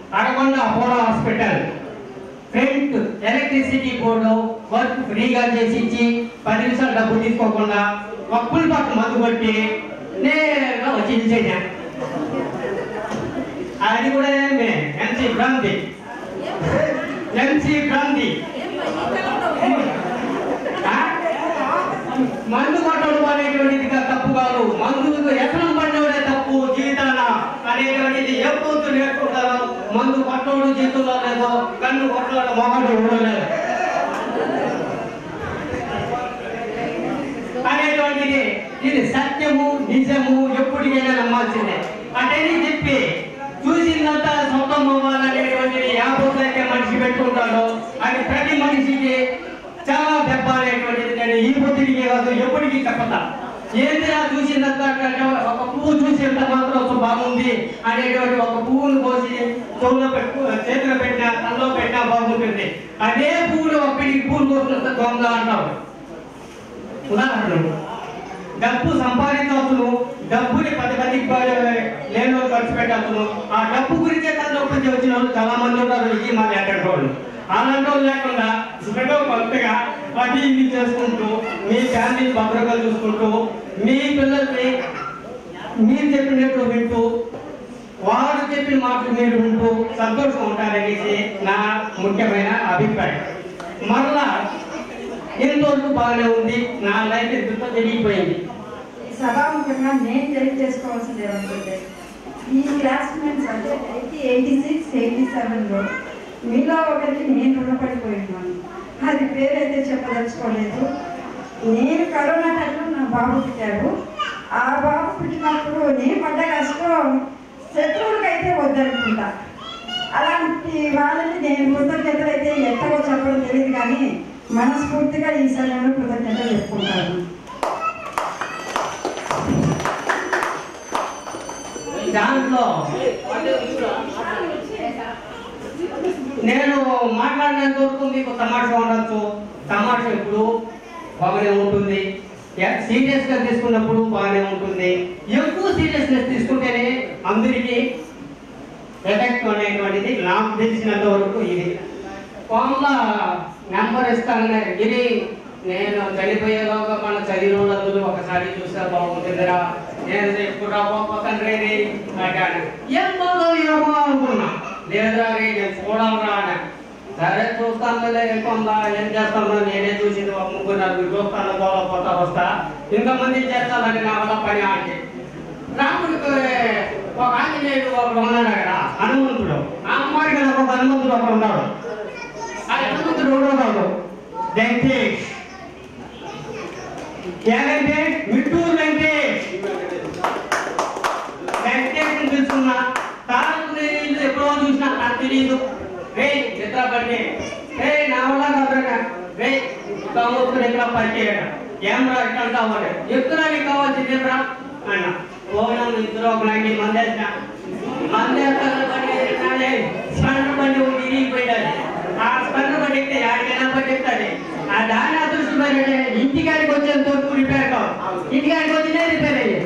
Arakonda Apollo hospital front electricity board work ఫ్రీగా చేసి ఇచ్చి పది నిమిషాలు డబ్బు తీసుకోకుండా ఒక్కలు పక్క మందు కొట్టి నేరుగా వచ్చి ఇచ్చేసాను అది కూడా ఏమే ఎంసీ భ్రాంతి ఎంసీ భ్రాంతి ఆ? మందు కొట్టడం అనేటువంటిది కా- తప్పు కాదు మందు వ్యసనం పడినోడే తప్పు జీవితాన అనేటువంటిది ఎప్పుడు నేర్చుకుంటారో మందు కొట్టోడు జీవితంలో లేదో కన్ను కొట్టడం మొగడు ఎవడో లేదు అనేటువంటిది ఇది సత్యము నిజము ఎప్పటికైనా నమ్మాల్సిందే అటని చెప్పి చూసిందంతా సొంతం అవ్వాలనేటువంటిది యాభైకే మనిషి పెట్టుకుంటాడు అది ప్రతి మనిషికి చాలా దెబ్బ అనేటువంటిది నేను ఈ పొద్దుకి కాదు ఎప్పటికీ చెప్పతా ఏంటిరా చూసినంత ఒక పువ్వు చూసేంత మాత్రం ఒక బాగుంది అనేటువంటి ఒక పువ్వును కోసి చెవులో పెట్టు చేతిలో పెట్టినా తలలో పెట్టినా బాగుంటుంది అదే పువ్వులు ఒక్కడికి పువ్వులు కోసినంత దొంగ అంటారు ఉదాహరణకు డబ్బు సంపాదించవచ్చును డబ్బుని పది మందికి లేని వాళ్ళు ఖర్చు పెట్టవచ్చును ఆ డబ్బు గురించే తలనొప్పి వచ్చిన వాళ్ళు చాలా మంది ఉంటారు ఇది మా లేకుండా వాళ్ళు అలాంటి వాళ్ళు లేకుండా సుఖంగా కొత్తగా అది ఇది చేసుకుంటూ మీ ఫ్యామిలీ భద్రంగా చూసుకుంటూ మీ పిల్లల్ని మీరు చెప్పినట్టు వింటూ వారు చెప్పిన మాటలు మీరు వింటూ సంతోషం ఉంటారనేసి నా ముఖ్యమైన అభిప్రాయం మరలా ఎంతవరకు బాగానే ఉంది నా లైఫ్ ఎంతో జరిగిపోయింది సభాముఖంగా నేను తెలియజేసుకోవాల్సింది ఏమంటే ఈ క్లాస్మేట్స్ అంటే ఎయిటీ ఎయిటీ సిక్స్ ఎయిటీ సెవెన్లో మీలో ఒకరికి నేను రుణపడిపోయి ఉన్నాను అది పేరైతే చెప్పదలుచుకోలేదు నేను కరోనా టైంలో నా బాబు పుట్టాడు ఆ బాబు పుట్టినప్పుడు నేను పడ్డ కష్టం శత్రువులకైతే వద్దనుకుంటా అలాంటి వాళ్ళని నేను కృతజ్ఞతలు అయితే ఎట్టగో చెప్పడం తెలియదు కానీ మనస్ఫూర్తిగా ఈ సమయంలో కృతజ్ఞతలు చెప్పుకుంటాను దాంట్లో నేను మాట్లాడినంత వరకు మీకు తమాషా ఉండొచ్చు తమాషా ఇప్పుడు బాగానే ఉంటుంది సీరియస్ గా తీసుకున్నప్పుడు బాగానే ఉంటుంది ఎక్కువ సీరియస్నెస్ తీసుకుంటేనే అందరికీ ఎఫెక్ట్ అనేటువంటిది నాకు తెలిసినంత వరకు ఇది ఫామ్లో నెంబర్ ఇస్తానని ఇది నేను చనిపోయేలోగా మన చదివిన వాళ్ళందరూ ఒకసారి చూస్తే బాగుంటుందిరా నేను ఎప్పుడు రాబోతాను రేది అంటాను ఏం బాగో ఏమో అనుకున్నా లేదురా రే నేను చూడాలరా అని సరే చూస్తాను లేకుండా ఏం చేస్తాను నేనే చూసింది ఒక ముగ్గురు నలుగురు చూస్తాను పోతా వస్తా ఇంతమంది చేస్తానని నా వల్ల పని ఆంటీ రాముడికి ఒక ఆంజనేయుడు ఒకడు ఉన్నాడు అక్కడ హనుమంతుడు ఆ అమ్మాయికి నాకు ఒక హనుమంతుడు ఒకడు ఉన్నాడు ఆ హనుమంతుడు ఎవడో కాదు వెంకటేష్ ఏ వెంకటేష్ మిట్టూరు వెంకటేష్ వెంకటేష్ తెలుసుకున్నా తారకు నేను ఎప్పుడో చూసినా నాకు తెలియదు రే నిద్ర పట్టి రే నా వల్ల కాదురా రే కావచ్చు ఎక్కడ పట్టేయట ఏం రా ఇక్కడ కావాలి ఎక్కడ నీకు కావాల్సింది రా అన్న పోయినాం ఇద్దరు ఒక నైన్టీ మంది వేసిన మంది వేస్తాను స్పండర్ బండి ఒకటి ఇరిగిపోయింది ఆ స్పండర్ బండి ఎక్కితే యాడికైనా బండి ఎక్కుతుంది ఆ దాని అదృష్టం ఏంటంటే ఇంటికాడికి వచ్చేంత వరకు రిపేర్ కావు ఇంటికాడికి వచ్చినే రిపేర్ అయ్యేది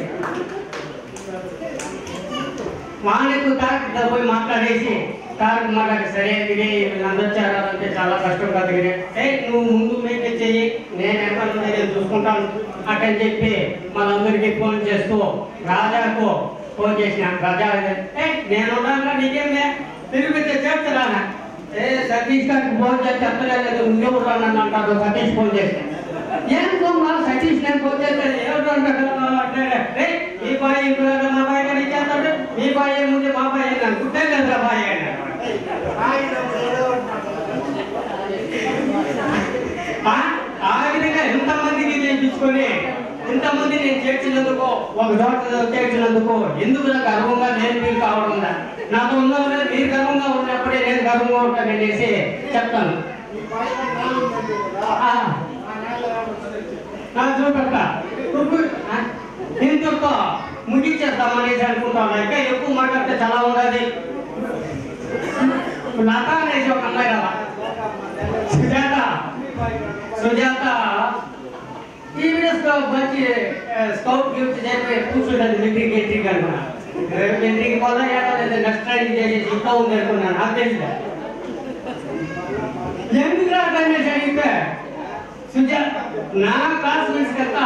వాళ్ళకు తారక్ పోయి మాట్లాడేసి తారక్ మాట్లాడి సరే గిరి వీళ్ళందరూ చేరాలంటే చాలా కష్టం కాదు గిరి ఏ నువ్వు ముందు మీకు చెయ్యి నేను ఎక్కడ నేను చూసుకుంటాను అటని చెప్పి మనందరికీ ఫోన్ చేస్తూ రాజాకు ఫోన్ చేసిన రాజా ఏ నేను ఉన్నాను నీకేమే తిరిగి చేర్చరానా ఏ సతీష్ గారికి ఫోన్ చేసి చెప్పలేదు నువ్వెవరు నన్ను అంటారు సతీష్ ఫోన్ చేస్తే ఏం బొమ్మ సతీష్ నేను ఫోన్ చేస్తాను ఎవరు అంటే "ఏ, మీ బాయ్ ఇప్పుడు మా బాయ్ గారు ఇచ్చేస్తాడు మీ బాయ్ ఏముంది మా బాయ్ ఏం అనుకుంటే లేదా బాయ్ అన్నాడు ఆ ఆ విధంగా ఎంతమందికి చేయించుకొని ఇంతమంది నేను చేర్చినందుకు ఒక చోట చేర్చినందుకు ఎందుకు నాకు గర్వంగా నేను మీరు కావడం ఉందా నాతో ఉన్న మీరు గర్వంగా ఉన్నప్పుడే నేను గర్వంగా ఉంటాను అనేసి చెప్తాను ఆ, నా చూపెడతా ఇంతతో ముగించేద్దాం అనేసి అనుకుంటాను ఇంకా ఎక్కువ మాట్లాడితే చాలా ఉండాలి లత అనేసి ఒక అమ్మాయి కదా సుజాత సుజాత ఈ వీడియోస్ లో మంచి స్కౌట్ గిఫ్ట్ చెప్పి కూర్చుంటుంది మిలిటరీ గెట్టింగ్ అనుకున్నా రేపు ఇంటికి పోదా ఏడో లేదా నెక్స్ట్ ట్రైనింగ్ చేసేసి ఇంట్లో ఉంది అనుకున్నాను నాకు తెలియదు ఎందుకు రా రమేష్ అడిగితే సుజాత నా క్లాస్మేట్స్ కదా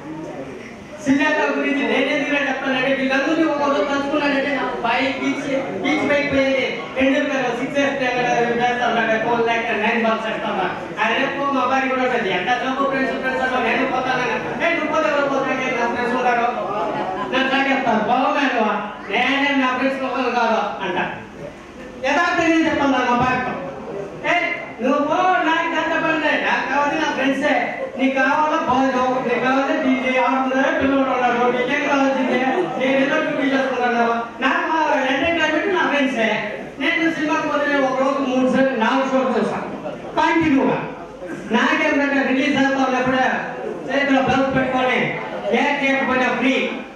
సుజాత గురించి నేనెందుకు చెప్తానంటే వీళ్ళందరినీ ఒక రోజు కలుసుకున్నానంటే నాకు పై బీచ్ బీచ్ పైకి పోయేది టెండూల్కర్ సిక్స్ వేస్తాను ఫోర్ ల్యాక్ నైన్ బాల్స్ వేస్తాను అది రేపు మా అబ్బాయి కూడా ఉంటుంది ఎంత జబ్బు ఫ్రెండ్స్ ఫ్రెండ్స్ నేను పోతానని ఏ నువ్వు పోతే ఎవరు పోతాను నా ఫ్రెండ్స్ ఉంటారు నన్ను తాగేస్తారు బాగున్నాను నేనే నా ఫ్రెండ్స్ ఒకరు కాదు అంట యథార్థంగా చెప్పాను నా అబ్బాయితో ఏ నువ్వు పో నాకు గంట పని నాకు కావాలి నా ఫ్రెండ్సే నీకు కావాలా బాగు నీకు కావాలి డీజే ఆడుతున్నారు పిల్లలు ఉన్నారు నీకేం కావాల్సిందే నేను ఏదో డ్యూటీ చేసుకున్నాను నాకు ఎంటర్టైన్మెంట్ నా ఫ్రెండ్సే నేను సినిమాకి పోతే ఒక రోజు మూడు సార్లు నాలుగు షోలు చూసాను కంటిన్యూగా నాకేంటంటే రిలీజ్ అవుతా ఉన్నప్పుడే చేతిలో బల్బ్ పెట్టుకొని ఏ చేయకపోయినా ఫ్రీ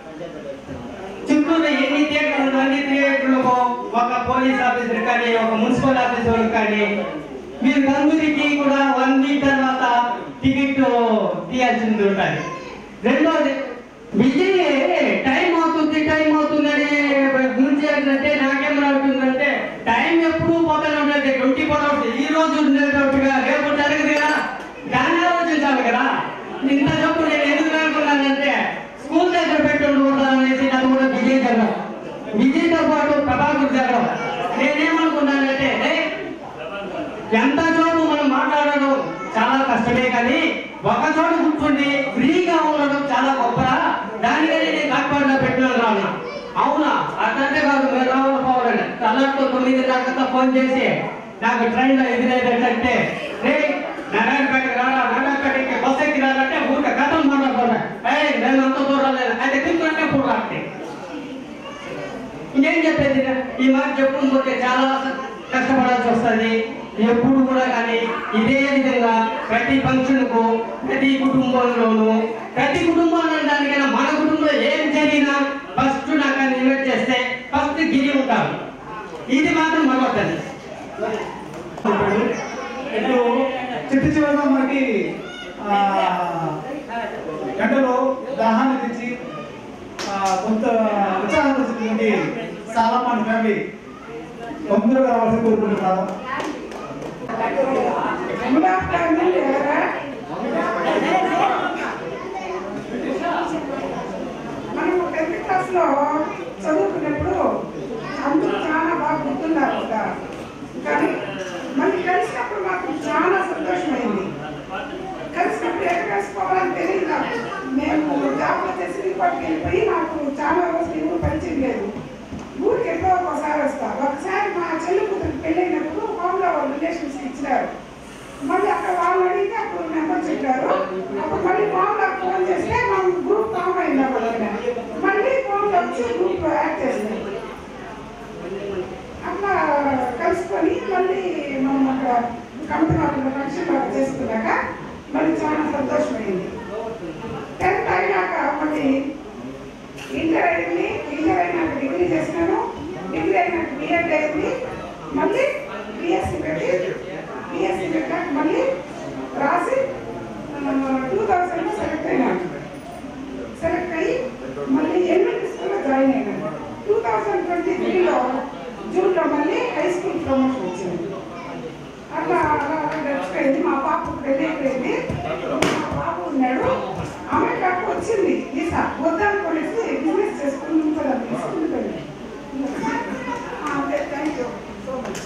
చిత్తూరులో ఎన్ని థియేటర్లు ఉందో అన్ని థియేటర్లకు ఒక పోలీస్ ఆఫీసర్ కానీ ఒక మున్సిపల్ ఆఫీసర్ కానీ మీరు గంగురికి కూడా వన్ వీక్ తర్వాత టికెట్ తీయాల్సింది ఉంటుంది రెండోది విజయ్ టైం అవుతుంది టైం అవుతుందని గురించి ఏంటంటే నాకేం అవుతుందంటే టైం ఎప్పుడు పోతానే ఉంటుంది ట్వంటీ ఫోర్ అవర్స్ ఈ రోజు ఉండేటట్టుగా రేపు జరగదు కదా దాన్ని ఆలోచించాలి కదా ఇంత చెప్పు నేను ఎందుకు అనుకున్నానంటే స్కూల్ దగ్గర పెట్టుకుంటూ అనేసి నాకు కూడా విజయ్ జరగడం విజయ్తో పాటు ప్రభాకర్ జరగడం నేనేమనుకున్నానంటే "ఏయ్, ఎంత చోటు మనం మాట్లాడడం చాలా కష్టమే కానీ ఒక చోట కూర్చుండి ఫ్రీగా ఉండడం చాలా గొప్పరా దానికని నేను కాట్పాడులో పెట్టినాను అన్న అవునా అదంటే కాదు మీరు రావాలి పోవాలండి తలతో తొమ్మిది దాకా ఫోన్ చేసి నాకు ట్రైన్ లో ఎదురైందంటే రే నారాయణపేట రారా నారాయణపేటకి బస్ ఎక్కి రాలంటే ఊరికే కథలు మాట్లాడుతున్నా ఏ నేను అంత దూరం లేదు అయితే తింటుంటే పూర్తి ఇంకేం చెప్పేది ఈ మాట చెప్పుకుని పోతే చాలా కష్టపడాల్సి వస్తుంది ఎప్పుడు కూడా కానీ ఇదే విధంగా ప్రతి ఫంక్షన్కు ప్రతి కుటుంబంలోనూ ప్రతి కుటుంబంలో దానికైనా మన కుటుంబంలో ఏం జరిగినా ఫస్ట్ నాకు అని ఇన్వైట్ చేస్తే ఫస్ట్ గిరి ఉంటారు ఇది మాత్రం మరొకటి ఇప్పుడు చిట్టు చివరిగా మనకి ఆ, గంటలో దాహాన్ని తెచ్చి ఆ, కొంత ఉత్సాహం తెచ్చినటువంటి సాలమాన్ ఫ్యామిలీ తొందరగా రావాల్సి కోరుకుంటున్నాను గుడ్ ఆఫ్టర్నూన్ ఎవరా మనం టెన్త్ క్లాస్ లో చదువుకున్నప్పుడు అందరూ చాలా బాగా గుర్తున్నారు కదా కానీ మళ్ళీ కలిసినప్పుడు మాకు చాలా సంతోషమైంది కలిసినప్పుడు ఎక్కడ కలుసుకోవాలని తెలియదు నాకు మేము జాబ్ వచ్చేసి రిపోర్ట్కి వెళ్ళిపోయి నాకు చాలా రోజులు ఎవరు పరిచయం లేదు ఊరికి ఎప్పుడో ఒకసారి వస్తా ఒకసారి మా చెల్లి కూతురు పెళ్ళైనప్పుడు హోమ్లో వాళ్ళ రిలేషన్స్ ఇచ్చినారు మళ్ళీ అక్కడ వాళ్ళు అడిగితే అప్పుడు నెంబర్ చెప్పారు అప్పుడు మళ్ళీ ఫోన్లో ఫోన్ చేస్తే మా గ్రూప్ ఫామ్ అయింది అప్పుడు మళ్ళీ ఫోన్లో వచ్చి గ్రూప్ యాడ్ చేస్తాం అట్లా కలుసుకొని మళ్ళీ మనం అక్కడ కంపెనీ అక్కడ ఫంక్షన్ వర్క్ చేసుకున్నాక మళ్ళీ చాలా సంతోషమైంది టెన్త్ అయినాక మళ్ళీ ఇంటర్ అయింది ఇంటర్ అయినాక డిగ్రీ చేసినాను డిగ్రీ అయినాక బిఎడ్ అయింది మళ్ళీ బిఎస్సి పెట్టి బిఎస్సి పెట్టాక మళ్ళీ రాసి టూ థౌసండ్ సెలెక్ట్ అయినాను సెలెక్ట్ అయ్యి మళ్ళీ ఎలిమెంటరీ స్కూల్లో జాయిన్ అయినాను టూ థౌసండ్ ట్వంటీ త్రీలో జూన్లో మళ్ళీ హై స్కూల్ ప్రమోషన్ వచ్చింది అట్లా అలా అలా గడిచిపోయింది మా పాప పెళ్ళి అయిపోయింది మా బాబు ఉన్నాడు అమెరికాకు వచ్చింది వీసా వద్దనుకోనేసి బిజినెస్ చేసుకుని ఉంటాడు తీసుకుంటుంది అంతే థ్యాంక్ యూ సో మచ్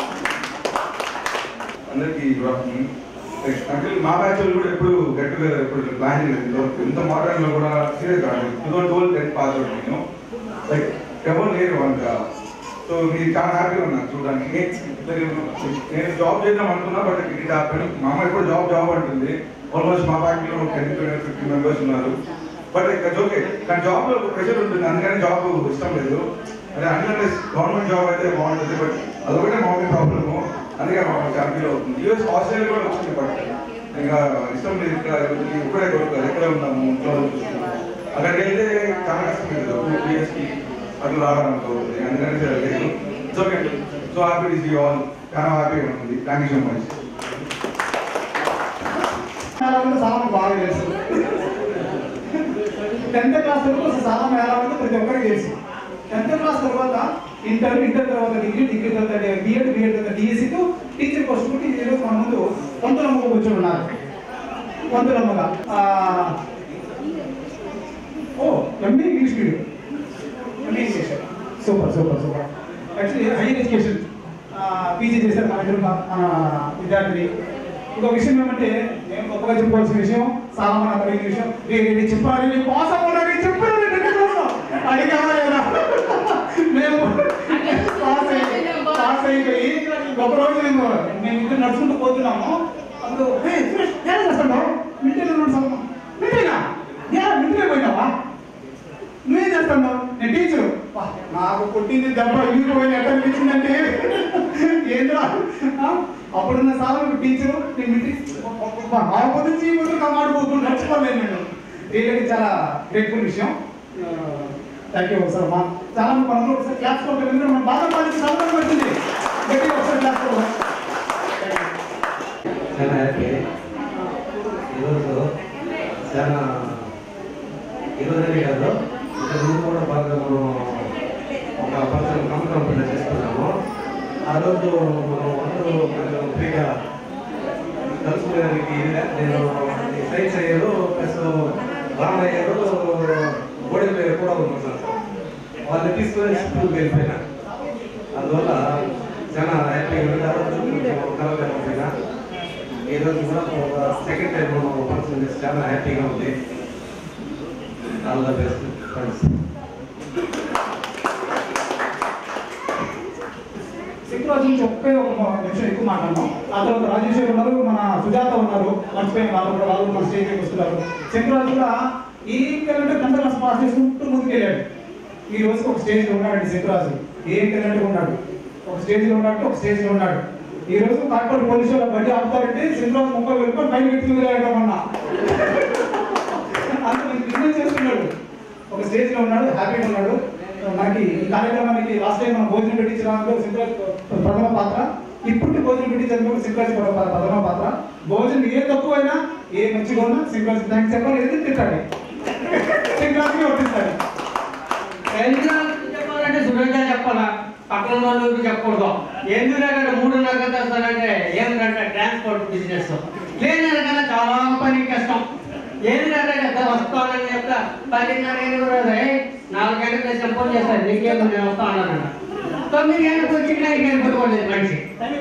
అందరికీ గుడ్ ఆఫ్టర్నూన్ అంటే మా బ్యాచ్ వాళ్ళు కూడా ఎప్పుడు గెట్ టుగెదర్ ఎప్పుడు ప్లాన్ చేయలేదు ఇంతవరకు ఇంత మోడర్న్ లో కూడా సీరియస్ కాదు two thousand twelve tenth pass out నేను లైక్ ఎవరు లేరు అంత సో మీరు చాలా హ్యాపీగా ఉన్నారు చూడడానికి నేను జాబ్ చేద్దాం అనుకున్నా బట్ ఇది హ్యాపీ మా అమ్మ ఎప్పుడు జాబ్ జాబ్ అంటుంది ఆల్మోస్ట్ మా ఫ్యామిలీలో ఒక టెన్ ఫిఫ్టీన్ మెంబర్స్ ఉన్నారు బట్ ఇట్స్ ఓకే కానీ జాబ్ లో ప్రెషర్ ఉంటుంది అందుకని జాబ్ ఇష్టం లేదు అదే అంటే గవర్నమెంట్ జాబ్ అయితే బాగుంటుంది బట్ అదొకటే మా మమ్మీ ప్రాబ్లము అందుకే మా ఫ్యామిలీలో అవుతుంది యూఎస్ ఆస్ట్రేలియా కూడా వచ్చింది బట్ ఇంకా ఇష్టం లేదు ఇక్కడ ఇప్పుడే కొడుతుంది ఎక్కడ ఉన్నాము ఇంట్లో చూసుకుంటాము. అక్కడికి వెళ్తే చాలా కష్టం లేదు పిఎస్కి అట్లా రావడానికి అవుతుంది అందుకని సరే లేదు it's okay so happy to see all చాలా హ్యాపీగా ఉంటుంది థ్యాంక్ యూ సో మచ్ చాలా మంది సాలం బాగా తెలుసు టెన్త్ క్లాస్ వరకు అసలు సాలం ఎలా ఉందో ప్రతి ఒక్కరికి తెలుసు టెన్త్ క్లాస్ తర్వాత ఇంటర్ ఇంటర్ తర్వాత డిగ్రీ డిగ్రీ తర్వాత బిఎడ్ బిఎడ్ తర్వాత డిఎస్సి టు టీచర్ పోస్ట్ కు టీచర్ మన ముందు పొంతులమ్మగా కూర్చొని ఉన్నారు పొంతులమ్మగా ఆ, ఓ MA English medium MA English super super super actually higher education PG చేశారు మన ఇద్దరు మన విద్యార్థిని ఇంకో విషయం ఏమంటే నేను గొప్పగా చెప్పుకోవాల్సిన విషయం చాలా మంది అర్థమైన విషయం నేను చెప్పాలి నేను పాస్ అవ్వడానికి చెప్పాలి అడిగావా లేదా మేము పాస్ అయ్యి పాస్ అయిపోయి ఒక రోజు మేము మేము ఇద్దరు నడుచుకుంటూ పోతున్నాము అప్పుడు "హే, సురేష్, ఏం చేస్తున్నావు మిలిటరీలో ఉన్నాడు సార్ మిలిటరీనా యా మిలిటరీ పోయినావా నువ్వేం చేస్తున్నావు నేను టీచరు వా, నాకు కొట్టింది దెబ్బ ఇంటికి పోయిన ఎట్లా పిలిచిందంటే ఏంద్రా ఆ? అప్పుడున్న సార్ టీచరు నేను మిలిటరీ ఆ పొద్దు ఈ పొద్దు కమాడిపోతుంది మర్చిపోలేను నేను వీళ్ళకి చాలా గ్రేట్ఫుల్ విషయం థ్యాంక్ యూ సార్ మా చాలా మంది పనులు ఒకసారి క్లాస్ కొట్టాలి ఎందుకంటే మన బాగా పాలించి సంవత్సరం పడుతుంది గట్టిగా ఒకసారి క్లాస్ కొడదాం చాలా హ్యాపీ ఈరోజు చాలా ఈరోజే కాదు ఇంతకు ముందు కూడా బాగా మనం ఒక పర్సన్ కంపెనీ చేసుకున్నాము ఆ రోజు మనం అందరూ కొంచెం ఫ్రీగా కలుసుకోవడానికి ఇది నేను సైన్స్ అయ్యారు ప్లస్ రామయ్య అయ్యారు గోడెలు కూడా ఉన్నారు వాళ్ళు తీసుకొని స్కూల్కి వెళ్ళిపోయినా అందువల్ల చాలా హ్యాపీగా ఉంది ఆ రోజు కొంచెం కలగలేకపోయినా ఈ రోజు కూడా ఒక సెకండ్ టైం మనం పర్సన్ చేసి చాలా హ్యాపీగా ఉంది ఆల్ ద బెస్ట్ ఫ్రెండ్స్ సింక్రాజ్ నుంచి ఒకే ఒక నిమిషం ఎక్కువ మాట్లాడదాం ఆ తర్వాత రాజేశ్వరి ఉన్నారు మన సుజాత ఉన్నారు మర్చిపోయిన వాళ్ళు కూడా వాళ్ళు మన స్టేజ్ మీద వస్తున్నారు సింక్రాజ్ కూడా ఏం కరెంట్ టెన్త్ క్లాస్ పాస్ చేసుకుంటూ ముందుకెళ్ళాడు ఈ రోజు ఒక స్టేజ్ లో ఉన్నాడు సింక్రాజ్ ఏం కరెంట్ ఉన్నాడు ఒక స్టేజ్ లో ఉన్నాడు ఒక స్టేజ్ లో ఉన్నాడు ఈ రోజు కార్పొరేట్ పోలీసు వాళ్ళ బండి ఆపుతారంటే సింక్రాజ్ ముప్పై వెళ్ళిపోయి పైన వ్యక్తులు వెళ్ళడం అంత బిజినెస్ చేస్తున్నాడు ఒక స్టేజ్ లో ఉన్నాడు హ్యాపీగా ఉన్నాడు మనకి ఈ కార్యక్రమానికి లాస్ట్ టైం మనం భోజనం పెట్టించడంలో సింక్రాజ్ ప్రథమ పాత్ర ఇప్పుడు భోజనం పెట్టించడంలో సింక్రాజ్ ప్ర- ప్రథమ పాత్ర భోజనం ఏ తక్కువైనా ఏ మంచిగా ఉన్నా సింక్రాజ్ థ్యాంక్స్ చెప్పాలి ఏది తిట్టాలి సింక్రాజ్ వర్తిస్తాడు చెప్పాలంటే సురేష్ చెప్పాలా పక్కన వాళ్ళు చెప్పకూడదు ఎందుకంటే మూడున్నర గంటలు వస్తానంటే ఏమిటంటే ట్రాన్స్పోర్ట్ బిజినెస్ లేదనకన్నా చాలా పని కష్టం ఏంటంటే కదా వస్తానని చెప్తా పదిన్నర ఎనిమిది "ఏయ్, నాలుగు గంటలకు వచ్చి ఫోన్ చేస్తారు నీకేం నేను వస్తా అన్నాను తొమ్మిది గంటలకు వచ్చి ఇంటికి వెళ్ళిపోలేదు మనిషి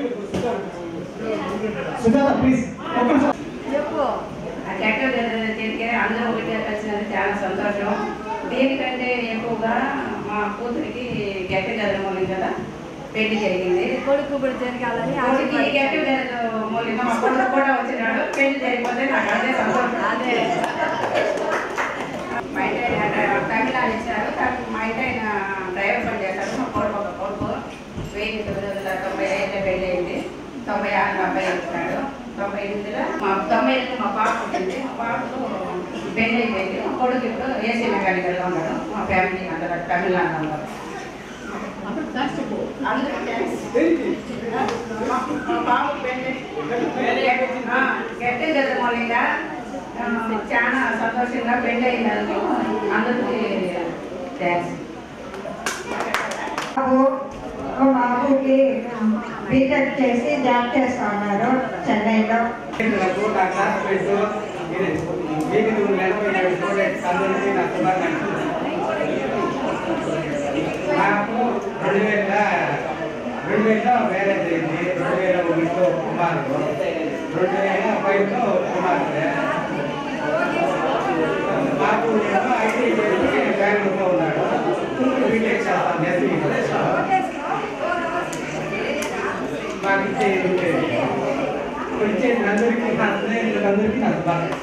సుజాత ప్లీజ్ ఒక్క నిమిషం చెప్పు ఆ గెట్ చేతికి అందరూ ఒకటిగా కలిసినందుకు చాలా సంతోషం దీనికంటే ఎక్కువగా మా కూతురికి గెట్ గదరమూలం కదా పెళ్లి జరిగింది కొడుకు ఇప్పుడు జరగాలని కొడుకు ఈ గెట్ మూలిక మా కొడుకు కూడా వచ్చినాడు పెళ్లి జరిగిపోతే నాకు అదే సంతోషం అదే మా ఇంటి ఆయన తమిళనాడు ఇచ్చారు కానీ మా ఇంటి ఆయన డ్రైవర్ పని చేశారు మా కొడుకు ఒక కొడుకు వెయ్యి తొమ్మిది వందల తొంభై ఐదులో పెళ్ళి అయింది తొంభై ఆరు అబ్బాయి వచ్చినాడు తొంభై ఎనిమిదిలో మా తొంభై ఎనిమిది మా పాప పుట్టింది మా పాపకు పెళ్ళి అయిపోయింది మా కొడుకు ఇప్పుడు ఏసీ మెకానికల్గా ఉన్నాడు మా ఫ్యామిలీ అందరూ తమిళనాడు ఉన్నారు అందరూ థ్యాంక్స్ మా మా పాప పెళ్ళి గట్టి గదమూలంగా చాలా సంతోషంగా పెళ్ళి అయినందుకు అందరికీ థ్యాంక్స్ బాబు ఓ బాబుకి బీటెక్ చేసి జాబ్ చేస్తా ఉన్నారు చెన్నైలో నాకు నా క్లాస్మేట్స్ మీకు లేకపోయిన స్టూడెంట్స్ అందరికీ నా శుభాకాంక్షలు నాకు రెండు వేల రెండు వేల మ్యారేజ్ అయింది రెండు వేల ఒకటిలో కుమారుడు రెండు వేల ఫైవ్లో కుమార్తె మాకు ఏమో ఐటీ చేసి బెంగళూరులో ఉన్నాడు బీటెక్ చేస్తాను ఎస్సీ మాకు ఇచ్చేది లేదు. వచ్చేది అందరికీ నా స్నేహితులందరికీ నా శుభాకాంక్షలు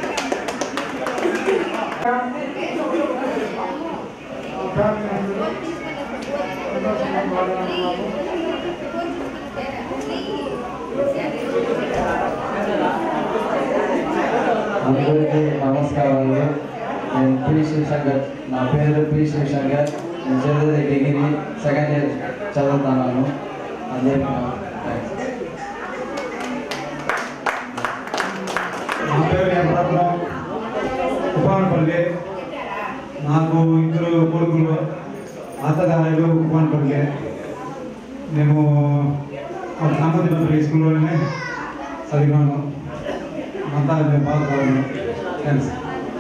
అందరికీ నమస్కారాలు నేను పి శివశంకర్ నా పేరు పి శివశంకర్ నేను చదివేది డిగ్రీ సెకండ్ ఇయర్ చదువుతున్నాను అందరికీ థ్యాంక్స్ నా పేరు వెంకటరత్నం ఉపానపల్లి నాకు ఇద్దరు కొడుకులు అత్త అంతా మేము బాగుపడాలి థ్యాంక్స్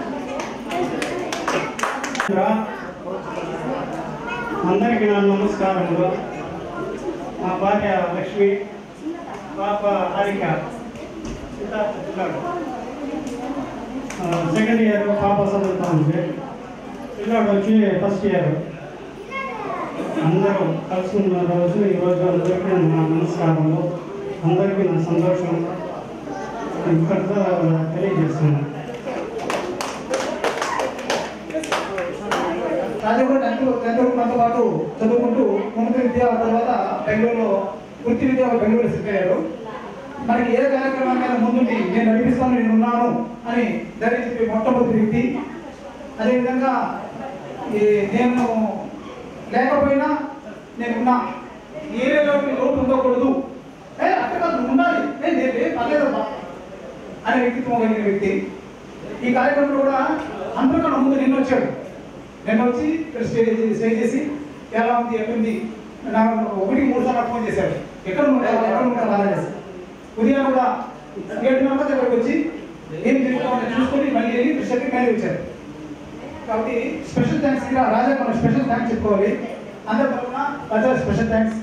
అందరికీ నా నమస్కారములు మా భార్య లక్ష్మి పాప హారిక సిద్ధార్థ పిల్లాడు సెకండ్ ఇయర్ పాప చదువుతా ఉంది పిల్లాడు వచ్చి ఫస్ట్ ఇయర్ అందరూ కలుసుకున్న రోజు ఈరోజు అందరికీ నా నమస్కారములు అందరికీ నా సంతోషం ఇక్కడితో తెలియజేస్తున్నాను రాజు కూడా టెన్త్ టెన్త్ వరకు మనతో పాటు చదువుకుంటూ ఉన్నత విద్య తర్వాత బెంగళూరులో వృత్తి విద్య బెంగళూరు సెటిల్ అయ్యారు మనకి ఏ కార్యక్రమానికైనా ముందుండి నేను నడిపిస్తాను నేను ఉన్నాను అని ధైర్యం చెప్పి మొట్టమొదటి వ్యక్తి అదేవిధంగా ఈ నేను లేకపోయినా నేను ఉన్నా ఏరియాలో లోటు ఉండకూడదు ఏ అట్ట కాదు నువ్వు ఉండాలి ఏ నేను లేదు పర్లేదమ్మా అనే వ్యక్తిత్వం కలిగిన వ్యక్తి ఈ కార్యక్రమంలో కూడా అందరికన్నా ముందు నిన్న వచ్చాడు నిన్న వచ్చి ఇక్కడ స్టే స్టే చేసి ఎలా ఉంది ఎక్కడుంది నాకు ఒకటికి మూడు సార్లు ఫోన్ చేశాడు ఎక్కడ ఉంటావు ఎక్కడ ఉంటావు అలా చేసి ఉదయం కూడా ఏడున్నర దగ్గరకు వచ్చి ఏం చెప్తామని చూసుకొని మళ్ళీ వెళ్ళి కృష్ణకి మళ్ళీ వచ్చారు కాబట్టి స్పెషల్ థ్యాంక్స్ ఇంకా రాజా మనం స్పెషల్ థ్యాంక్స్ చెప్పుకోవాలి అందరి తరఫున రాజా స్పెషల్ థ్యాంక్స్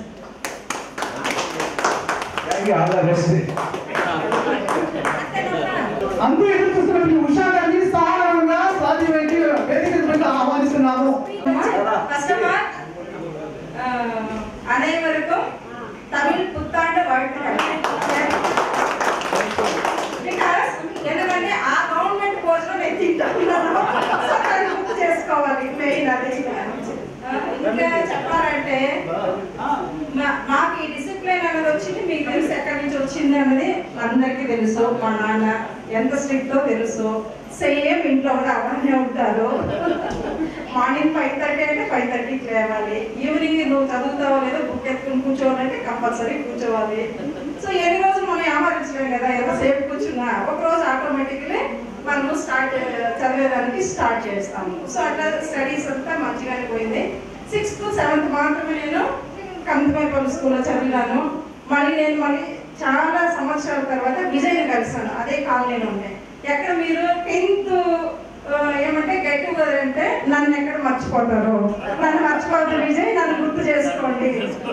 అందరూ ఎదురు చూస్తున్నటువంటి ఉషా గారిని సాధారణంగా సాధ్యమైతే వేదిక మీద ఆహ్వానిస్తున్నాము ஃபர்ஸ்ட் ஆஃப் ஆல் அனைவருக்கும் தமிழ் புத்தாண்டு வாழ்த்துக்கள் బికాస్ ఎందుకంటే ఆ గవర్నమెంట్ కోర్సులో నేను తింటాను సో దాన్ని గుర్తు చేసుకోవాలి మెయిన్ అది ఆ, ఇంకా చెప్పాలంటే మా- మాకు ఈ డిసిప్లిన్ అనేది వచ్చింది మీకు తెలుసు ఎక్కడి నుంచి వచ్చింది అన్నది అందరికీ తెలుసు మా నాన్న ఎంత స్ట్రిక్టో తెలుసు సేమ్ ఇంట్లో కూడా అవన్నీ ఉంటారు మార్నింగ్ ఫైవ్ థర్టీ అంటే ఫైవ్ థర్టీకి లేవాలి ఈవినింగ్ నువ్వు చదువుతావో లేదో బుక్ ఎత్తుకుని కూర్చోవాలంటే కంపల్సరీ కూర్చోవాలి సో ఎన్ని రోజులు మనం ఆమరించలేం కదా ఎంతసేపు కూర్చున్నా ఒక రోజు ఆటోమేటిక్లీ మనము స్టార్ట్ చదివేదానికి స్టార్ట్ చేస్తాము సో అట్లా స్టడీస్ అంతా మంచిగానే పోయింది సిక్స్త్ సెవెంత్ మాత్రమే నేను కందుమైపల్లి స్కూల్లో చదివాను మళ్ళీ నేను మళ్ళీ చాలా సంవత్సరాల తర్వాత విజయ్ని కలిసాను అదే కాలనీలో ఉండే ఎక్కడ మీరు టెన్త్ ఏమంటే గెట్ టుగెదర్ అంటే నన్ను ఎక్కడ మర్చిపోతారు నన్ను మర్చిపోతారు విజయ్ నన్ను గుర్తు చేసుకోండి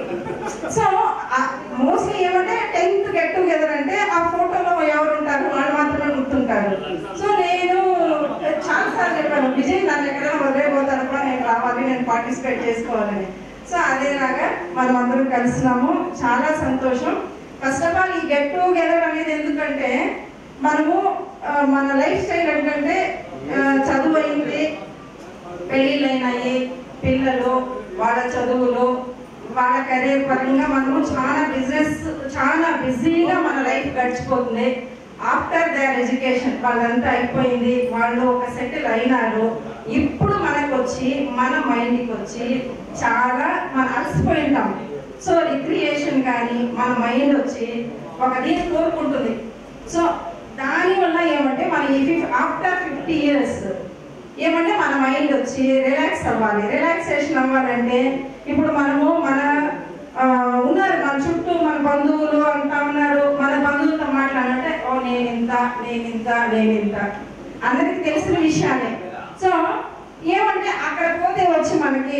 సో మోస్ట్లీ ఏమంటే టెన్త్ గెట్ టుగెదర్ అంటే ఆ ఫోటోలో ఎవరు ఉంటారు వాళ్ళు మాత్రమే గుర్తుంటారు సో నేను చాలా సార్లు చెప్పాను విజయ్ నన్ను ఎక్కడైనా వదిలేపోతాను కూడా నేను రావాలి నేను పార్టిసిపేట్ చేసుకోవాలని సో అదేలాగా మనం అందరం కలిసినాము చాలా సంతోషం ఫస్ట్ ఆఫ్ ఆల్ ఈ గెట్ టుగెదర్ అనేది ఎందుకంటే మనము ఆ, మన లైఫ్ స్టైల్ ఏంటంటే ఆ, చదువు అయింది పెళ్ళిళ్ళు అయినాయి పిల్లలు వాళ్ళ చదువులు వాళ్ళ కెరీర్ పరంగా మనము చాలా బిజినెస్ చాలా బిజీగా మన లైఫ్ గడిచిపోతుంది ఆఫ్టర్ దర్ ఎడ్యుకేషన్ వాళ్ళంతా అయిపోయింది వాళ్ళు ఒక సెటిల్ అయినారు ఇప్పుడు మనకు వచ్చి మన మైండ్కి వచ్చి చాలా మనం అలసిపోయి ఉంటాం సో రిక్రియేషన్ కానీ మన మైండ్ వచ్చి ఒక దీన్ని కోరుకుంటుంది సో దాని వల్ల ఏమంటే మన ఈ ఆఫ్టర్ ఫిఫ్టీ ఇయర్స్ ఏమంటే మన మైండ్ వచ్చి రిలాక్స్ అవ్వాలి రిలాక్సేషన్ అవ్వాలంటే ఇప్పుడు మనము మన ఆ, ఉన్నారు మన చుట్టూ మన బంధువులు అంటా ఉన్నారు మన బంధువులతో మాట్లాడాలంటే ఓ నేను ఇంత నేను ఇంత నేను ఇంత అందరికి తెలిసిన విషయాలే సో ఏమంటే అక్కడ పోతే వచ్చి మనకి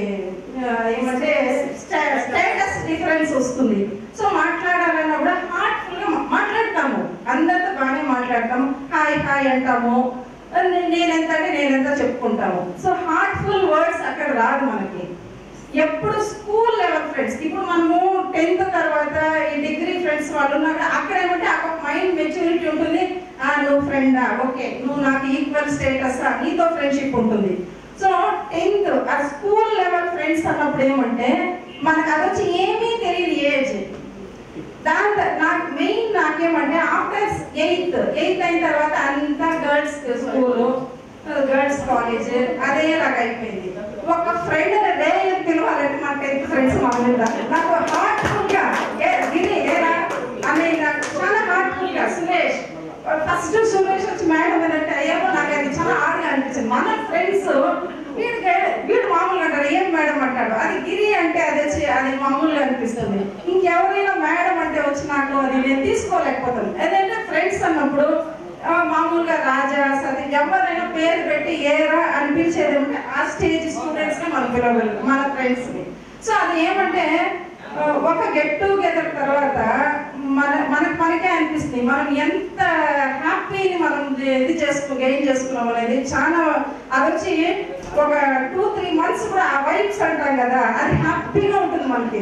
ఆ, ఏమంటే స్టేటస్ డిఫరెన్స్ వస్తుంది సో మాట్లాడాలన్నా కూడా హార్ట్ఫుల్ గా మా- మాట్లాడతాము అందరితో బాగానే మాట్లాడతాము హాయ్ హాయ్ అంటాము నే- నేనెంత అంటే నేనెంత చెప్పుకుంటాము సో హార్ట్ఫుల్ వర్డ్స్ అక్కడ రాదు మనకి ఎప్పుడు స్కూల్ లెవెల్ ఫ్రెండ్స్ ఇప్పుడు మనము టెన్త్ తర్వాత ఈ డిగ్రీ ఫ్రెండ్స్ వాళ్ళు ఉన్నారు అక్కడ ఏమంటే ఒక మైండ్ మెచ్యూరిటీ ఉంటుంది ఆ నువ్వు ఫ్రెండా ఓకే నువ్వు నాకు ఈక్వల్ స్టేటస్ నీతో ఫ్రెండ్షిప్ ఉంటుంది సో టెన్త్ ఆ స్కూల్ లెవెల్ ఫ్రెండ్స్ అన్నప్పుడు ఏమంటే మనకు అది వచ్చి ఏమీ తెలియదు ఏజ్ దాని త- నాకు మెయిన్ నాకేమంటే ఆఫ్టర్ ఎయిత్ ఎయిత్ అయిన తర్వాత అంతా గర్ల్స్ స్కూల్ గర్ల్స్ కాలేజ్ అదేలాగా అయిపోయింది ఒక ఫ్రెండ్ డే పిలవాలంటే మా టెన్త్ ఫ్రెండ్స్ మా మీద నాకు హార్ట్ఫుల్ గా ఏ గిరి ఏరా అని నాకు చాలా హార్ట్ఫుల్ గా సురేష్ ఫస్ట్ సురేష్ వచ్చి మేడం అంటే ఏమో నాకు అది చాలా ఆడగా అనిపించింది మన ఫ్రెండ్స్ వీడు గే- వీడు మామూలుగా అంటారు ఏం మేడం అంటాడు అది గిరి అంటే అది వచ్చి అది మామూలుగా అనిపిస్తుంది ఇంకెవరైనా మేడం అంటే వచ్చి నాకు అది నేను తీసుకోలేకపోతాను ఏదంటే ఫ్రెండ్స్ అన్నప్పుడు ఆ, మామూలుగా రాజా సతీ ఎవరైనా పేరు పెట్టి ఏరా అని పిలిచేది ఉంటే ఆ స్టేజ్ స్టూడెంట్స్ ని మనం పిలవగలం మన ఫ్రెండ్స్ ని సో అది ఏమంటే ఆ, ఒక గెట్ టుగెదర్ తర్వాత మన మనకు మనకే అనిపిస్తుంది మనం ఎంత హ్యాపీని మనం ఇది చేసుకు గెయిన్ చేసుకున్నాం అనేది చాలా అది వచ్చి ఒక టూ త్రీ మంత్స్ కూడా ఆ వైబ్స్ అంటాం కదా అది హ్యాపీగా ఉంటుంది మనకి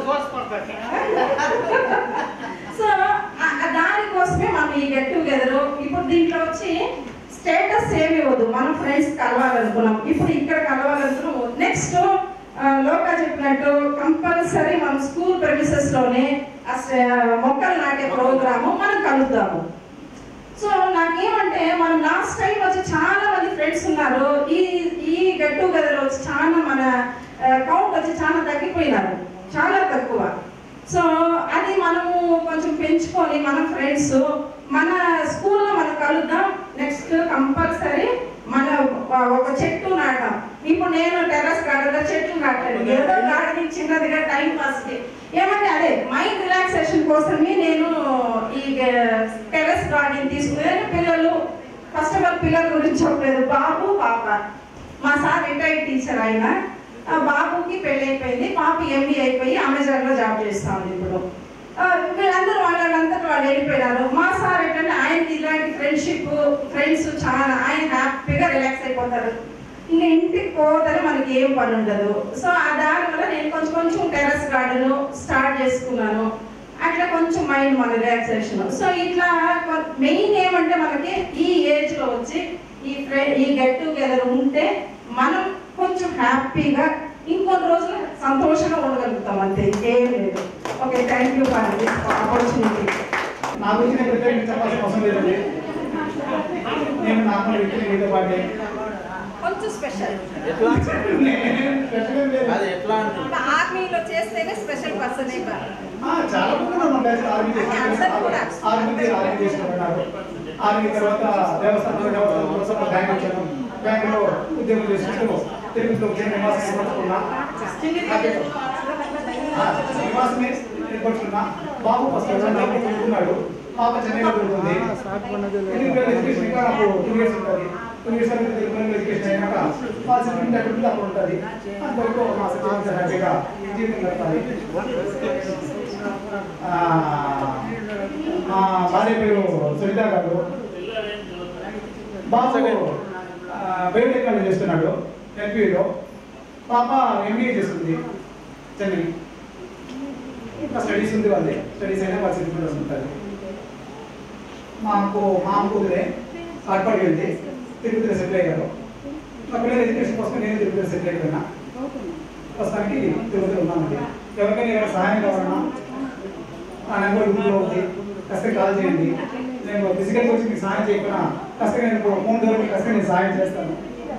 సో ఆ- ఆ దానికోసమే మనం ఈ గెట్ టుగెదర్ ఇప్పుడు దీంట్లో వచ్చి స్టేటస్ ఏమి ఇవ్వదు మనం ఫ్రెండ్స్ కలవాలనుకున్నాం ఇప్పుడు ఇక్కడ కలవాలనుకున్నాం నెక్స్ట్ లోకా చెప్పినట్టు కంపల్సరీ మనం స్కూల్ ప్రెమిసెస్ లోనే ఆ స- మొక్కలు నాటే ప్రోగ్రాము మనం కలుద్దాము సో నాకేమంటే మనం లాస్ట్ టైం వచ్చి చాలా మంది ఫ్రెండ్స్ ఉన్నారు ఈ ఈ గెట్ టుగెదర్ వచ్చి చాలా మన కౌంట్ వచ్చి చాలా తగ్గిపోయినారు చాలా తక్కువ సో అది మనము కొంచెం పెంచుకొని మన ఫ్రెండ్స్ మన స్కూల్లో మనం కలుద్దాం నెక్స్ట్ కంపల్సరీ మన ఒక- ఒక చెట్టు నాటాం ఇప్పుడు నేను టెర్రస్ గార్డెన్ లో చెట్లు నాటాను ఏదో గార్డెనింగ్ చిన్నదిగా టైం పాస్ కి ఏమంటే అదే మైండ్ రిలాక్సేషన్ కోసమే నేను ఈ టెర్రస్ గార్డెన్ తీసుకునే పిల్లలు ఫస్ట్ ఆఫ్ ఆల్ పిల్లల గురించి చెప్పలేదు బాబు పాప మా సార్ రిటైర్డ్ టీచర్ ఆయన ఆ బాబుకి పెళ్లి అయిపోయింది పాప ఎంబీ అయిపోయి అమెజాన్ లో జాబ్ చేస్తా ఉంది ఇప్పుడు ఆ, వీళ్ళందరూ వాళ్ళందరూ వాళ్ళు వెళ్ళిపోయినారు మా సార్ ఏంటంటే ఆయనకి ఇలాంటి ఫ్రెండ్షిప్ ఫ్రెండ్స్ చాలా ఆయన హ్యాపీగా రిలాక్స్ అయిపోతారు ఇంకా ఇంటికి పోతే మనకి ఏం పని ఉండదు సో ఆ దాని వల్ల నేను కొంచెం కొంచెం టెర్రస్ గార్డెన్ స్టార్ట్ చేసుకున్నాను అట్లా కొంచెం మైండ్ మన రిలాక్సేషన్ సో ఇట్లా మెయిన్ ఏమంటే మనకి ఈ ఏజ్ లో వచ్చి ఈ ఫ్రెండ్ ఈ గెట్ టుగెదర్ ఉంటే మనం కొంచెం హ్యాపీగా ఇంకొన్ని రోజులు సంతోషంగా ఉండగలుగుతాం అంతే ఇంకేం లేదు okay thank you for this opportunity నా గురించి నేను ప్రత్యేకంగా చెప్పాల్సిన అవసరం లేదండి నేను నార్మల్ వ్యక్తిని మీతో పాటే కొంచెం స్పెషల్ అది ఎట్లా ఆర్మీలో చేస్తేనే స్పెషల్ పర్సన్ చాలా మంది ఉన్నారు మన బ్యాచ్ ఆర్మీ చేసిన ఆర్మీ ఆర్మీ చేసిన ఉన్నారు ఆర్మీ తర్వాత దేవస్థానం దేవస్థానం కోసం బ్యాంక్ వచ్చాను బ్యాంక్ లో ఉద్యోగం చేసుకుంటూ తిరుపతిలో వచ్చి నివాసం ఏర్పరచుకున్నా ఆ, నివాసమే ఏర్పరచుకున్నా బాబు ఫస్ట్ నాకు చదువుకున్నాడు పాప చెన్నైలో చదువుతుంది ఎడ్యుకేషన్ ఎడ్యుకేషన్ ఇంకా నాకు టూ ఇయర్స్ ఉంటుంది టూ ఇయర్స్ అనేది తెలుగు ఎడ్యుకేషన్ అయినాక మా సెటిల్మెంట్ ఎక్కడ ఉంటే అక్కడ ఉంటుంది అంతవరకు మా సెటిల్మెంట్ హ్యాపీగా జీవితం గడపాలి ఆ, మా భార్య పేరు సునీత గారు బాబు బయోటెక్నాలజీ చేస్తున్నాడు ఎల్పీలో పాప ఎంబీఏ చేస్తుంది చెన్నై ఇంకా స్టడీస్ ఉంది వాళ్ళే స్టడీస్ అయినా వాళ్ళ సెటిల్మెంట్ ఉంటుంది మాకు మా అమ్మ కూతురే కాట్పాడికి వెళ్తే తిరుపతిలో సెటిల్ అయ్యారు మా పిల్లల ఎడ్యుకేషన్ కోసం నేను తిరుపతిలో సెటిల్ అయిపోయినా ప్రస్తుతానికి తిరుపతిలో ఉన్నామండి ఎవరికైనా ఏమైనా సహాయం కావాలన్నా నా నెంబర్ గ్రూప్లో ఉంది కాస్త కాల్ చేయండి నేను ఫిజికల్గా వచ్చి మీకు సహాయం చేయకుండా కాస్త నేను ఫోన్ ద్వారా మీకు కాస్త నేను సహాయం చేస్తాను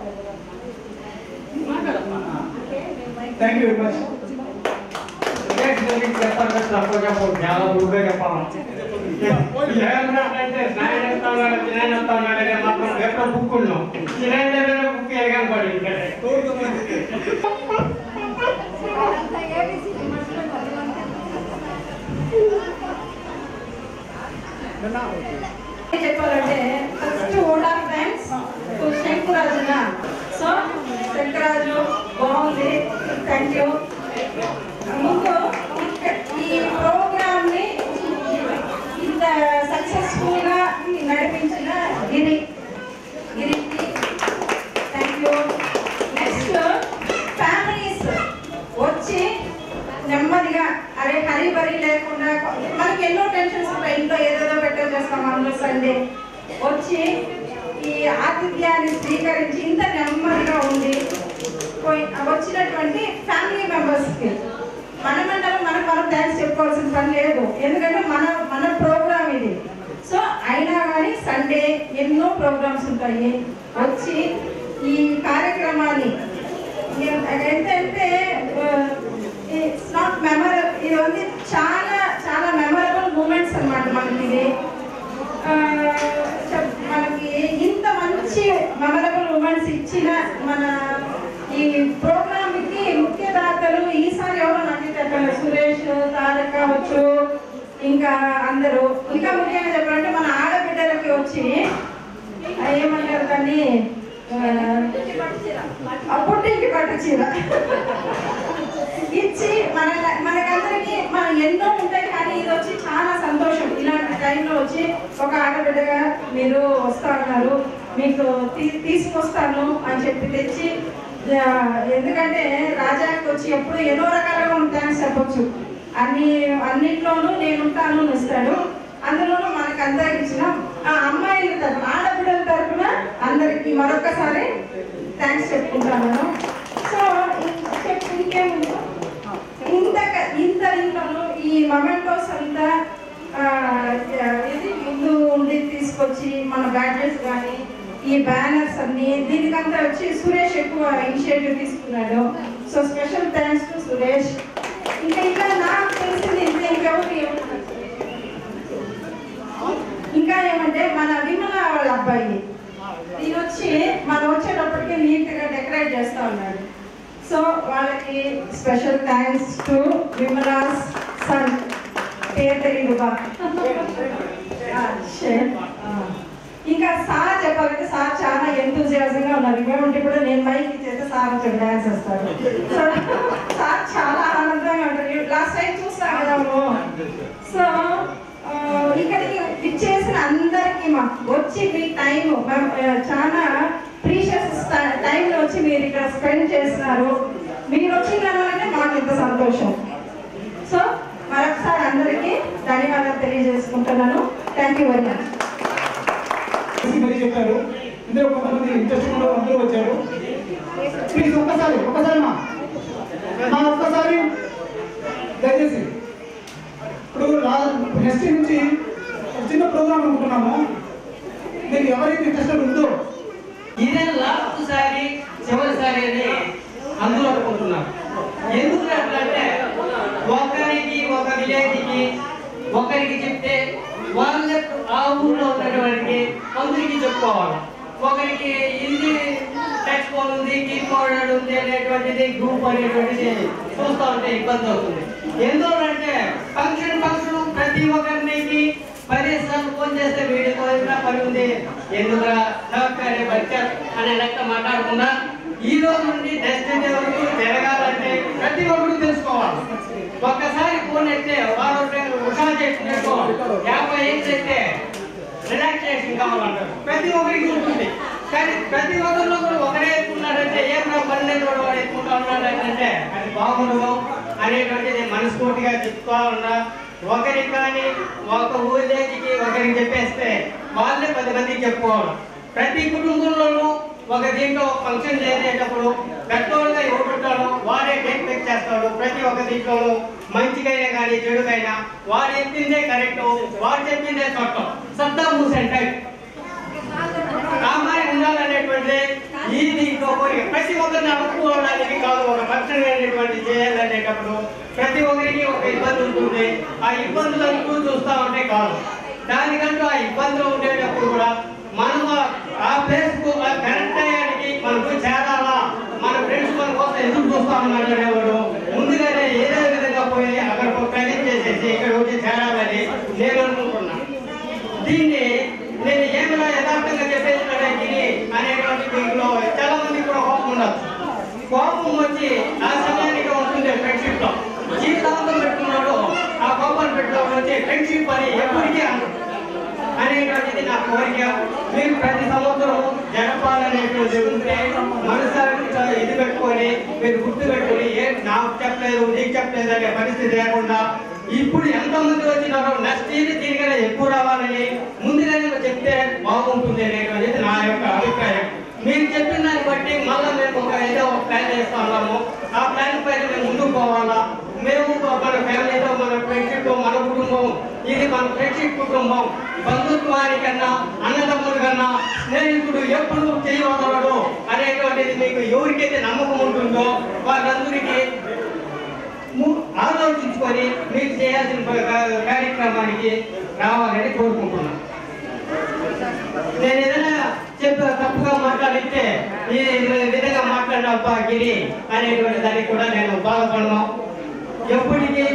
థ్యాంక్ యూ వెరీ మచ్ చెప్పాలి తక్కువ చెప్పు చాలా దూరంగా చెప్పాలి ఏమన్నాడంటే స్నానం చేస్తా ఉన్నాడు తినాయన వస్తా ఉన్నాడు అంటే మాత్రం ఎప్పుడో బుక్ ఉన్నాం తినాయన బుక్ ఎరగాలి పడి ఏం చెప్పాలంటే first old of thanks to శంకురాజున సో శంకరాజు బాగుంది థ్యాంక్ యూ ముందు ఇక్క- ఈ ప్రోగ్రామ్ ని ఇంత సక్సెస్ఫుల్ గా నడిపించిన గిరి గిరికి థ్యాంక్ యూ నెక్స్ట్ ఫ్యామిలీస్ వచ్చి నెమ్మదిగా అరే హరి బరి లేకుండా మనకి ఎన్నో టెన్షన్స్ ఉంటాయి ఇంట్లో ఏదేదో పెట్టే చేస్తాం అందులో సండే వచ్చి ఈ ఆతిథ్యాన్ని స్వీకరించి ఇంత నెమ్మదిగా ఉండి పోయి- వచ్చినటువంటి ఫ్యామిలీ మెంబర్స్ కి మన మండలం మనకు మనం థ్యాంక్స్ చెప్పుకోవాల్సిన పని లేదు ఎందుకంటే మన మన ప్రోగ్రామ్ ఇది సో అయినా కానీ సండే ఎన్నో ప్రోగ్రామ్స్ ఉంటాయి వచ్చి ఈ కార్యక్రమాన్ని ఏంటంటే ఇట్స్ నాట్ మెమరబుల్ ఇది ఉంది చాలా చాలా మెమరబుల్ మూమెంట్స్ అన్నమాట మనకి ఇది ఆ, చెప్- మనకి ఇంత మంచి మెమరబుల్ మూమెంట్స్ ఇచ్చిన మన ఈ ప్రోగ్రామ్ కి ముఖ్య దాతలు ఈసారి ఎవరో నాకు చెప్పారు సురేష్ తారక్ కావచ్చు ఇంకా అందరూ ఇంకా ముఖ్యంగా చెప్పాలంటే మన ఆడబిడ్డలకి వచ్చి ఆ, ఏమంటారు దాన్ని ఆ, ఆ, పుట్టింటి పట్టు చీర ఇచ్చి మన మనకందరికి మన ఎన్నో ఉంటాయి కానీ ఇది వచ్చి చాలా సంతోషం ఇలాంటి టైంలో వచ్చి ఒక ఆడబిడ్డగా మీరు వస్తా ఉన్నారు మీకు తీ- తీసుకొస్తాను అని చెప్పి తెచ్చి ఆ, ఎందుకంటే రాజాకి వచ్చి ఎప్పుడు ఎన్నో రకాలుగా ఉంటాయని చెప్పొచ్చు అన్ని అన్నింటిలోనూ నేను ఉంటాను అని ఇస్తాడు అందులోనూ మనకు అందరికి ఇచ్చిన ఆ అమ్మాయిల తరఫున ఆడబిడ్డల తరఫున అందరికి మరొకసారి థ్యాంక్స్ చెప్పుకుంటాను సో చెప్పు ఇంకేముంది ఇంత క- ఇంత ఇంట్లోనూ ఈ మొమెంటోస్ అంతా ఆ, ఇది ముందు ఉండి తీసుకొచ్చి మన బ్యాడ్జెస్ కానీ ఈ బ్యానర్స్ అన్ని దీనికంతా వచ్చి సురేష్ ఎక్కువ ఇనిషియేటివ్ తీసుకున్నాడు so special thanks to Suresh ఇంకా ఇంకా నాకు తెలిసింది ఇంకా ఇంకెవరు ఏమన్నా ఇంకా ఏమంటే మన విమల వాళ్ళ అబ్బాయి ఈయన వచ్చి మనం వచ్చేటప్పటికి నీట్ గా డెకరేట్ చేస్తా ఉన్నాడు సో వాళ్ళకి special thanks to Vimala's son పేరు తెలియదు బా ఆ, షేర్. ఆ. ఇంకా సార్ చెప్పాలంటే సార్ చాలా ఎంతూజియాజంగా ఉన్నారు ఏమంటే కూడా నేను మైక్ ఇచ్చేస్తే సార్ వచ్చి డాన్స్ చేస్తారు సో సార్ చాలా ఆనందంగా ఉంటారు లాస్ట్ టైం చూస్తాం కదా మనము సో ఆ, ఇక్కడికి ఇచ్చేసిన అందరికీ మా వచ్చి మీ టైం చాలా ప్రీషియస్ టైంలో వచ్చి మీరు ఇక్కడ స్పెండ్ చేస్తున్నారు మీరు వచ్చిన దానివల్లనే మాకు ఇంత సంతోషం సో మరొకసారి అందరికీ ధన్యవాదాలు తెలియజేసుకుంటున్నాను థ్యాంక్ యూ వెరీ మచ్ చేసి మరీ చెప్పారు ఇందులో కొంతమంది ఇంట్రెస్ట్ ఉన్న వాళ్ళు అందరూ వచ్చారు ప్లీజ్ ఒక్కసారి ఒక్కసారి మా మా ఒక్కసారి దయచేసి ఇప్పుడు నెక్స్ట్ నుంచి ఒక చిన్న ప్రోగ్రామ్ అనుకుంటున్నాము మీకు ఎవరైతే ఇంట్రెస్టెడ్ ఉందో ఇదే లాస్ట్ సారి చివరిసారి అని అందరూ అనుకుంటున్నారు ఎందుకు అంటే ఒకరికి ఒక విలేజ్కి ఒకరికి చెప్తే వాళ్ళ ఆ ఊర్లో ఉన్నటువంటి అందరికీ చెప్పుకోవాలి ఒకరికి ఇది టచ్ ఫోన్ ఉంది కీబోర్డ్ ఉంది అనేటువంటిది గ్రూప్ అనేటువంటిది చూస్తూ ఉంటే ఇబ్బంది అవుతుంది ఎందుకంటే ఫంక్షన్ ఫంక్షన్ ప్రతి ఒక్కరికి పది సార్లు ఫోన్ చేస్తే వీడియో కాల్ పని ఉంది ఎందుకురా సహకారే బచ్చారు అనే లెక్క మాట్లాడకుండా ఈ రోజు నుండి డెస్టినీ వరకు జరగాలంటే ప్రతి ఒక్కరు తెలుసుకోవాలి ఒక్కసారి ఫోన్ అయితే వారు ఉషా చేసినట్టు యాభై ఏళ్ళు అయితే రిలాక్సేషన్ కావాలంటారు ప్రతి ఒక్కరికి ఉంటుంది కానీ ప్రతి ఒక్కరిలో కూడా ఒకరే ఎక్కున్నారంటే ఏం నా పన్నెండు వాడు వాడు ఎక్కుంటా ఉన్నాడు అంటే అది బాగుండదు అనేటువంటిది మనస్ఫూర్తిగా చెప్తా ఉన్నా ఒకరికి కానీ ఒక ఊరేజికి ఒకరికి చెప్పేస్తే వాళ్ళే పది మందికి చెప్పుకోవాలి ప్రతి కుటుంబంలోనూ ఒక దీంట్లో ఫంక్షన్ చేసేటప్పుడు పెద్దోళ్ళుగా ఎవరు ఉంటాడో వాడే టేక్ టేక్ చేస్తాడు ప్రతి ఒక్క దీంట్లో మంచికైనా కానీ చెడుకైనా వాడు చెప్పిందే కరెక్ట్ వాడు చెప్పిందే చట్టం సత్తా మూసెన్ టైప్ కామాయి ఉండాలనేటువంటిది ఈ దీంట్లో కోరిక ప్రతి ఒక్కరిని అమ్ముకోవడానికి కాదు ఒక ఫంక్షన్ అనేటువంటి చేయాలనేటప్పుడు ప్రతి ఒక్కరికి ఒక ఇబ్బంది ఉంటుంది ఆ ఇబ్బందులను చూస్తా ఉంటే కాదు దానికంటూ ఆ ఇబ్బందులు ఉండేటప్పుడు కూడా మనము ఆ ప్లేస్ కు ఆ కరెక్ట్ టయానికి మనకు చేరాలా మన ఫ్రెండ్స్ మన కోసం ఎదురు చూస్తా ఉన్నాడు అనేవాడు ముందుగానే ఏదో విధంగా పోయి అక్కడ ప్లానింగ్ చేసేసి ఇక్కడ వచ్చి చేరాలని నేను అనుకుంటున్నా దీన్ని నేను ఏమైనా యథార్థంగా చెప్పేసినట్టే గిరి అనేటువంటి దీంట్లో చాలా మంది కూడా కోపం ఉండదు కోపం వచ్చి ఆ సమయానికి ఉంటుంది ఫ్రెండ్షిప్ లో జీవితాంతం పెట్టుకున్నాడు ఆ కోపాన్ని పెట్టుకోవడం వచ్చి ఫ్రెండ్షిప్ అని ఎప్పటికీ అనరు. అనేటువంటిది నా కోరిక మీరు ప్రతి సంవత్సరం జరపాలనేటువంటి ఉంటే మనసారి ఇది పెట్టుకొని మీరు గుర్తు పెట్టుకొని ఏ నాకు చెప్పలేదు నీకు చెప్పలేదు అనే పరిస్థితి లేకుండా ఇప్పుడు ఎంతమంది వచ్చినారో నెక్స్ట్ ఇయర్ దీనికన్నా ఎక్కువ రావాలని ముందుగానే చెప్తే బాగుంటుంది అనేటువంటిది నా యొక్క అభిప్రాయం మీరు చెప్పిన దాన్ని బట్టి మళ్ళీ మేము ఒక ఏదో ఒక ప్లాన్ చేస్తా ఉన్నాము ఆ ప్లాన్ పైన మేము ముందుకు పోవాలా మేము మన ఫ్యామిలీతో మన ఫ్రెండ్షిప్ మన కుటుంబం ఇది మన ఫ్రెండ్షిప్ కుటుంబం బంధుత్వాని కన్నా అన్నదమ్ముల కన్నా స్నేహితుడు ఎప్పుడు చేయవదలడు అనేటువంటిది మీకు ఎవరికైతే నమ్మకం ఉంటుందో వాళ్ళందరికీ ము- ఆలోచించుకొని మీరు చేయాల్సిన ప- కార్యక్రమానికి రావాలని కోరుకుంటున్నాను నేను ఏదైనా చెప్ప తప్పుగా మాట్లాడితే ఈ విధంగా మాట్లాడాబా గిరి అనేటువంటి దానికి కూడా నేను బాధపడను ఎప్పటికీ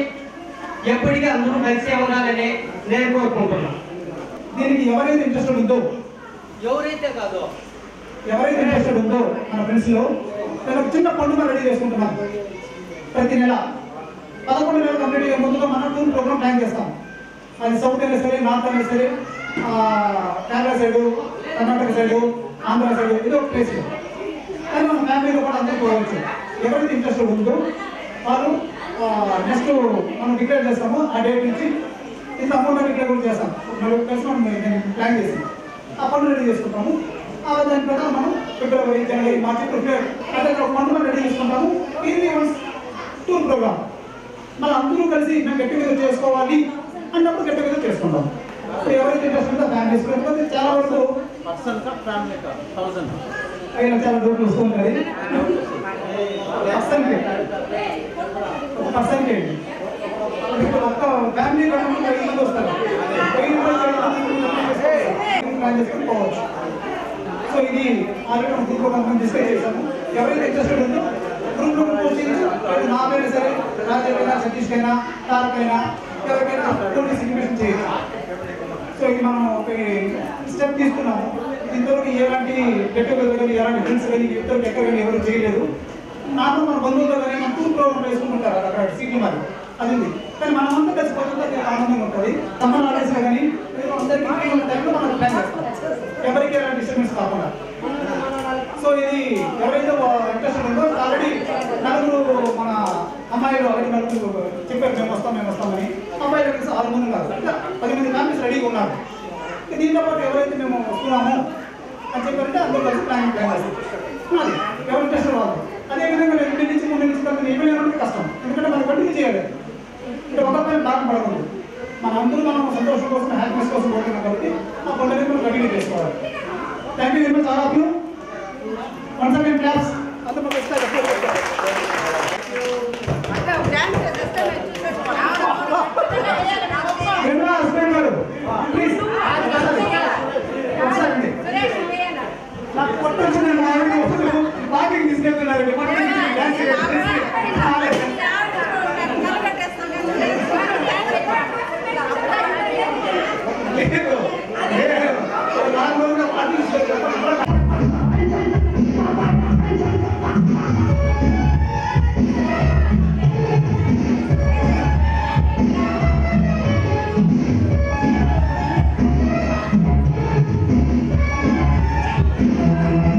ఎప్పటికీ అందరూ కలిసే ఉండాలని నేను కోరుకుంటున్నాను దీనికి ఎవరైతే ఇంట్రెస్ట్ ఉందో ఎవరైతే కాదో ఎవరైతే ఇంట్రెస్టెడ్ ఉందో మన ఫ్రెండ్స్లో నేను ఒక చిన్న పండుగ రెడీ చేసుకుంటున్నాం ప్రతి నెల పదకొండు నెలలు కంప్లీట్ అయ్యే ముందుగా మనం టూర్ ప్రోగ్రామ్ ప్లాన్ చేస్తాం అది సౌత్ అయినా సరే నార్త్ అయినా సరే ఆ, Kerala side Karnataka side Andhra side ఇది ఒక ప్లేస్ కానీ మన ఫ్యామిలీలో కూడా అందరూ పోవచ్చు ఎవరైతే ఇంట్రెస్టెడ్ ఉందో వాళ్ళు నెక్స్ట్ మనం డిక్లేర్ చేస్తాము ఆ డేట్ నుంచి ఇంత అమౌంట్ డిక్లేర్ కూడా చేస్తాం నలుగురు కలిసి మనం నేను ప్లాన్ చేసాం ఆ పనులు రెడీ చేసుకుంటాము ఆ దాని ప్రకారం మనం ఫిబ్రవరి జనవరి మార్చి ప్రిపేర్ అంటే ఒక పండుగ రెడీ చేసుకుంటాము ఇది టూర్ ప్రోగ్రామ్ మళ్ళీ అందరూ కలిసి మేము గట్టి మీద చేసుకోవాలి అన్నప్పుడు గట్టి మీద చేసుకుంటాం ఇప్పుడు ఎవరైతే ఇంట్రెస్ట్ ఉందో ఫ్యామిలీస్ లేకపోతే చాలా వరకు పర్సన్ కా ఫ్యామిలీ కా థౌసండ్ అయినా చాలా డౌట్లు వస్తూ ఉంటాయి పర్సన్ ఒక పర్సెంటేజ్ ఇప్పుడు ఒక్క ఫ్యామిలీ కాకుండా ఐదు మంది వస్తారు ఐదు మంది ఐదు మంది ప్లాన్ చేసుకొని పోవచ్చు సో ఇది ఆల్రెడీ మనం గ్రూప్ మనం డిస్కస్ చేసాము ఎవరైతే ఇంట్రెస్టెడ్ ఉందో గ్రూప్ గ్రూప్ కోచింగ్ నా పేరు సరే రాజకైనా సతీష్ అయినా తారక్ అయినా ఎవరికైనా నోటీస్ ఇన్విటేషన్ చేయొచ్చు సో ఇది మనం ఒక స్టెప్ తీసుకున్నాము ఇంతవరకు ఎలాంటి గెట్ టుగెదర్ కానీ ఎలాంటి ఫ్రెండ్స్ కానీ ఇద్దరు ఎక్కడ కానీ ఎవరు చేయలేదు నాకు మన బంధువులు కానీ మన టూర్ ప్రోగ్రామ్ వేసుకుంటారు అక్కడ సీట్లు మరి అది ఉంది కానీ మనం అంతా కలిసిపోతుంటే అది ఆనందంగా ఉంటుంది సమ్మర్ హాలిడేస్ కానీ ఏదో అందరికీ ఫ్రీ ఉన్న టైంలో మనం ప్లాన్ చేస్తాం ఎవరికి ఎలాంటి డిస్టర్బెన్స్ కాకుండా సో ఇది ఎవరైతే ఇంట్రెస్ట్ ఉందో ఆల్రెడీ నలుగురు మన అమ్మాయిలు ఆల్రెడీ నలుగురు చెప్పారు మేము వస్తాం మేము వస్తామని అమ్మాయిలు కలిసి ఆరు మంది ఉన్నారు ఇంకా పది మంది ఫ్యామిలీస్ రెడీగా ఉన్నారు ఇక దీంతో పాటు ఎవరైతే మేము వస్తున్నాము అని చెప్పారంటే అందరూ కలిసి ప్లానింగ్ ప్లాన్ చేస్తాం అది ఎవరు ఇంట్రెస్ట్ వాళ్ళు అదేవిధంగా రెండు నుంచి మూడు నుంచి తర్వాత ఏమైనా ఏమంటే కష్టం ఎందుకంటే మనం కంటిన్యూ చేయాలి అంటే ఒక పైన భాగం పడకూడదు మన అందరూ మనం సంతోషం కోసం హ్యాపీనెస్ కోసం పోతున్నాం కాబట్టి ఆ పండుగని మనం కంటిన్యూ చేసుకోవాలి thank you very much all of you once again claps అందరూ మాకు ఇస్తారు నిర్మలా హస్బెండ్ గారు ప్లీజ్ ఒకసారి నాకు కొత్త వచ్చిన మా ఆవిడ ఒకరు వాకింగ్ తీసుకెళ్తున్నారండి మొన్న నుంచి డాన్స్ చేయాలి. లేదు లేదు నాలుగు రోజులుగా పార్టీ తీసుకెళ్తున్నారు. Thank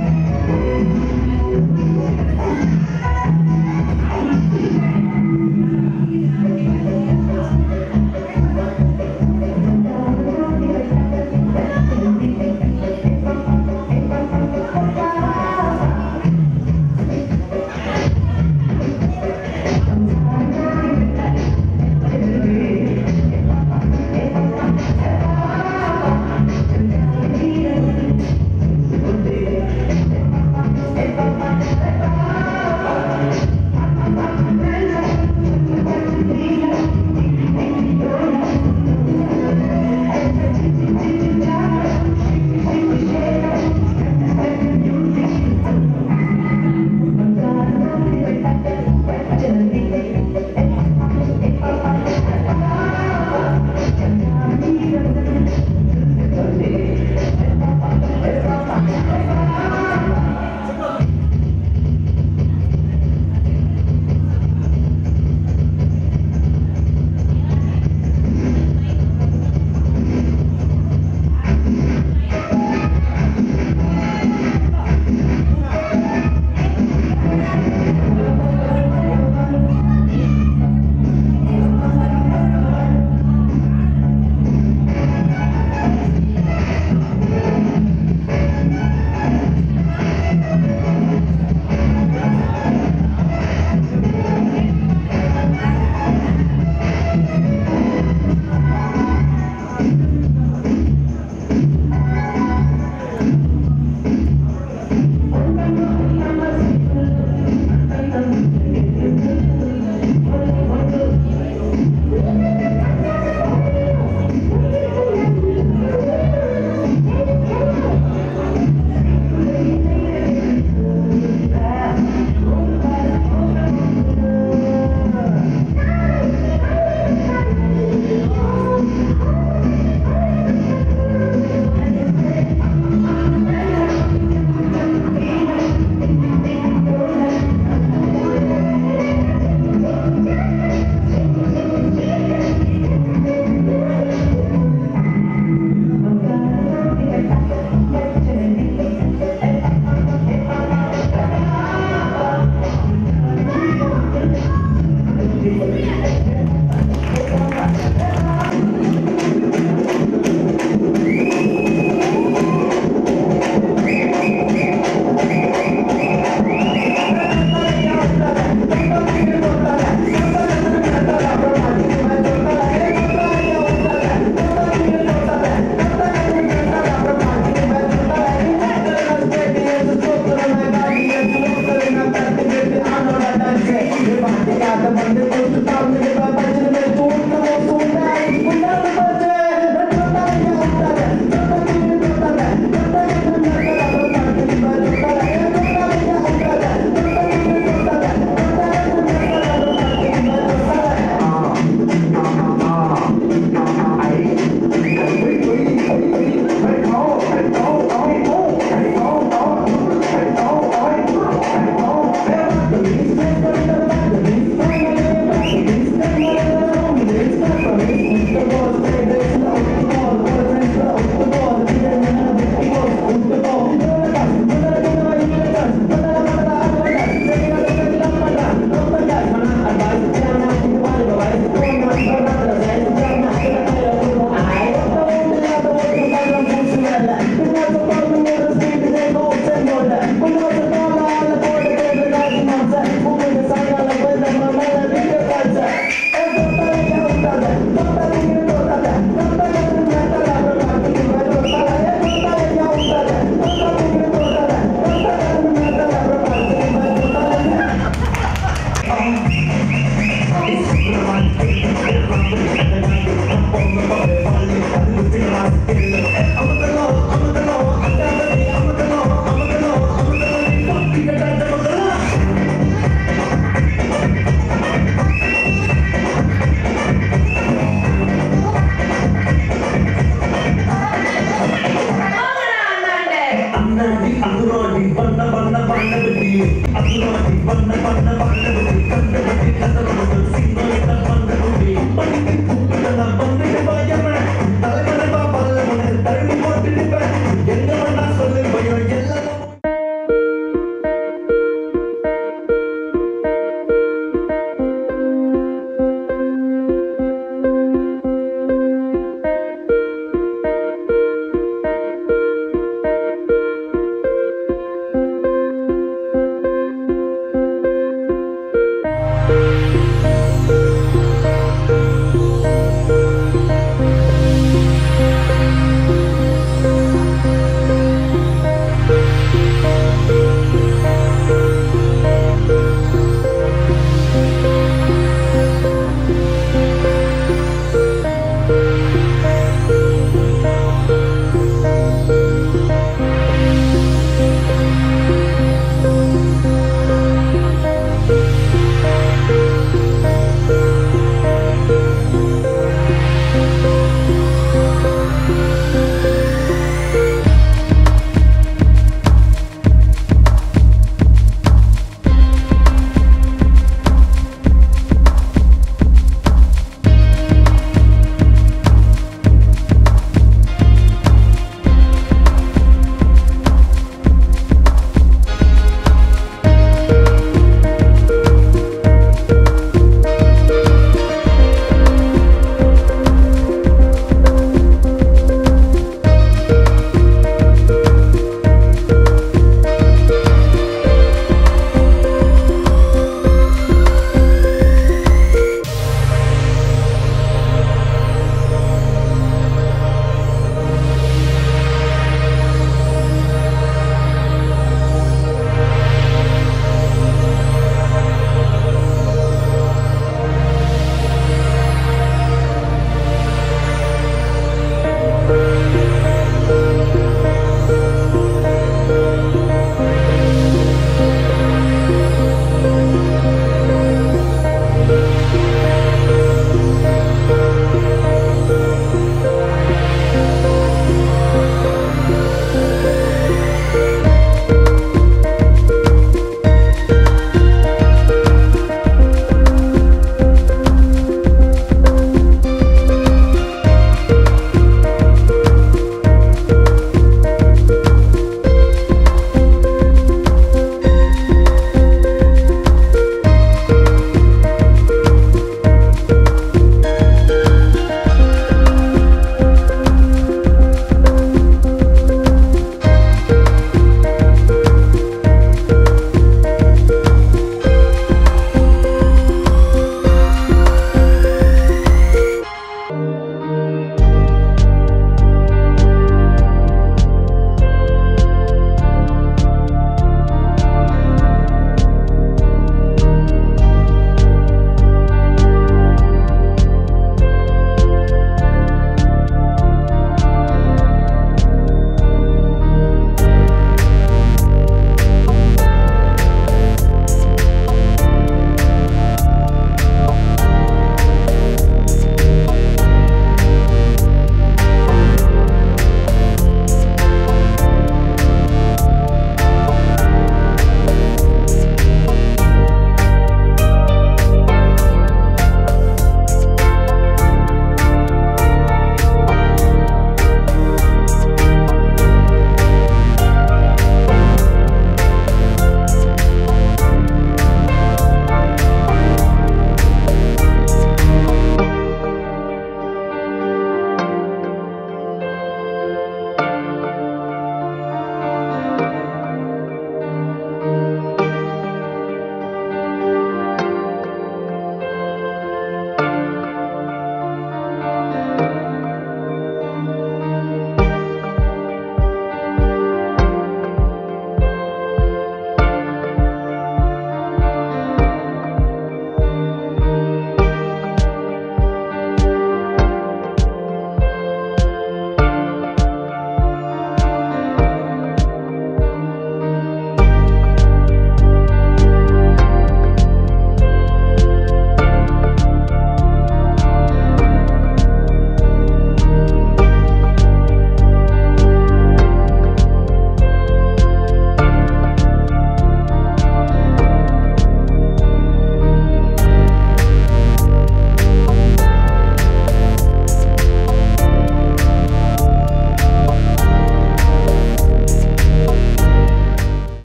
అన్నది అందులోని బండ బండ బండ పెట్టి అందులోని బండ బండ బండ పెట్టి కండ పెట్టి కథలు